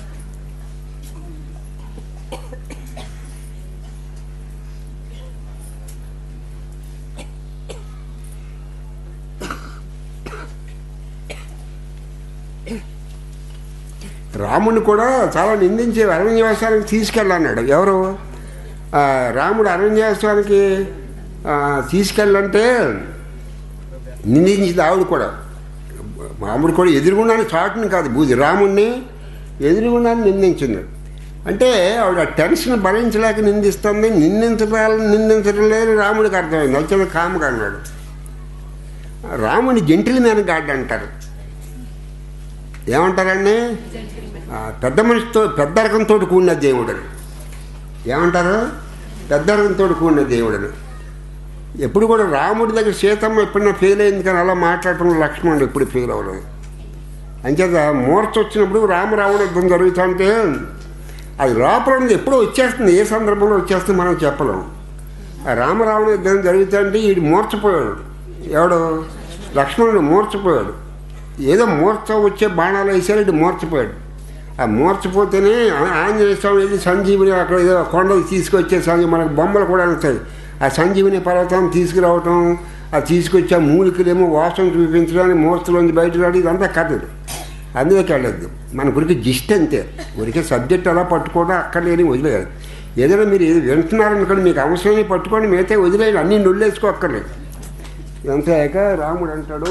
రాముడిని కూడా చాలా నిందించి అరణ్యవాసానికి తీసుకెళ్ళన్నాడు ఎవరు ఆ, రాముడు అరణ్యవాసానికి ఆ, తీసుకెళ్ళంటే నిందించింది ఆవిడ కూడా మామిడి కూడా ఎదురుగుండాన్ని చాటుని కాదు బూది రాముడిని ఎదురుగుండాన్ని నిందించింది అంటే ఆవిడ ఆ టెన్షన్ భరించలేక నిందిస్తుంది నిందించడాలని నిందించడం లేదు రాముడికి అర్థమైంది వచ్చిన కాముగా అన్నాడు రాముని జంటిల్ మ్యాన్ గాడ్ అంటారు ఏమంటారండి ఆ, పెద్ద మనిషితో పెద్దరకంతో కూడిన దేవుడని ఏమంటారు పెద్దరకంతో కూడిన దేవుడని ఎప్పుడు కూడా రాముడి దగ్గర సీతమ్మ ఎప్పుడైనా ఫెయిల్ అయింది కానీ అలా మాట్లాడటం లక్ష్మణుడు ఎప్పుడు ఫెయిల్ అవ్వలేదు అంచేత మూర్చ వచ్చినప్పుడు రామరావణ యుద్ధం జరుగుతుంటే అది లోపల ఉంది ఎప్పుడో వచ్చేస్తుంది ఏ సందర్భంలో వచ్చేస్తుంది మనం చెప్పలేం ఆ రామరావణ యుద్ధం జరుగుతుంటే వీడు మూర్చపోయాడు ఎవడు లక్ష్మణుడు మూర్చపోయాడు ఏదో మూర్చ వచ్చే బాణాలు వేసారు ఇటు మూర్చపోయాడు ఆ మూర్చపోతేనే ఆ- ఆంజనేయ స్వామి వెళ్ళి సంజీవిని అక్కడ ఏదో కొండలు తీసుకొచ్చే సంజీవి మనకు బొమ్మలు కూడా ఉంటాయి ఆ సంజీవిని పర్వతం తీసుకురావటం ఆ తీసుకొచ్చి ఆ మూలికలేమో వాసన చూపించడానికి మూర్చలోంచి బయట రాడు ఇదంతా కథ ఇది. అందులోకి వెళ్ళొద్దు మన గురికి జిస్ట్ అంతే ఉరికే సబ్జెక్ట్ అలా పట్టుకోవడం అక్కడ లేని వదిలేయాలి ఏదైనా మీరు ఏది వింటున్నారనుకోండి మీకు అవసరమే పట్టుకోండి మిగతా వదిలేయాలి అన్నీ నొల్లేసుకోక్కర్లేదు ఇదంతా అయ్యాక రాముడు అంటాడు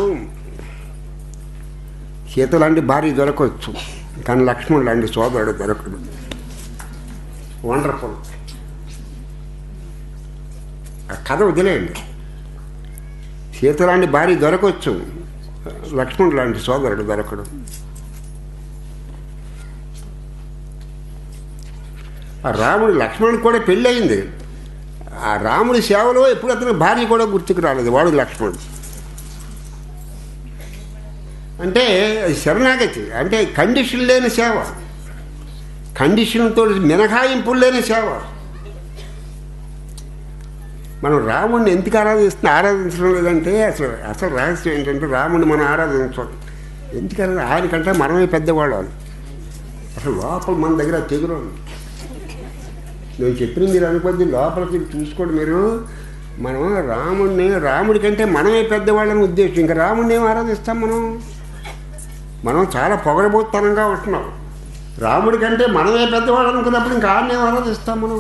సీత లాంటి భార్య దొరకవచ్చు కానీ లక్ష్మణుడు లాంటి సోదరుడు దొరకడు వండర్ఫుల్ ఆ కథ వదిలేయండి సీత లాంటి భార్య దొరకవచ్చు లక్ష్మణుడు లాంటి సోదరుడు దొరకడు ఆ రాముడు లక్ష్మణుడు కూడా పెళ్ళయింది ఆ రాముడి సేవలో ఎప్పుడు అతని భార్య కూడా గుర్తుకు రాలేదు వాడు లక్ష్మణుడు అంటే అది శరణాగతి అంటే కండిషన్ లేని సేవ కండిషన్తో మినహాయింపులు లేని సేవ మనం రాముడిని ఎందుకు ఆరాధిస్తున్నా ఆరాధించడం లేదంటే అసలు అసలు రహస్యం ఏంటంటే రాముడిని మనం ఆరాధించం ఎందుకంటే ఆయనకంటే మనమే పెద్దవాళ్ళం అసలు లోపల మన దగ్గర తెగురు ఉంది. నేను చెప్పిన మీరు అనుకోద్ది లోపలికి చూసుకోండి మీరు మనం రాముడిని రాముడి కంటే మనమే పెద్దవాళ్ళని ఉద్దేశం ఇంకా రాముడిని ఏం ఆరాధిస్తాం మనం మనం చాలా పొగరబోత్తనంగా ఉంటున్నాం రాముడి కంటే మనమే పెద్దవాళ్ళు అనుకున్నప్పుడు ఇంకా ఆడిని ఏం ఆరాధిస్తాం మనం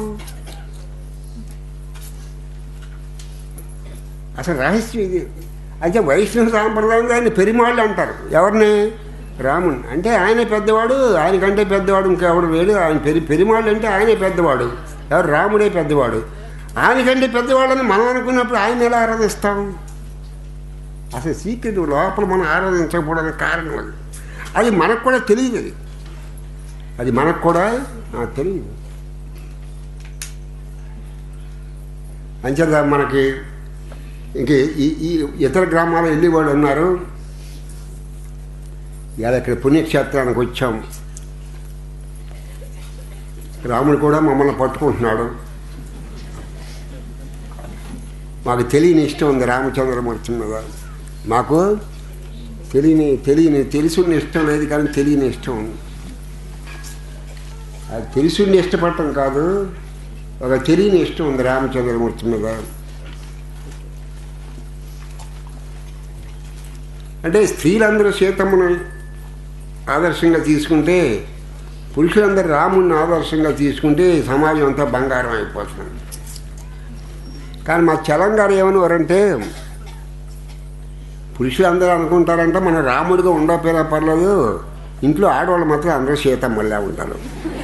అసలు రహస్యం ఇది అయితే వైష్ణవ సాంప్రదాయంగా ఆయన పెరిమాళ్ళు అంటారు ఎవరిని రాముని అంటే ఆయనే పెద్దవాడు ఆయనకంటే పెద్దవాడు ఇంకెవడు వేడు ఆయన పెరి పెరిమాళ్ళు అంటే ఆయనే పెద్దవాడు ఎవరు రాముడే పెద్దవాడు ఆయనకంటే పెద్దవాళ్ళని మనం అనుకున్నప్పుడు ఆయన ఎలా ఆరాధిస్తాం అసలు సీక్రెట్ లోపల మనం ఆరాధించకపోవడానికి కారణం అది అది మనకు కూడా తెలియదు అది అది మనకు కూడా ఆ, తెలియదు అంచేత మనకి ఇంక ఈ ఈ ఇతర గ్రామాలు వెళ్ళి వాళ్ళు ఉన్నారు ఇవాళ ఇక్కడ పుణ్యక్షేత్రానికి వచ్చాం రాముడు కూడా మమ్మల్ని పట్టుకుంటున్నాడు మాకు తెలియని ఇష్టం ఉంది రామచంద్రమూర్తి మీద మాకు తెలియని తెలియని తెలుసుని ఇష్టం లేదు కానీ తెలియని ఇష్టం ఉంది అది తెలుసుని ఇష్టపడటం కాదు ఒక తెలియని ఇష్టం ఉంది రామచంద్రమూర్తి మీద అంటే స్త్రీలందరూ సీతమ్మను ఆదర్శంగా తీసుకుంటే పురుషులందరూ రాముడిని ఆదర్శంగా తీసుకుంటే సమాజం అంతా బంగారం అయిపోతుంది కానీ మా చలంగారు ఏమనేవారంటే పురుషులందరూ అనుకుంటారంటే మన రాముడిగా ఉండకపోయినా పర్లేదు ఇంట్లో ఆడవాళ్ళు మాత్రం అందరూ సీతమ్మల్లా ఉంటారు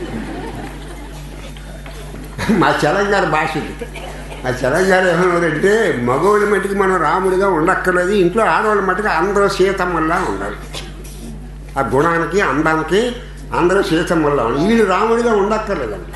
మా చలంగారు భాష ఇది మా చలంగారు ఏమన్నారంటే మగవాళ్ళ మట్టుకు మనం రాముడిగా ఉండక్కర్లేదు ఇంట్లో ఆడవాళ్ళ మట్టుకు అందరూ సీతమ్మల్లా ఉండాలి ఆ గుణానికి అందానికి అందరూ సీతమ్మల్లా ఉండాలి వీళ్ళు రాముడిగా ఉండక్కర్లేదండి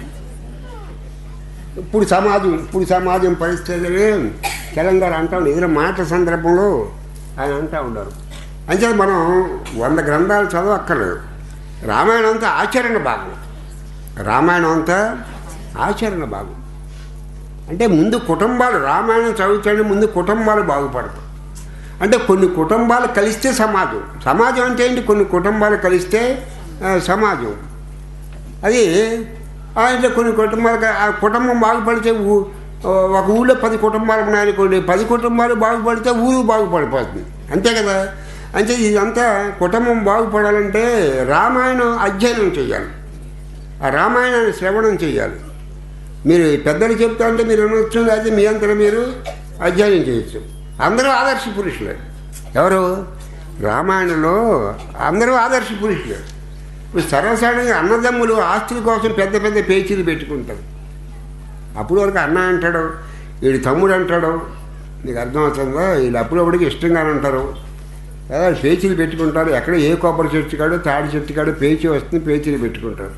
ఇప్పుడు సమాజం ఇప్పుడు సమాజం పరిస్థితులు తెలంగాణ అంటా ఉండే ఏదైనా మాట సందర్భంలో ఆయన అంటా ఉన్నారు అంతే మనం వంద గ్రంథాలు చదవక్కర్లేదు రామాయణం అంతా ఆచరణ భాగం రామాయణం అంతా ఆచరణ భాగం అంటే ముందు కుటుంబాలు రామాయణం చదువుతాడు ముందు కుటుంబాలు బాగుపడతాయి అంటే కొన్ని కుటుంబాలు కలిస్తే సమాజం సమాజం అంటే ఏంటి కొన్ని కుటుంబాలు కలిస్తే ఆ, సమాజం అది అంటే కొన్ని కుటుంబాలు క- ఆ కుటుంబం బాగుపడితే ఊ ఒక ఊళ్ళో పది కుటుంబాలు ఉన్నాయనుకోండి పది కుటుంబాలు బాగుపడితే ఊరు బాగుపడిపోతుంది అంతే కదా అంటే ఇదంతా కుటుంబం బాగుపడాలంటే రామాయణం అధ్యయనం చేయాలి ఆ రామాయణాన్ని శ్రవణం చేయాలి మీరు పెద్దలు చెప్తా అంటే మీరు అనొచ్చు అయితే మీ అంతలో మీరు అధ్యయనం చేయొచ్చు అందరూ ఆదర్శ పురుషులే ఎవరు రామాయణంలో అందరూ ఆదర్శ పురుషులే ఇప్పుడు సర్వసాధారణంగా అన్నదమ్ములు ఆస్తుల కోసం పెద్ద పెద్ద పేచీలు పెట్టుకుంటారు అప్పుడు వరకు అన్న అంటాడు వీడి తమ్ముడు అంటాడు నీకు అర్థమవుతుందా వీళ్ళు అప్పుడప్పుడికి ఇష్టంగానే ఉంటారు లేదా పేచీలు పెట్టుకుంటారు ఎక్కడ ఏ కొబ్బరి చెట్టు కాడు తాడి చెట్టు కాడు పేచీ వస్తుంది పేచీలు పెట్టుకుంటారు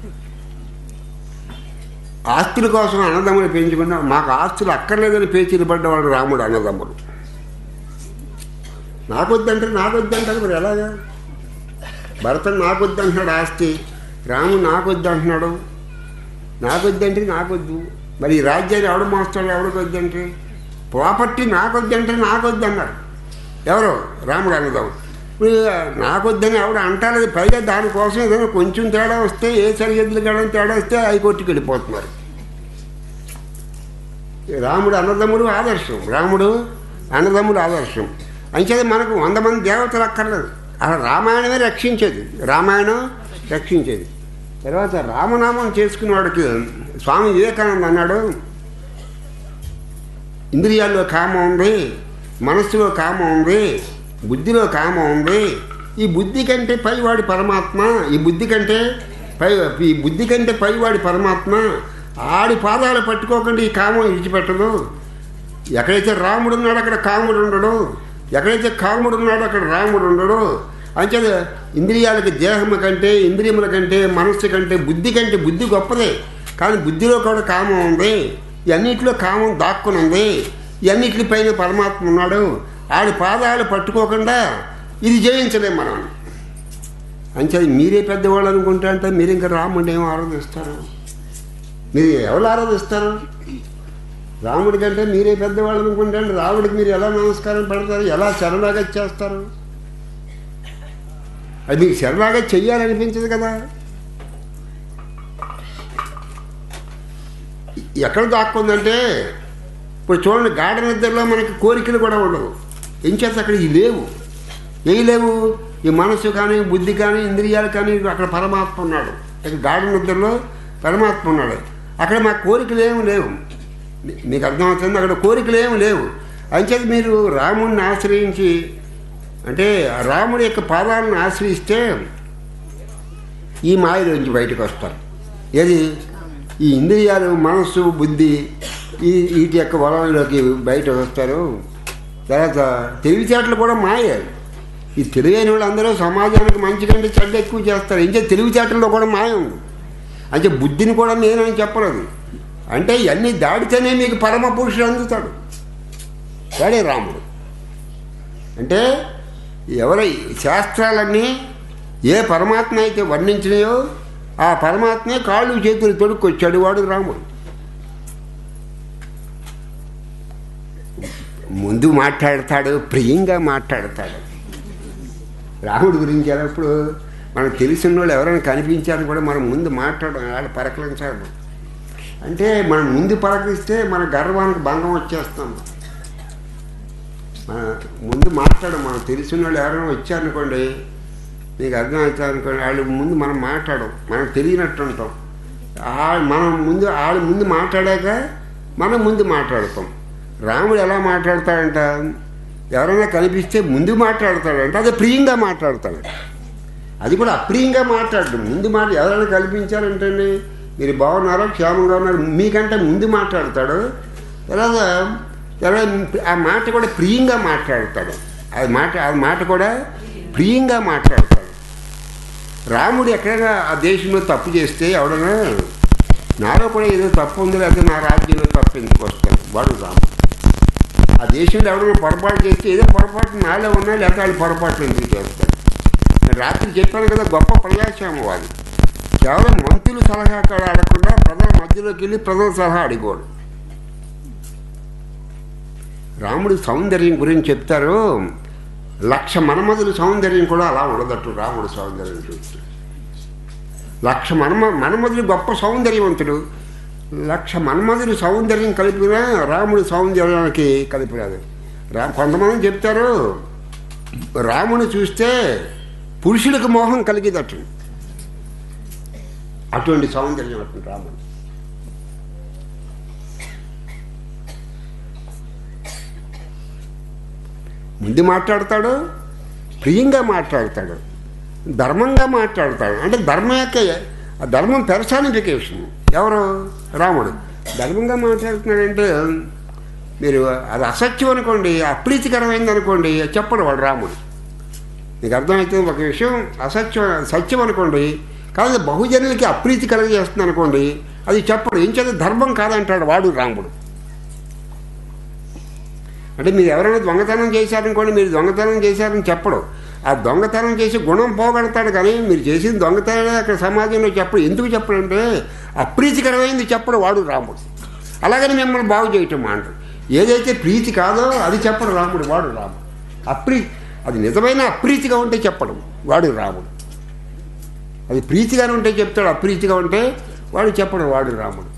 ఆస్తుల కోసం అన్నదమ్ములు పెంచుకున్నా మాకు ఆస్తులు అక్కర్లేదని పేచీలు పడ్డవాడు రాముడు అన్నదమ్ములు నాకొద్దంటారు నాకొద్దంటారు మరి ఎలాగా భరతుడు నాకొద్దంటున్నాడు ఆస్తి రాముడు నాకొద్దంటున్నాడు నాకొద్దంటే నాకొద్దు మరి ఈ రాజ్యాన్ని ఎవడు మోస్తాడు ఎవడికి వద్దంటే ప్రాపర్టీ నాకొద్దంటే నాకొద్దన్నారు ఎవరు రాముడు అన్నదాం ఇప్పుడు నాకొద్దని ఎవడు అంటారు పైగా దానికోసం ఏదైనా కొంచెం తేడా వస్తే ఏ సరిహద్దులు కానీ తేడా వస్తే హైకోర్టుకి వెళ్ళిపోతున్నారు రాముడు అన్నదమ్ముడు ఆదర్శం రాముడు అన్నదమ్ముడు ఆదర్శం అంచేది మనకు వంద మంది దేవతలు అక్కర్లేదు అలా రామాయణమే రక్షించేది రామాయణం రక్షించేది తర్వాత రామనామం చేసుకునేవాడికి స్వామి వివేకానంద అన్నాడు ఇంద్రియాల్లో కామం ఉంది మనస్సులో కామం ఉంది బుద్ధిలో కామం ఉంది ఈ బుద్ధి కంటే పైవాడి పరమాత్మ ఈ బుద్ధి కంటే పై ఈ బుద్ధి కంటే పైవాడి పరమాత్మ ఆడి పాదాలు పట్టుకోకుండా ఈ కామం విడిచిపెట్టదు ఎక్కడైతే రాముడు ఉన్నాడో అక్కడ కాముడు ఉండడు ఎక్కడైతే కాముడు ఉన్నాడో అక్కడ రాముడు ఉండడు అంతే ఇంద్రియాలకి దేహము కంటే ఇంద్రియముల కంటే మనస్సు కంటే బుద్ధి కంటే బుద్ధి గొప్పదే కానీ బుద్ధిలో కూడా కామం ఉంది ఇవన్నిటిలో కామం దాక్కుని ఉంది ఇవన్నిటి పైన పరమాత్మ ఉన్నాడు ఆడి పాదాలు పట్టుకోకుండా ఇది జయించలేం మనం అంతే మీరే పెద్దవాళ్ళు అనుకుంటా అంటే మీరు ఇంకా రాముడిని ఏమో ఆరాధిస్తారు మీరు ఎవరు ఆరాధిస్తారు రాముడి కంటే మీరే పెద్దవాళ్ళు అనుకుంటే రాముడికి మీరు ఎలా నమస్కారం పెడతారు ఎలా శరణాగతి చేస్తారు అది మీకు శరణాగతి చెయ్యాలనిపించదు కదా ఎక్కడ దాక్కుందంటే ఇప్పుడు చూడండి గాఢ నిద్రలో మనకి కోరికలు కూడా ఉండవు ఏం చేస్తే అక్కడ ఇవి లేవు ఏవి లేవు ఈ మనసు కానీ బుద్ధి కానీ ఇంద్రియాలు కానీ అక్కడ పరమాత్మ ఉన్నాడు ఇక్కడ గాఢ నిద్రలో పరమాత్మ ఉన్నాడు అక్కడ మా కోరికలు ఏమి లేవు మీ- మీకు అర్థమవుతుంది అక్కడ కోరికలు ఏమి లేవు అంచేత మీరు రాముడిని ఆశ్రయించి అంటే రాముడి యొక్క పాదాలను ఆశ్రయిస్తే ఈ మాయలోంచి బయటకు వస్తారు ఏది ఈ ఇంద్రియాలు మనస్సు బుద్ధి ఈ వీటి యొక్క వలలోకి బయట వస్తారు తర్వాత తెలివితేటలు కూడా మాయ ఈ తెలివైన వాళ్ళందరూ సమాజానికి మంచి కంటే చెడ్డ ఎక్కువ చేస్తారు ఇంకా తెలివితేటల్లో కూడా మాయ ఉంది అంటే బుద్ధిని కూడా నేనని చెప్పలేదు అంటే ఇవన్నీ దాడితేనే మీకు పరమ పురుషుడు అందుతాడు వాడే రాముడు అంటే ఎవరై శాస్త్రాలన్నీ ఏ పరమాత్మ అయితే వర్ణించినాయో ఆ పరమాత్మే కాళ్ళు చేతులు తొడుక్కొచ్చాడు వాడు రాముడు ముందు మాట్లాడతాడు ప్రియంగా మాట్లాడతాడు రాముడి గురించి ఎప్పుడు మనకు తెలిసిన వాళ్ళు ఎవరైనా కనిపించారు కూడా మనం ముందు మాట్లాడడం వాళ్ళు పరకలించాలి అంటే మనం ముందు పలకరిస్తే మన గర్వానికి భంగం వచ్చేస్తాం మన ముందు మాట్లాడం మనం తెలిసిన వాళ్ళు ఎవరైనా వచ్చారనుకోండి మీకు అర్థమవుతుంది అనుకోండి వాళ్ళు ముందు మనం మాట్లాడం మనకు తెలియనట్టు ఉంటాం ఆ- మనం ముందు వాళ్ళు ముందు మాట్లాడాక మనం ముందు మాట్లాడతాం రాముడు ఎలా మాట్లాడతాడంట ఎవరైనా కనిపిస్తే ముందు మాట్లాడతాడంట అదే ప్రియంగా మాట్లాడతాడు అది కూడా అప్రియంగా మాట్లాడడం ముందు మాట ఎవరైనా కల్పించారంటే మీరు బాగున్నారో క్షేమంగా ఉన్నారు మీకంటే ముందు మాట్లాడతాడు తర్వాత ఎలా ఆ మాట కూడా ప్రియంగా మాట్లాడతాడు అది మాట ఆ మాట కూడా ప్రియంగా మాట్లాడతాడు రాముడు ఎక్కడైనా ఆ దేశంలో తప్పు చేస్తే ఎవడైనా నాలో కూడా ఏదో తప్పు ఉంది లేకపోతే నా రాజ్యంలో తప్పు ఎందుకు వస్తాను వాడు రాముడు ఆ దేశంలో ఎవరైనా పొరపాటు చేస్తే ఏదో పొరపాటు నాలో ఉన్నా లేకపోతే వాళ్ళు పొరపాట్లు ఎందుకు చేస్తారు నేను రాత్రి చెప్పాను కదా గొప్ప ప్రజాస్వామ్యవాది కేవలం మంత్రులు సలహా కాడ అడగకుండా ప్రజల మధ్యలోకి వెళ్ళి ప్రజల సలహా అడిగోడు రాముడి సౌందర్యం గురించి చెప్తారు లక్ష మన్మధుల సౌందర్యం కూడా అలా ఉండదట్టు రాముడి సౌందర్యం చూస్తే లక్ష మన్మ మన్మధులు గొప్ప సౌందర్యవంతుడు లక్ష మన్మధుల సౌందర్యం కలిపినా రాముడి సౌందర్యానికి కలిపిరాదు రా కొంతమంది చెప్తారు రాముని చూస్తే పురుషులకు మోహం కలిగేదట్టు అటువంటి సౌందర్యం అటువంటి రాముడు ముందు మాట్లాడతాడు ప్రియంగా మాట్లాడతాడు ధర్మంగా మాట్లాడతాడు అంటే ధర్మం యొక్క ఆ ధర్మం పెర్సానిఫికేషన్ ఎవరు రాముడు ధర్మంగా మాట్లాడుతున్నాడంటే మీరు అది అసత్యం అనుకోండి అప్రీతికరమైంది అనుకోండి చెప్పడు వాడు రాముడు మీకు అర్థమైతే ఒక విషయం అసత్యం సత్యం అనుకోండి కాదు బహుజనులకి అప్రీతికరంగా చేస్తుంది అనుకోండి అది చెప్పడు ఏం చేత ధర్మం కాదంటాడు వాడు రాముడు అంటే మీరు ఎవరైనా దొంగతనం చేశారనుకోండి మీరు దొంగతనం చేశారని చెప్పడు ఆ దొంగతనం చేసి గుణం పోగొడతాడు కానీ మీరు చేసిన దొంగతనం అక్కడ సమాజంలో చెప్పడు ఎందుకు చెప్పడంటే అప్రీతికరమైంది చెప్పడు వాడు రాముడు అలాగని మిమ్మల్ని బాగు చేయటం మాట ఏదైతే ప్రీతి కాదో అది చెప్పడు రాముడు వాడు రాముడు అప్రీ అది నిజమైన అప్రీతిగా ఉంటే చెప్పడం వాడు రాముడు అది ప్రీతిగానే ఉంటే చెప్తాడు అప్రీతిగా ఉంటే వాడు చెప్పడు వాడు రాముడు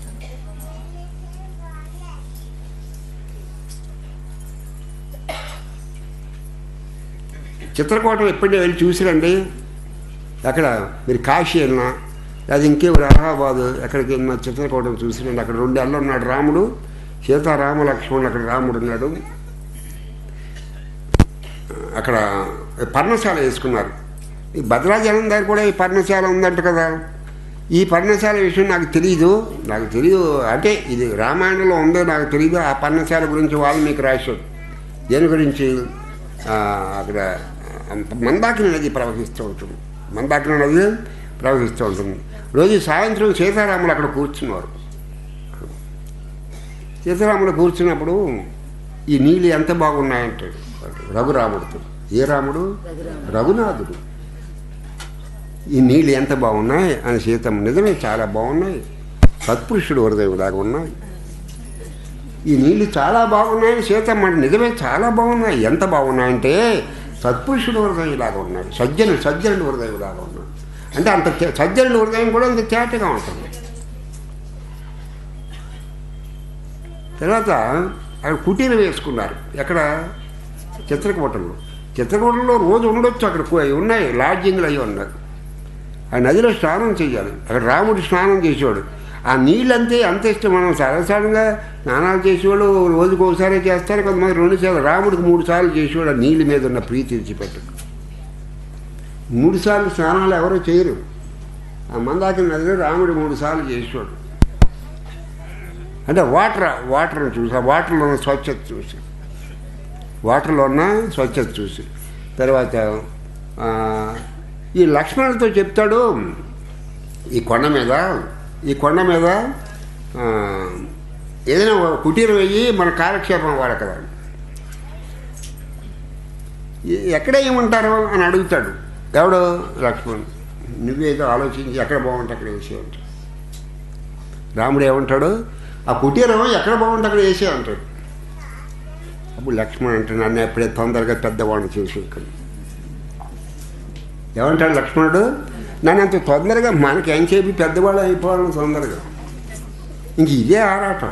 చిత్రకూటం ఎప్పుడైనా వెళ్ళి చూసిరండి అక్కడ మీరు కాశీ వెళ్ళినా అది ఇంకేమి అలహాబాద్ ఎక్కడికి వెళ్ళినా చిత్రకూటం చూసిరండి అక్కడ రెండు అల్లు ఉన్నాడు రాముడు సీతారామ లక్ష్మణుడు అక్కడ రాముడు ఉన్నాడు అక్కడ పర్ణశాల వేసుకున్నారు ఈ భద్రాచలం దగ్గర కూడా ఈ పర్ణశాల ఉందంట కదా ఈ పర్ణశాల విషయం నాకు తెలియదు నాకు తెలియదు అంటే ఇది రామాయణంలో ఉందో నాకు తెలియదు ఆ పర్ణశాల గురించి వాల్మీకి రాశాడు దేని గురించి ఆ, అక్కడ మందాకిని నది ప్రవహిస్తూ ఉంటుంది మందాకిని నది ప్రవహిస్తూ ఉంటుంది రోజు సాయంత్రం సీతారాములు అక్కడ కూర్చున్నారు సీతారాములు కూర్చున్నప్పుడు ఈ నీళ్ళు ఎంత బాగున్నాయంటాడు రఘురాముడితో ఏ రాముడు రఘునాథుడు ఈ నీళ్ళు ఎంత బాగున్నాయి అని సీతమ్మ నిజమే చాలా బాగున్నాయి సత్పురుషుడు హృదయంలాగా ఉన్నాయి ఈ నీళ్ళు చాలా బాగున్నాయని సీతమ్మ అంటే నిజమే చాలా బాగున్నాయి ఎంత బాగున్నాయంటే సత్పురుషుడు హృదయంలాగా ఉన్నాయి సజ్జను సజ్జనుడు హృదయంలాగా ఉన్నాయి అంటే అంత తే- సజ్జనుడి హృదయం కూడా అంత తేటగా ఉంటుంది తర్వాత అక్కడ కుటీరం వేసుకున్నారు ఎక్కడ చిత్రకూటంలో చిత్రకూటంలో రోజు ఉండొచ్చు అక్కడ కు- అవి ఉన్నాయి లాడ్జింగ్లు అవి ఉన్నాయి ఆ నదిలో స్నానం చేయాలి అక్కడ రాముడు స్నానం చేసేవాడు ఆ నీళ్ళంతే అంత ఇష్టం మనం సరసంగా స్నానాలు చేసేవాళ్ళు రోజుకు ఒకసారి చేస్తారు కొంతమంది రెండు సార్లు రాముడికి మూడు సార్లు చేసేవాడు ఆ నీళ్ళ మీద ఉన్న ప్రీతి విడిచిపెట్టడు మూడు సార్లు స్నానాలు ఎవరో చేయరు ఆ మందాకిన నదిలో రాముడు మూడు సార్లు చేసేవాడు అంటే వాటర్ వాటర్ని చూసి ఆ వాటర్లో ఉన్న స్వచ్ఛత చూసి వాటర్లో ఉన్న స్వచ్ఛత చూసి తర్వాత ఆ, ఈ లక్ష్మణుడితో చెప్తాడు ఈ కొండ మీద ఈ కొండ మీద ఆ, ఏదైనా ఒక కుటీరం వెయ్యి మన కాలక్షేపం వాడ కదా ఎ- ఎక్కడ ఏమంటారు అని అడుగుతాడు ఎవడు లక్ష్మణ్ నువ్వేదో ఆలోచించి ఎక్కడ బాగుంటే అక్కడ వేసే అంటాడు రాముడు ఏమంటాడు ఆ కుటీరం ఎక్కడ బాగుంటే అక్కడ వేసే అంటాడు అప్పుడు లక్ష్మణ్ అంటే నన్ను ఎప్పుడే తొందరగా పెద్దవాడిని చేసి ఇక్కడ ఏమంటాడు లక్ష్మణుడు నన్ను అంత తొందరగా మనకేం చెప్పి పెద్దవాళ్ళు అయిపోవాలని తొందరగా ఇంక ఇదే ఆరాటం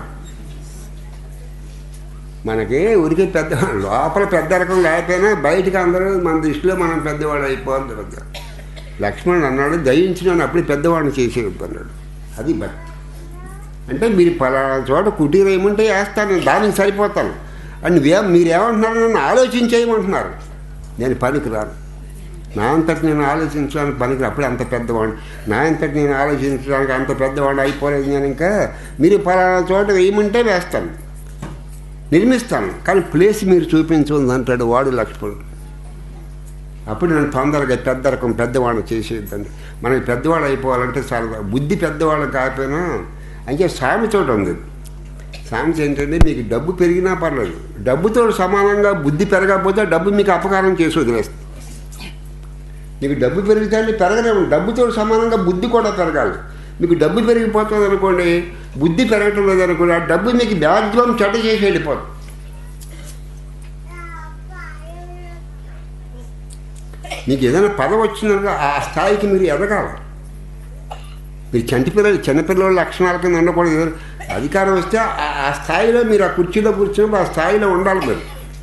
మనకి ఉరికి పెద్ద లోపల పెద్ద రకం లేకపోయినా బయటకు అందరూ మన దృష్టిలో మనం పెద్దవాడు అయిపోవాలి పెద్ద లక్ష్మణుడు అన్నాడు దయించి నన్ను అప్పుడే పెద్దవాడిని చేసేయద్దు అన్నాడు అది భక్తి అంటే మీరు పలానా చోట కుటీరం ఏమంటే వేస్తాను దానికి సరిపోతాను అని నువ్వే మీరేమంటున్నారు నన్ను ఆలోచించేయమంటున్నారు నేను పనికి రాను నా అంతటి నేను ఆలోచించడానికి పనికి అప్పుడే అంత పెద్దవాడిని నా అంతటి నేను ఆలోచించడానికి అంత పెద్దవాడిని అయిపోలేదు నేను ఇంకా మీరు పలానా చోట వేయమంటే వేస్తాను నిర్మిస్తాను కానీ ప్లేస్ మీరు చూపించండి అంటాడు వాడు లక్ష్మణుడు అప్పుడు నేను తొందరగా పెద్ద రకం పెద్దవాడిని చేసేద్దండి మనకి పెద్దవాడు అయిపోవాలంటే చాలా బుద్ధి పెద్దవాళ్ళు కాకపోయినా అంటే సామెతోటి ఉంది సామెత ఏంటంటే మీకు డబ్బు పెరిగినా పర్లేదు డబ్బుతో సమానంగా బుద్ధి పెరగకపోతే డబ్బు మీకు అపకారం చేసి వదిలేస్తుంది మీకు డబ్బు పెరిగితే పెరగనే డబ్బుతో సమానంగా బుద్ధి కూడా పెరగాలి మీకు డబ్బు పెరిగిపోతుంది అనుకోండి బుద్ధి పెరగటం లేదనుకోండి ఆ డబ్బు మీకు బ్యాగ్వం చెడ్డ చేసి వెళ్ళిపోతుంది మీకు ఏదైనా పదవి వచ్చిందనుకో ఆ స్థాయికి మీరు ఎదగాలి మీరు చంటి పిల్లలు చిన్నపిల్లల లక్షణాల కింద ఉండకూడదు అధికారం వస్తే ఆ- ఆ స్థాయిలో మీరు ఆ కుర్చీలో కూర్చున్నప్పుడు ఆ స్థాయిలో ఉండాలి మీరు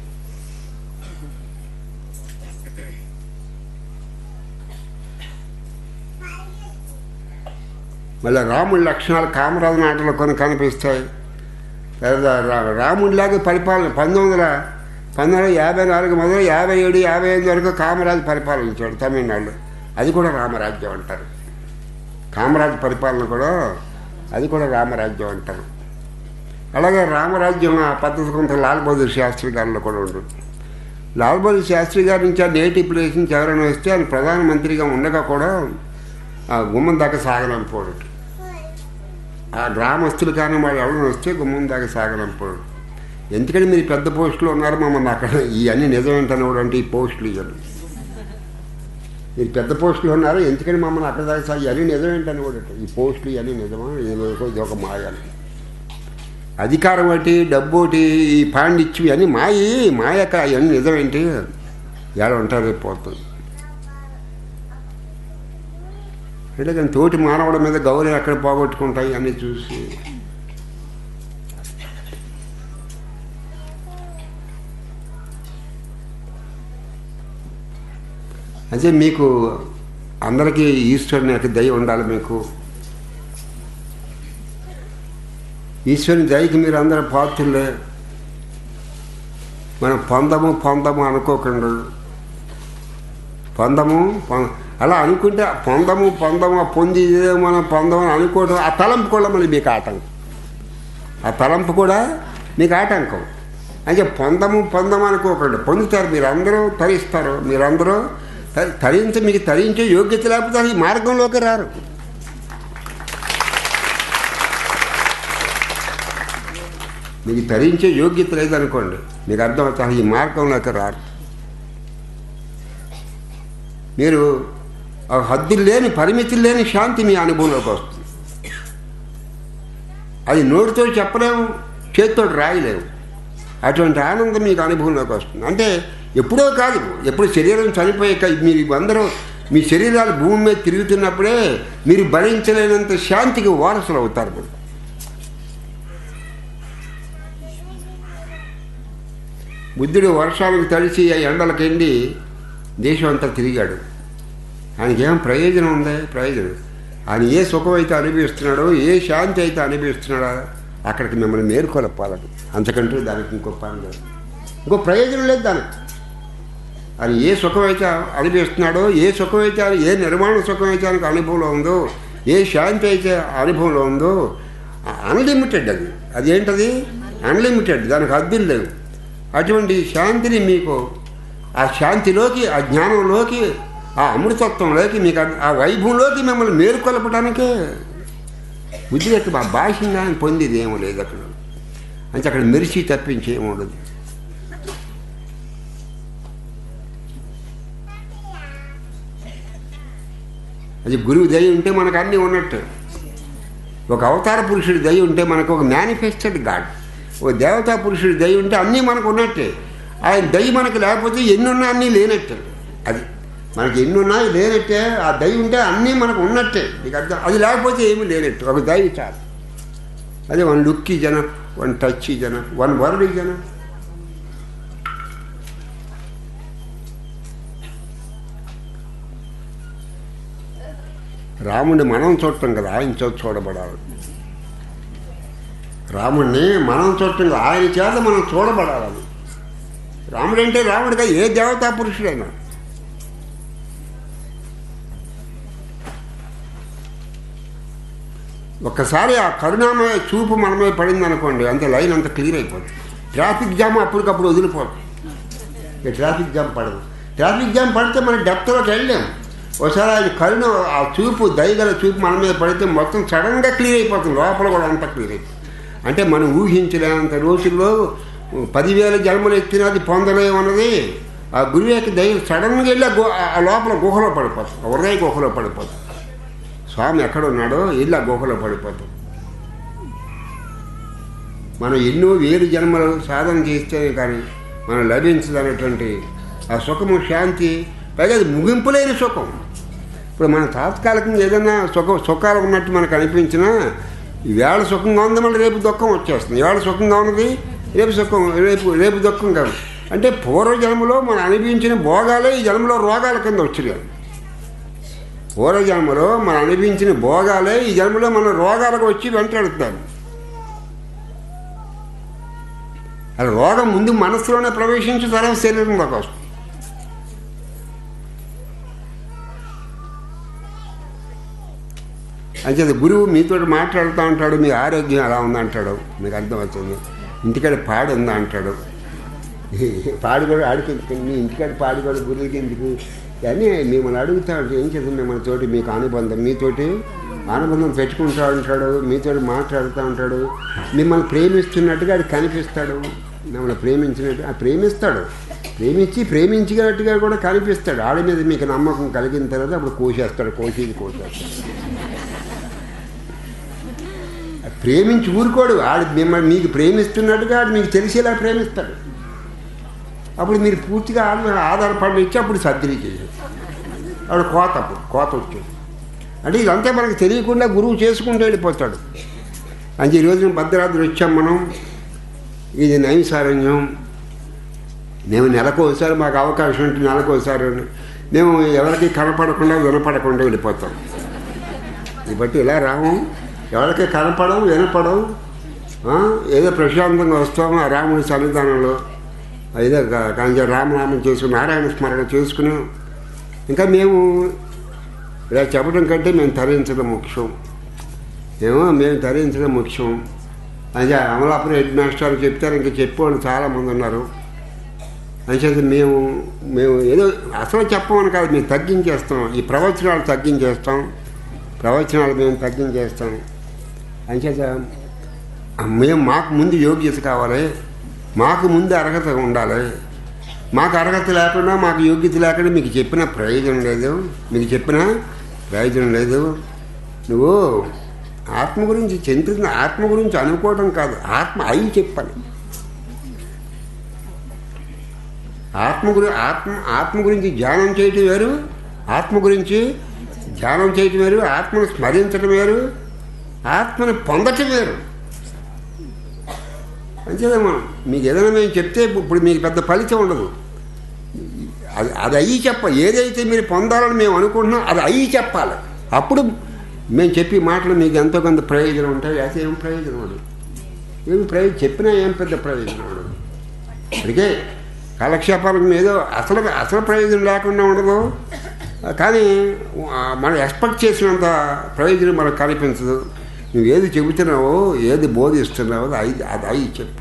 మళ్ళీ రాముడి లక్షణాలు కామరాజు నాటలో కొన్ని కనిపిస్తాయి తర్వాత రా- రాముడిలాగా పరిపాలన పంతొమ్మిది వందల పంతొమ్మిది వందల యాభై నాలుగు మొదలు యాభై ఏడు యాభై ఐదు వరకు కామరాజు పరిపాలించాడు తమిళనాడులో అది కూడా రామరాజ్యం అంటారు కామరాజు పరిపాలన కూడా అది కూడా రామరాజ్యం అంటారు అలాగే రామరాజ్యం ఆ పద్ధతి కొంత లాల్ బహదూర్ శాస్త్రి గారిలో కూడా ఉంటుంది లాల్ బహదూర్ శాస్త్రి గారి నుంచి ఆ నేటివ్ ప్లేస్ నుంచి ఎవరైనా వస్తే ఆయన ప్రధానమంత్రిగా ఉండగా కూడా ఆ గుమ్మం దాకా సాగనంపోడు ఆ గ్రామస్తులు కానీ వాళ్ళు ఎవరైనా వస్తే గుమ్మం దాకా సాగనంపోడు ఎందుకంటే మీరు పెద్ద పోస్టులో ఉన్నారు మమ్మల్ని అక్కడ ఇవన్నీ నిజమేంటని కూడా అంటే ఈ పోస్టులు ఇవ్వరు మీరు పెద్ద పోస్టులు ఉన్నారు ఎందుకని మమ్మల్ని అక్కడ దాకా సాగి ఇవన్నీ నిజమేంటని కూడా ఈ పోస్టులు ఇవన్నీ నిజమా ఇది ఒక- ఇది ఒక మాయాలి అధికారం ఒకటి డబ్బు ఒకటి ఈ పాండిత్యం ఇవన్నీ మాయి మాయక ఇవన్నీ నిజమేంటి ఎలా ఉంటారు రేపు పోతుంది అంటే కానీ తోటి మానవుడి మీద గౌరవం ఎక్కడ పోగొట్టుకుంటాయి అన్నీ చూసి అయితే మీకు అందరికీ ఈశ్వరుని యొక్క దయ ఉండాలి మీకు ఈశ్వరుని దయకి మీరు అందరూ పాత్రులే మనం పొందము పొందము అనుకోకుండా పొందము పొం- అలా అనుకుంటే ఆ పొందము పొందము ఆ పొంది ఇదే మనం పొందమని అనుకోవడం ఆ తలంపు కూడా మళ్ళీ మీకు ఆటంకం ఆ తలంపు కూడా మీకు ఆటంకం అంటే పొందము పొందము అనుకోకండి పొందుతారు మీరందరూ తరిస్తారు మీరందరూ తరి- తరించి మీకు తరించే యోగ్యత లేకపోతే అసలు ఈ మార్గంలోకి రారు మీకు తరించే యోగ్యత లేదనుకోండి మీకు అర్థం అవుతుంది ఈ మార్గంలోకి రారు మీరు ఆ హద్దులు లేని పరిమితులు లేని శాంతి మీ అనుభవంలోకి వస్తుంది అది నోటితో చెప్పలేము చేతితో రాయలేము అటువంటి ఆనందం మీకు అనుభవంలోకి వస్తుంది అంటే ఎప్పుడో కాదు ఎప్పుడు శరీరం చనిపోయాక మీరు అందరూ మీ శరీరాలు భూమి మీద తిరుగుతున్నప్పుడే మీరు భరించలేనంత శాంతికి వారసులు అవుతారు మీరు బుద్ధుడు వర్షాలకు తడిచి ఆ ఎండలకు ఎండి దేశం అంతా తిరిగాడు ఆయనకేం ప్రయోజనం ఉంది ప్రయోజనం ఆయన ఏ సుఖం అయితే అనుభవిస్తున్నాడో ఏ శాంతి అయితే అనుభవిస్తున్నాడో అక్కడికి మిమ్మల్ని మేలుకొలపాలని అంతకంటే దానికి ఇంకో పని లేదు ఇంకో ప్రయోజనం లేదు దానికి ఆయన ఏ సుఖం అయితే అనుభవిస్తున్నాడో ఏ సుఖం అయితే ఆయన ఏ నిర్మాణ సుఖం అయితే ఆయనకు అనుభవంలో ఉందో ఏ శాంతి అయితే అనుభవంలో ఉందో అన్లిమిటెడ్ అది అదేంటది అన్లిమిటెడ్ దానికి హద్దులు లేవు అటువంటి శాంతిని మీకు ఆ శాంతిలోకి ఆ జ్ఞానంలోకి ఆ అమృతత్వంలోకి మీకు ఆ- ఆ వైభవంలోకి మిమ్మల్ని మేలుకొలపడానికే బుద్ధి యొక్క మా భాషంగా ఆయన పొందేది ఏమో లేదు అక్కడ అంటే అక్కడ మెరిచి తప్పించి ఏమి ఉండదు అది గురువు దయ ఉంటే మనకు అన్నీ ఉన్నట్టు ఒక అవతార పురుషుడి దయ ఉంటే మనకు ఒక మేనిఫెస్టెడ్ గాడ్ ఓ దేవతా పురుషుడి దయ ఉంటే అన్నీ మనకు ఉన్నట్టే ఆయన దయ మనకు లేకపోతే ఎన్నున్నా అన్నీ లేనట్టే అది మనకి ఎన్నున్నా లేనట్టే ఆ దయ ఉంటే అన్నీ మనకు ఉన్నట్టే నీకు అర్థం అది లేకపోతే ఏమీ లేనట్టు ఒక దయ చాలు అదే వన్ లుక్ జన వన్ టచ్ జన వన్ వర్డ్ జన రాముడిని మనం చూడటం కదా ఆయన చేత చూడబడాలి రాముడిని మనం చూడటం కదా ఆయన చేత మనం చూడబడాలి రాముడు అంటే రాముడిగా ఏ దేవతా పురుషుడైనా ఒక్కసారి ఆ కరుణామయ చూపు మన మీద పడింది అనుకోండి అంతే లైన్ అంత క్లియర్ అయిపోతుంది ట్రాఫిక్ జామ్ అప్పటికప్పుడు వదిలిపోతుంది ఇక ట్రాఫిక్ జామ్ పడదు ట్రాఫిక్ జామ్ పడితే మనం డెప్త్లోకి వెళ్ళాం ఒకసారి ఆయన కరుణ ఆ చూపు దయగల చూపు మన మీద పడితే మొత్తం సడన్గా క్లియర్ అయిపోతుంది లోపల కూడా అంతా క్లియర్ అయిపోతుంది అంటే మనం ఊహించలేనంత రోజుల్లో పదివేల జన్మలు ఎత్తినది పొందలేమన్నది ఆ గురువు యొక్క దయ సడన్గా వెళ్ళి ఆ గు- ఆ లోపల గుహలో పడిపోతుంది ఆ హృదయ గుహలో పడిపోతుంది స్వామి ఎక్కడ ఉన్నాడో వెళ్ళి ఆ గుహలో పడిపోతాం మనం ఎన్నో వేలు జన్మలు సాధన చేస్తేనే కానీ మనం లభించదనేటువంటి ఆ సుఖము శాంతి పైగా అది ముగింపులేని సుఖం ఇప్పుడు మన తాత్కాలికంగా ఏదైనా సుఖ సుఖాలు ఉన్నట్టు మనకు అనిపించినా ఈవేళ సుఖంగా ఉంది మళ్ళీ రేపు దుఃఖం వచ్చేస్తుంది ఈవేళ సుఖంగా ఉన్నది రేపు సుఖం రేపు రేపు దుఃఖం కాదు అంటే పూర్వజన్మలో మనం అనిపించిన భోగాలే ఈ జన్మలో రోగాల కింద వచ్చినాయి పూర్వజన్మలో మనం అనిపించిన భోగాలే ఈ జన్మలో మన రోగాలకు వచ్చి వెంటాడుతారు అది రోగం ముందు మనసులోనే ప్రవేశించి తర్వాత శరీరంలోకి వస్తుంది అంచేది గురువు మీతో మాట్లాడుతూ ఉంటాడు మీ ఆరోగ్యం ఎలా ఉందంటాడు మీకు అర్థమవుతుంది ఇంటికాడ పాడు ఉందా అంటాడు పాడు కూడా ఆడికి మీ ఇంటికాడ పాడు కూడా గురువుకి ఎందుకు అని మిమ్మల్ని అడుగుతా ఉంటాడు ఏం చేద్దాం మిమ్మల్ని తోటి మీకు అనుబంధం మీతోటి అనుబంధం పెట్టుకుంటా ఉంటాడు మీతో మాట్లాడుతూ ఉంటాడు మిమ్మల్ని ప్రేమిస్తున్నట్టుగా అది కనిపిస్తాడు మిమ్మల్ని ప్రేమించినట్టు ఆ ప్రేమిస్తాడు ప్రేమించి ప్రేమించినట్టుగా కూడా కనిపిస్తాడు ఆడి మీద మీకు నమ్మకం కలిగిన తర్వాత అప్పుడు కోసేస్తాడు కోసేది కోసేస్తాడు ప్రేమించి ఊరుకోడు ఆడు మిమ్మల్ని మీకు ప్రేమిస్తున్నట్టుగా ఆడు మీకు తెలిసేలా ప్రేమిస్తాడు అప్పుడు మీరు పూర్తిగా ఆధార ఆధారపడి ఇచ్చి అప్పుడు సర్జరీ చేయాలి అప్పుడు కోత అప్పుడు కోత వచ్చేది అంటే ఇదంతా మనకు తెలియకుండా గురువు చేసుకుంటూ వెళ్ళిపోతాడు అంటే ఈ రోజున భద్రాద్రి వచ్చాం మనం ఇది నైమిసారణ్యం మేము నెలకు ఒకసారి మాకు అవకాశం ఉంటుంది నెలకు ఒకసారి మేము ఎవరికి కనపడకుండా వినపడకుండా వెళ్ళిపోతాం ఇది బట్టి ఇలా రాము ఎవరికి కనపడం వినపడం ఆ, ఏదో ప్రశాంతంగా వస్తాము ఆ రాముడి సన్నిధానంలో ఏదో కా- కాంచ రామనామం చేసుకుని నారాయణ స్మరణ చేసుకుని ఇంకా మేము ఇలా చెప్పడం కంటే మేము తరించడం ముఖ్యం ఏమో మేము తరించడం ముఖ్యం అదే అమలాపురం హెడ్ మాస్టర్ చెప్తారు ఇంకా చెప్పేవాళ్ళు చాలామంది ఉన్నారు అంచేత మేము మేము ఏదో అసలు చెప్పమని కాదు మేము తగ్గించేస్తాం ఈ ప్రవచనాలు తగ్గించేస్తాం ప్రవచనాలు మేము తగ్గించేస్తాం అంచేత మేము మాకు ముందు యోగ్యత కావాలి మాకు ముందు అర్హత ఉండాలి మాకు అర్హత లేకుండా మాకు యోగ్యత లేకుండా మీకు చెప్పిన ప్రయోజనం లేదు మీకు చెప్పిన ప్రయోజనం లేదు నువ్వు ఆత్మ గురించి చింతించిన ఆత్మ గురించి అనుకోవడం కాదు ఆత్మ అయి చెప్పాలి ఆత్మ గురి ఆత్మ ఆత్మ గురించి ధ్యానం చేయటం వేరు ఆత్మ గురించి ధ్యానం చేయటం వేరు ఆత్మను స్మరించడం వేరు ఆత్మను పొందటం వేరు అంతేదా మనం మీకు ఏదైనా మేము చెప్తే ఇప్పుడు మీకు పెద్ద ఫలితం ఉండదు అది అది అయ్యి చెప్ప ఏదైతే మీరు పొందాలని మేము అనుకుంటున్నాం అది అయ్యి చెప్పాలి అప్పుడు మేము చెప్పి మాటలు మీకు ఎంతో కొంత ప్రయోజనం ఉంటాయి అయితే ఏం ప్రయోజనం ఉండదు ఏం ప్రయోజనం చెప్పినా ఏం పెద్ద ప్రయోజనం ఉండదు అందుకే కాలక్షేపాలకు ఏదో అసలు అసలు ప్రయోజనం లేకుండా ఉండదు కానీ ఆ, మనం ఎక్స్పెక్ట్ చేసినంత ప్రయోజనం మనకు కనిపించదు నువ్వు ఏది చెబుతున్నావో ఏది బోధిస్తున్నావో అది అయి- అది అయి చెప్పు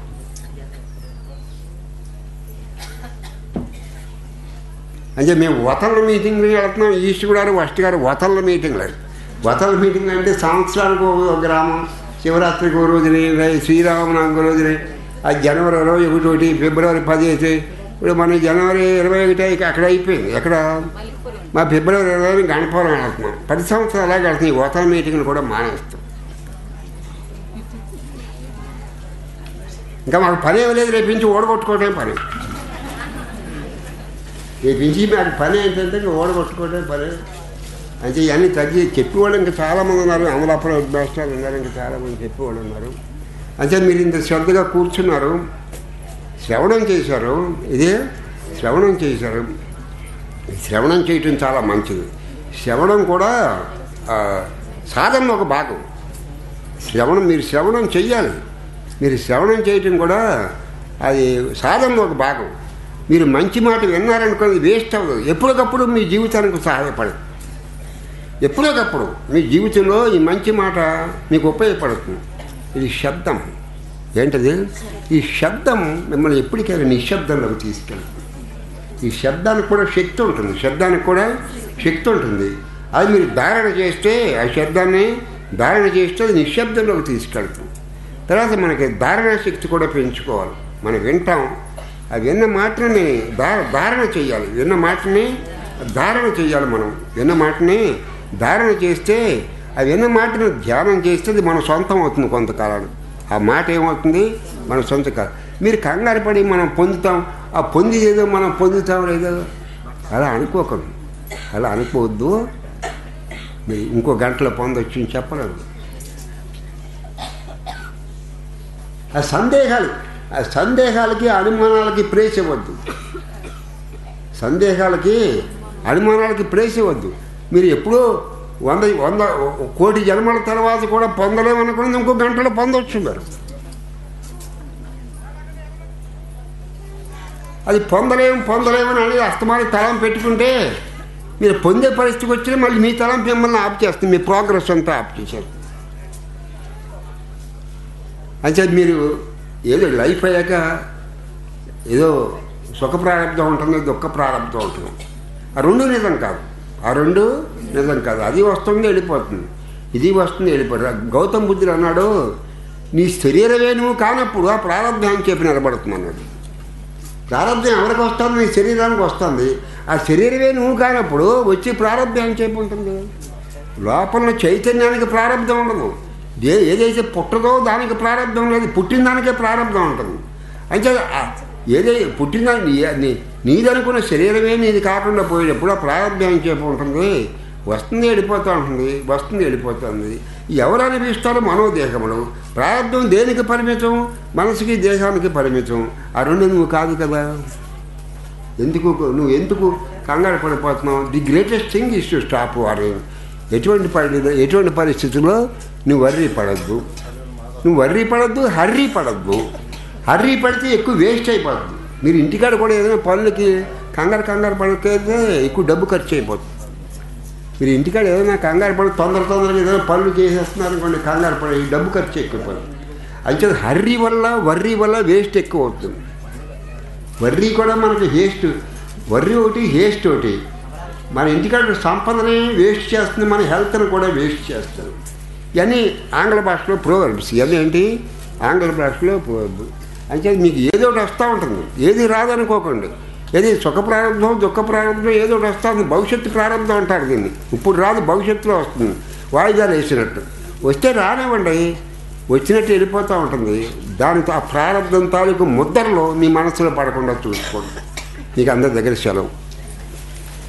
అంటే మేము వతల మీటింగ్లు వెళ్తున్నాం ఈస్ట్ గారు వెస్ట్ గారు వతల మీటింగ్లు వతల మీటింగ్ అంటే సంవత్సరానికి ఒక గ్రామం శివరాత్రికి ఒక రోజుని రై- శ్రీరామనవమికి ఒక రోజుని ఆ జనవరి ఇరవై ఒకటి ఒకటి ఫిబ్రవరి పది అయితే ఇప్పుడు మన జనవరి ఇరవై ఒకటి ఇక అక్కడ అయిపోయింది ఎక్కడ మా ఫిబ్రవరి ఇరవై గణపవరం వెళ్తున్నాం పది సంవత్సరాలు అలాగే వెళ్తున్నాం ఈ వతల మీటింగ్లు కూడా మానేస్తాం ఇంకా మాకు పని ఏమీ లేదు రేపించి ఓడగొట్టుకోవటమే పని రేపించి మాకు పని ఏంటంటే ఇంకా ఓడగొట్టుకోవటమే పని అంటే ఇవన్నీ తగ్గి చెప్పేవాళ్ళు ఇంకా చాలామంది ఉన్నారు అమలాపురం హెడ్ మాస్టర్లు ఉన్నారు ఇంకా చాలామంది చెప్పేవాళ్ళు ఉన్నారు అంటే మీరు ఇంత శ్రద్ధగా కూర్చున్నారు శ్రవణం చేశారు ఇదే శ్రవణం చేశారు శ్రవణం చేయటం చాలా మంచిది శ్రవణం కూడా ఆ, సాధనలో ఒక భాగం శ్రవణం మీరు శ్రవణం చెయ్యాలి మీరు శ్రవణం చేయటం కూడా అది సాధనలో ఒక భాగం మీరు మంచి మాట విన్నారనుకోండి వేస్ట్ అవ్వదు ఎప్పటికప్పుడు మీ జీవితానికి సహాయపడదు ఎప్పటికప్పుడు మీ జీవితంలో ఈ మంచి మాట మీకు ఉపయోగపడుతుంది ఇది శబ్దం ఏంటది ఈ శబ్దం మిమ్మల్ని ఎప్పటికైనా నిశ్శబ్దంలోకి తీసుకెళ్తుంది ఈ శబ్దానికి కూడా శక్తి ఉంటుంది శబ్దానికి కూడా శక్తి ఉంటుంది అది మీరు ధారణ చేస్తే ఆ శబ్దాన్ని ధారణ చేస్తే అది నిశ్శబ్దంలోకి తీసుకెళ్తాం తర్వాత మనకి ధారణ శక్తి కూడా పెంచుకోవాలి మనం వింటాం ఆ విన్న మాటని ధార ధారణ చేయాలి విన్న మాటని ధారణ చేయాలి మనం విన్న మాటని ధారణ చేస్తే ఆ విన్న మాటను ధ్యానం చేస్తే అది మన సొంతం అవుతుంది కొంతకాలం ఆ మాట ఏమవుతుంది మన సొంత కాలం మీరు కంగారు పడి మనం పొందుతాం ఆ పొంది ఏదో మనం పొందుతాం లేదో అలా అనుకోకండి అలా అనుకోవద్దు మీరు ఇంకో గంటలో పొందొచ్చు అని చెప్పలేదు ఆ సందేహాలు ఆ సందేహాలకి అనుమానాలకి ప్రేస్ ఇవ్వద్దు సందేహాలకి అనుమానాలకి ప్రేస్ ఇవ్వద్దు మీరు ఎప్పుడూ వంద వంద కోటి జన్మల తర్వాత కూడా పొందలేమనుకున్నది ఇంకో గంటలో పొందొచ్చు మీరు అది పొందలేము పొందలేమని అనేది అస్తమానికి తలం పెట్టుకుంటే మీరు పొందే పరిస్థితికి వచ్చినా మళ్ళీ మీ తలం మిమ్మల్ని ఆప్ చేస్తుంది మీ ప్రోగ్రెస్ అంతా ఆప్ చేశారు అంటే మీరు ఏదో లైఫ్ అయ్యాక ఏదో సుఖ ప్రారంభం ఉంటుంది దుఃఖ ప్రారంభం ఉంటుంది ఆ రెండు నిజం కాదు ఆ రెండు నిజం కాదు అది వస్తుంది వెళ్ళిపోతుంది ఇది వస్తుంది వెళ్ళిపోతుంది గౌతమ్ బుద్ధుడు అన్నాడు నీ శరీరమే నువ్వు కానప్పుడు ఆ ప్రారంభం చెప్పి నిలబడుతుంది అన్నాడు ప్రారంభం ఎవరికి వస్తుంది నీ శరీరానికి వస్తుంది ఆ శరీరమే నువ్వు కానప్పుడు వచ్చి ప్రారంభం చెప్పి ఉంటుంది లోపల చైతన్యానికి ప్రారంభం ఉండదు ఏ ఏదైతే పుట్టదో దానికి ప్రారంభం లేదు పుట్టిన దానికే ప్రారంభం ఉంటుంది అంటే ఆ- ఏదైతే పుట్టిన దాని నీ- నీ- నీదనుకున్న శరీరమే నీది కాకుండా పోయేటప్పుడు ఆ ప్రారంభం చెప్పి ఉంటుంది వస్తుంది వెళ్ళిపోతూ ఉంటుంది వస్తుంది వెళ్ళిపోతుంది ఎవరు అనిపిస్తారో మనోదేహములు ప్రారంభం దేనికి పరిమితం మనసుకి దేహానికి పరిమితం ఆ రెండు నువ్వు కాదు కదా ఎందుకు నువ్వు ఎందుకు కంగారు పడిపోతున్నావు the greatest thing is to stop worrying ఎటువంటి పడి ఎటువంటి పరిస్థితుల్లో నువ్వు వర్రీ పడద్దు నువ్వు వర్రీ పడద్దు హర్రీ పడద్దు హర్రీ పడితే ఎక్కువ వేస్ట్ అయిపోతుంది మీరు ఇంటికాడ కూడా ఏదైనా పనులకి కంగారు కంగారు పడితే ఎక్కువ డబ్బు ఖర్చు అయిపోతుంది మీరు ఇంటికాడ ఏదైనా కంగారు పడి తొందర తొందరగా ఏదైనా పనులు చేసేస్తున్నారు అనుకోండి కంగారు పడి ఈ డబ్బు ఖర్చు ఎక్కువ అంతే హర్రీ వల్ల వర్రీ వల్ల వేస్ట్ ఎక్కువ అవుతుంది వర్రీ కూడా మనకి హేస్ట్ వర్రీ ఒకటి హేస్ట్ ఒకటి మన ఇంటికాడ సంపదని వేస్ట్ చేస్తుంది మన హెల్త్ని కూడా వేస్ట్ చేస్తుంది ఇవన్నీ ఆంగ్ల భాషలో ప్రోవర్బ్స్ ఇవన్నీ ఏంటి ఆంగ్ల భాషలో ప్రోవర్బ్ అంటే మీకు ఏదో ఒకటి వస్తూ ఉంటుంది ఏది రాదనుకోకండి ఏది సుఖ ప్రారంభం దుఃఖ ప్రారంభం ఏదో ఒకటి వస్తుంది భవిష్యత్తు ప్రారంభం అంటారు దీన్ని ఇప్పుడు రాదు భవిష్యత్తులో వస్తుంది వాయిదాలు వేసినట్టు వస్తే రానివ్వండి వచ్చినట్టు వెళ్ళిపోతూ ఉంటుంది దానితో ఆ ప్రారంభం తాలూకు ముద్రలో మీ మనసులో పడకుండా చూసుకోండి మీకు అందరి దగ్గర సెలవు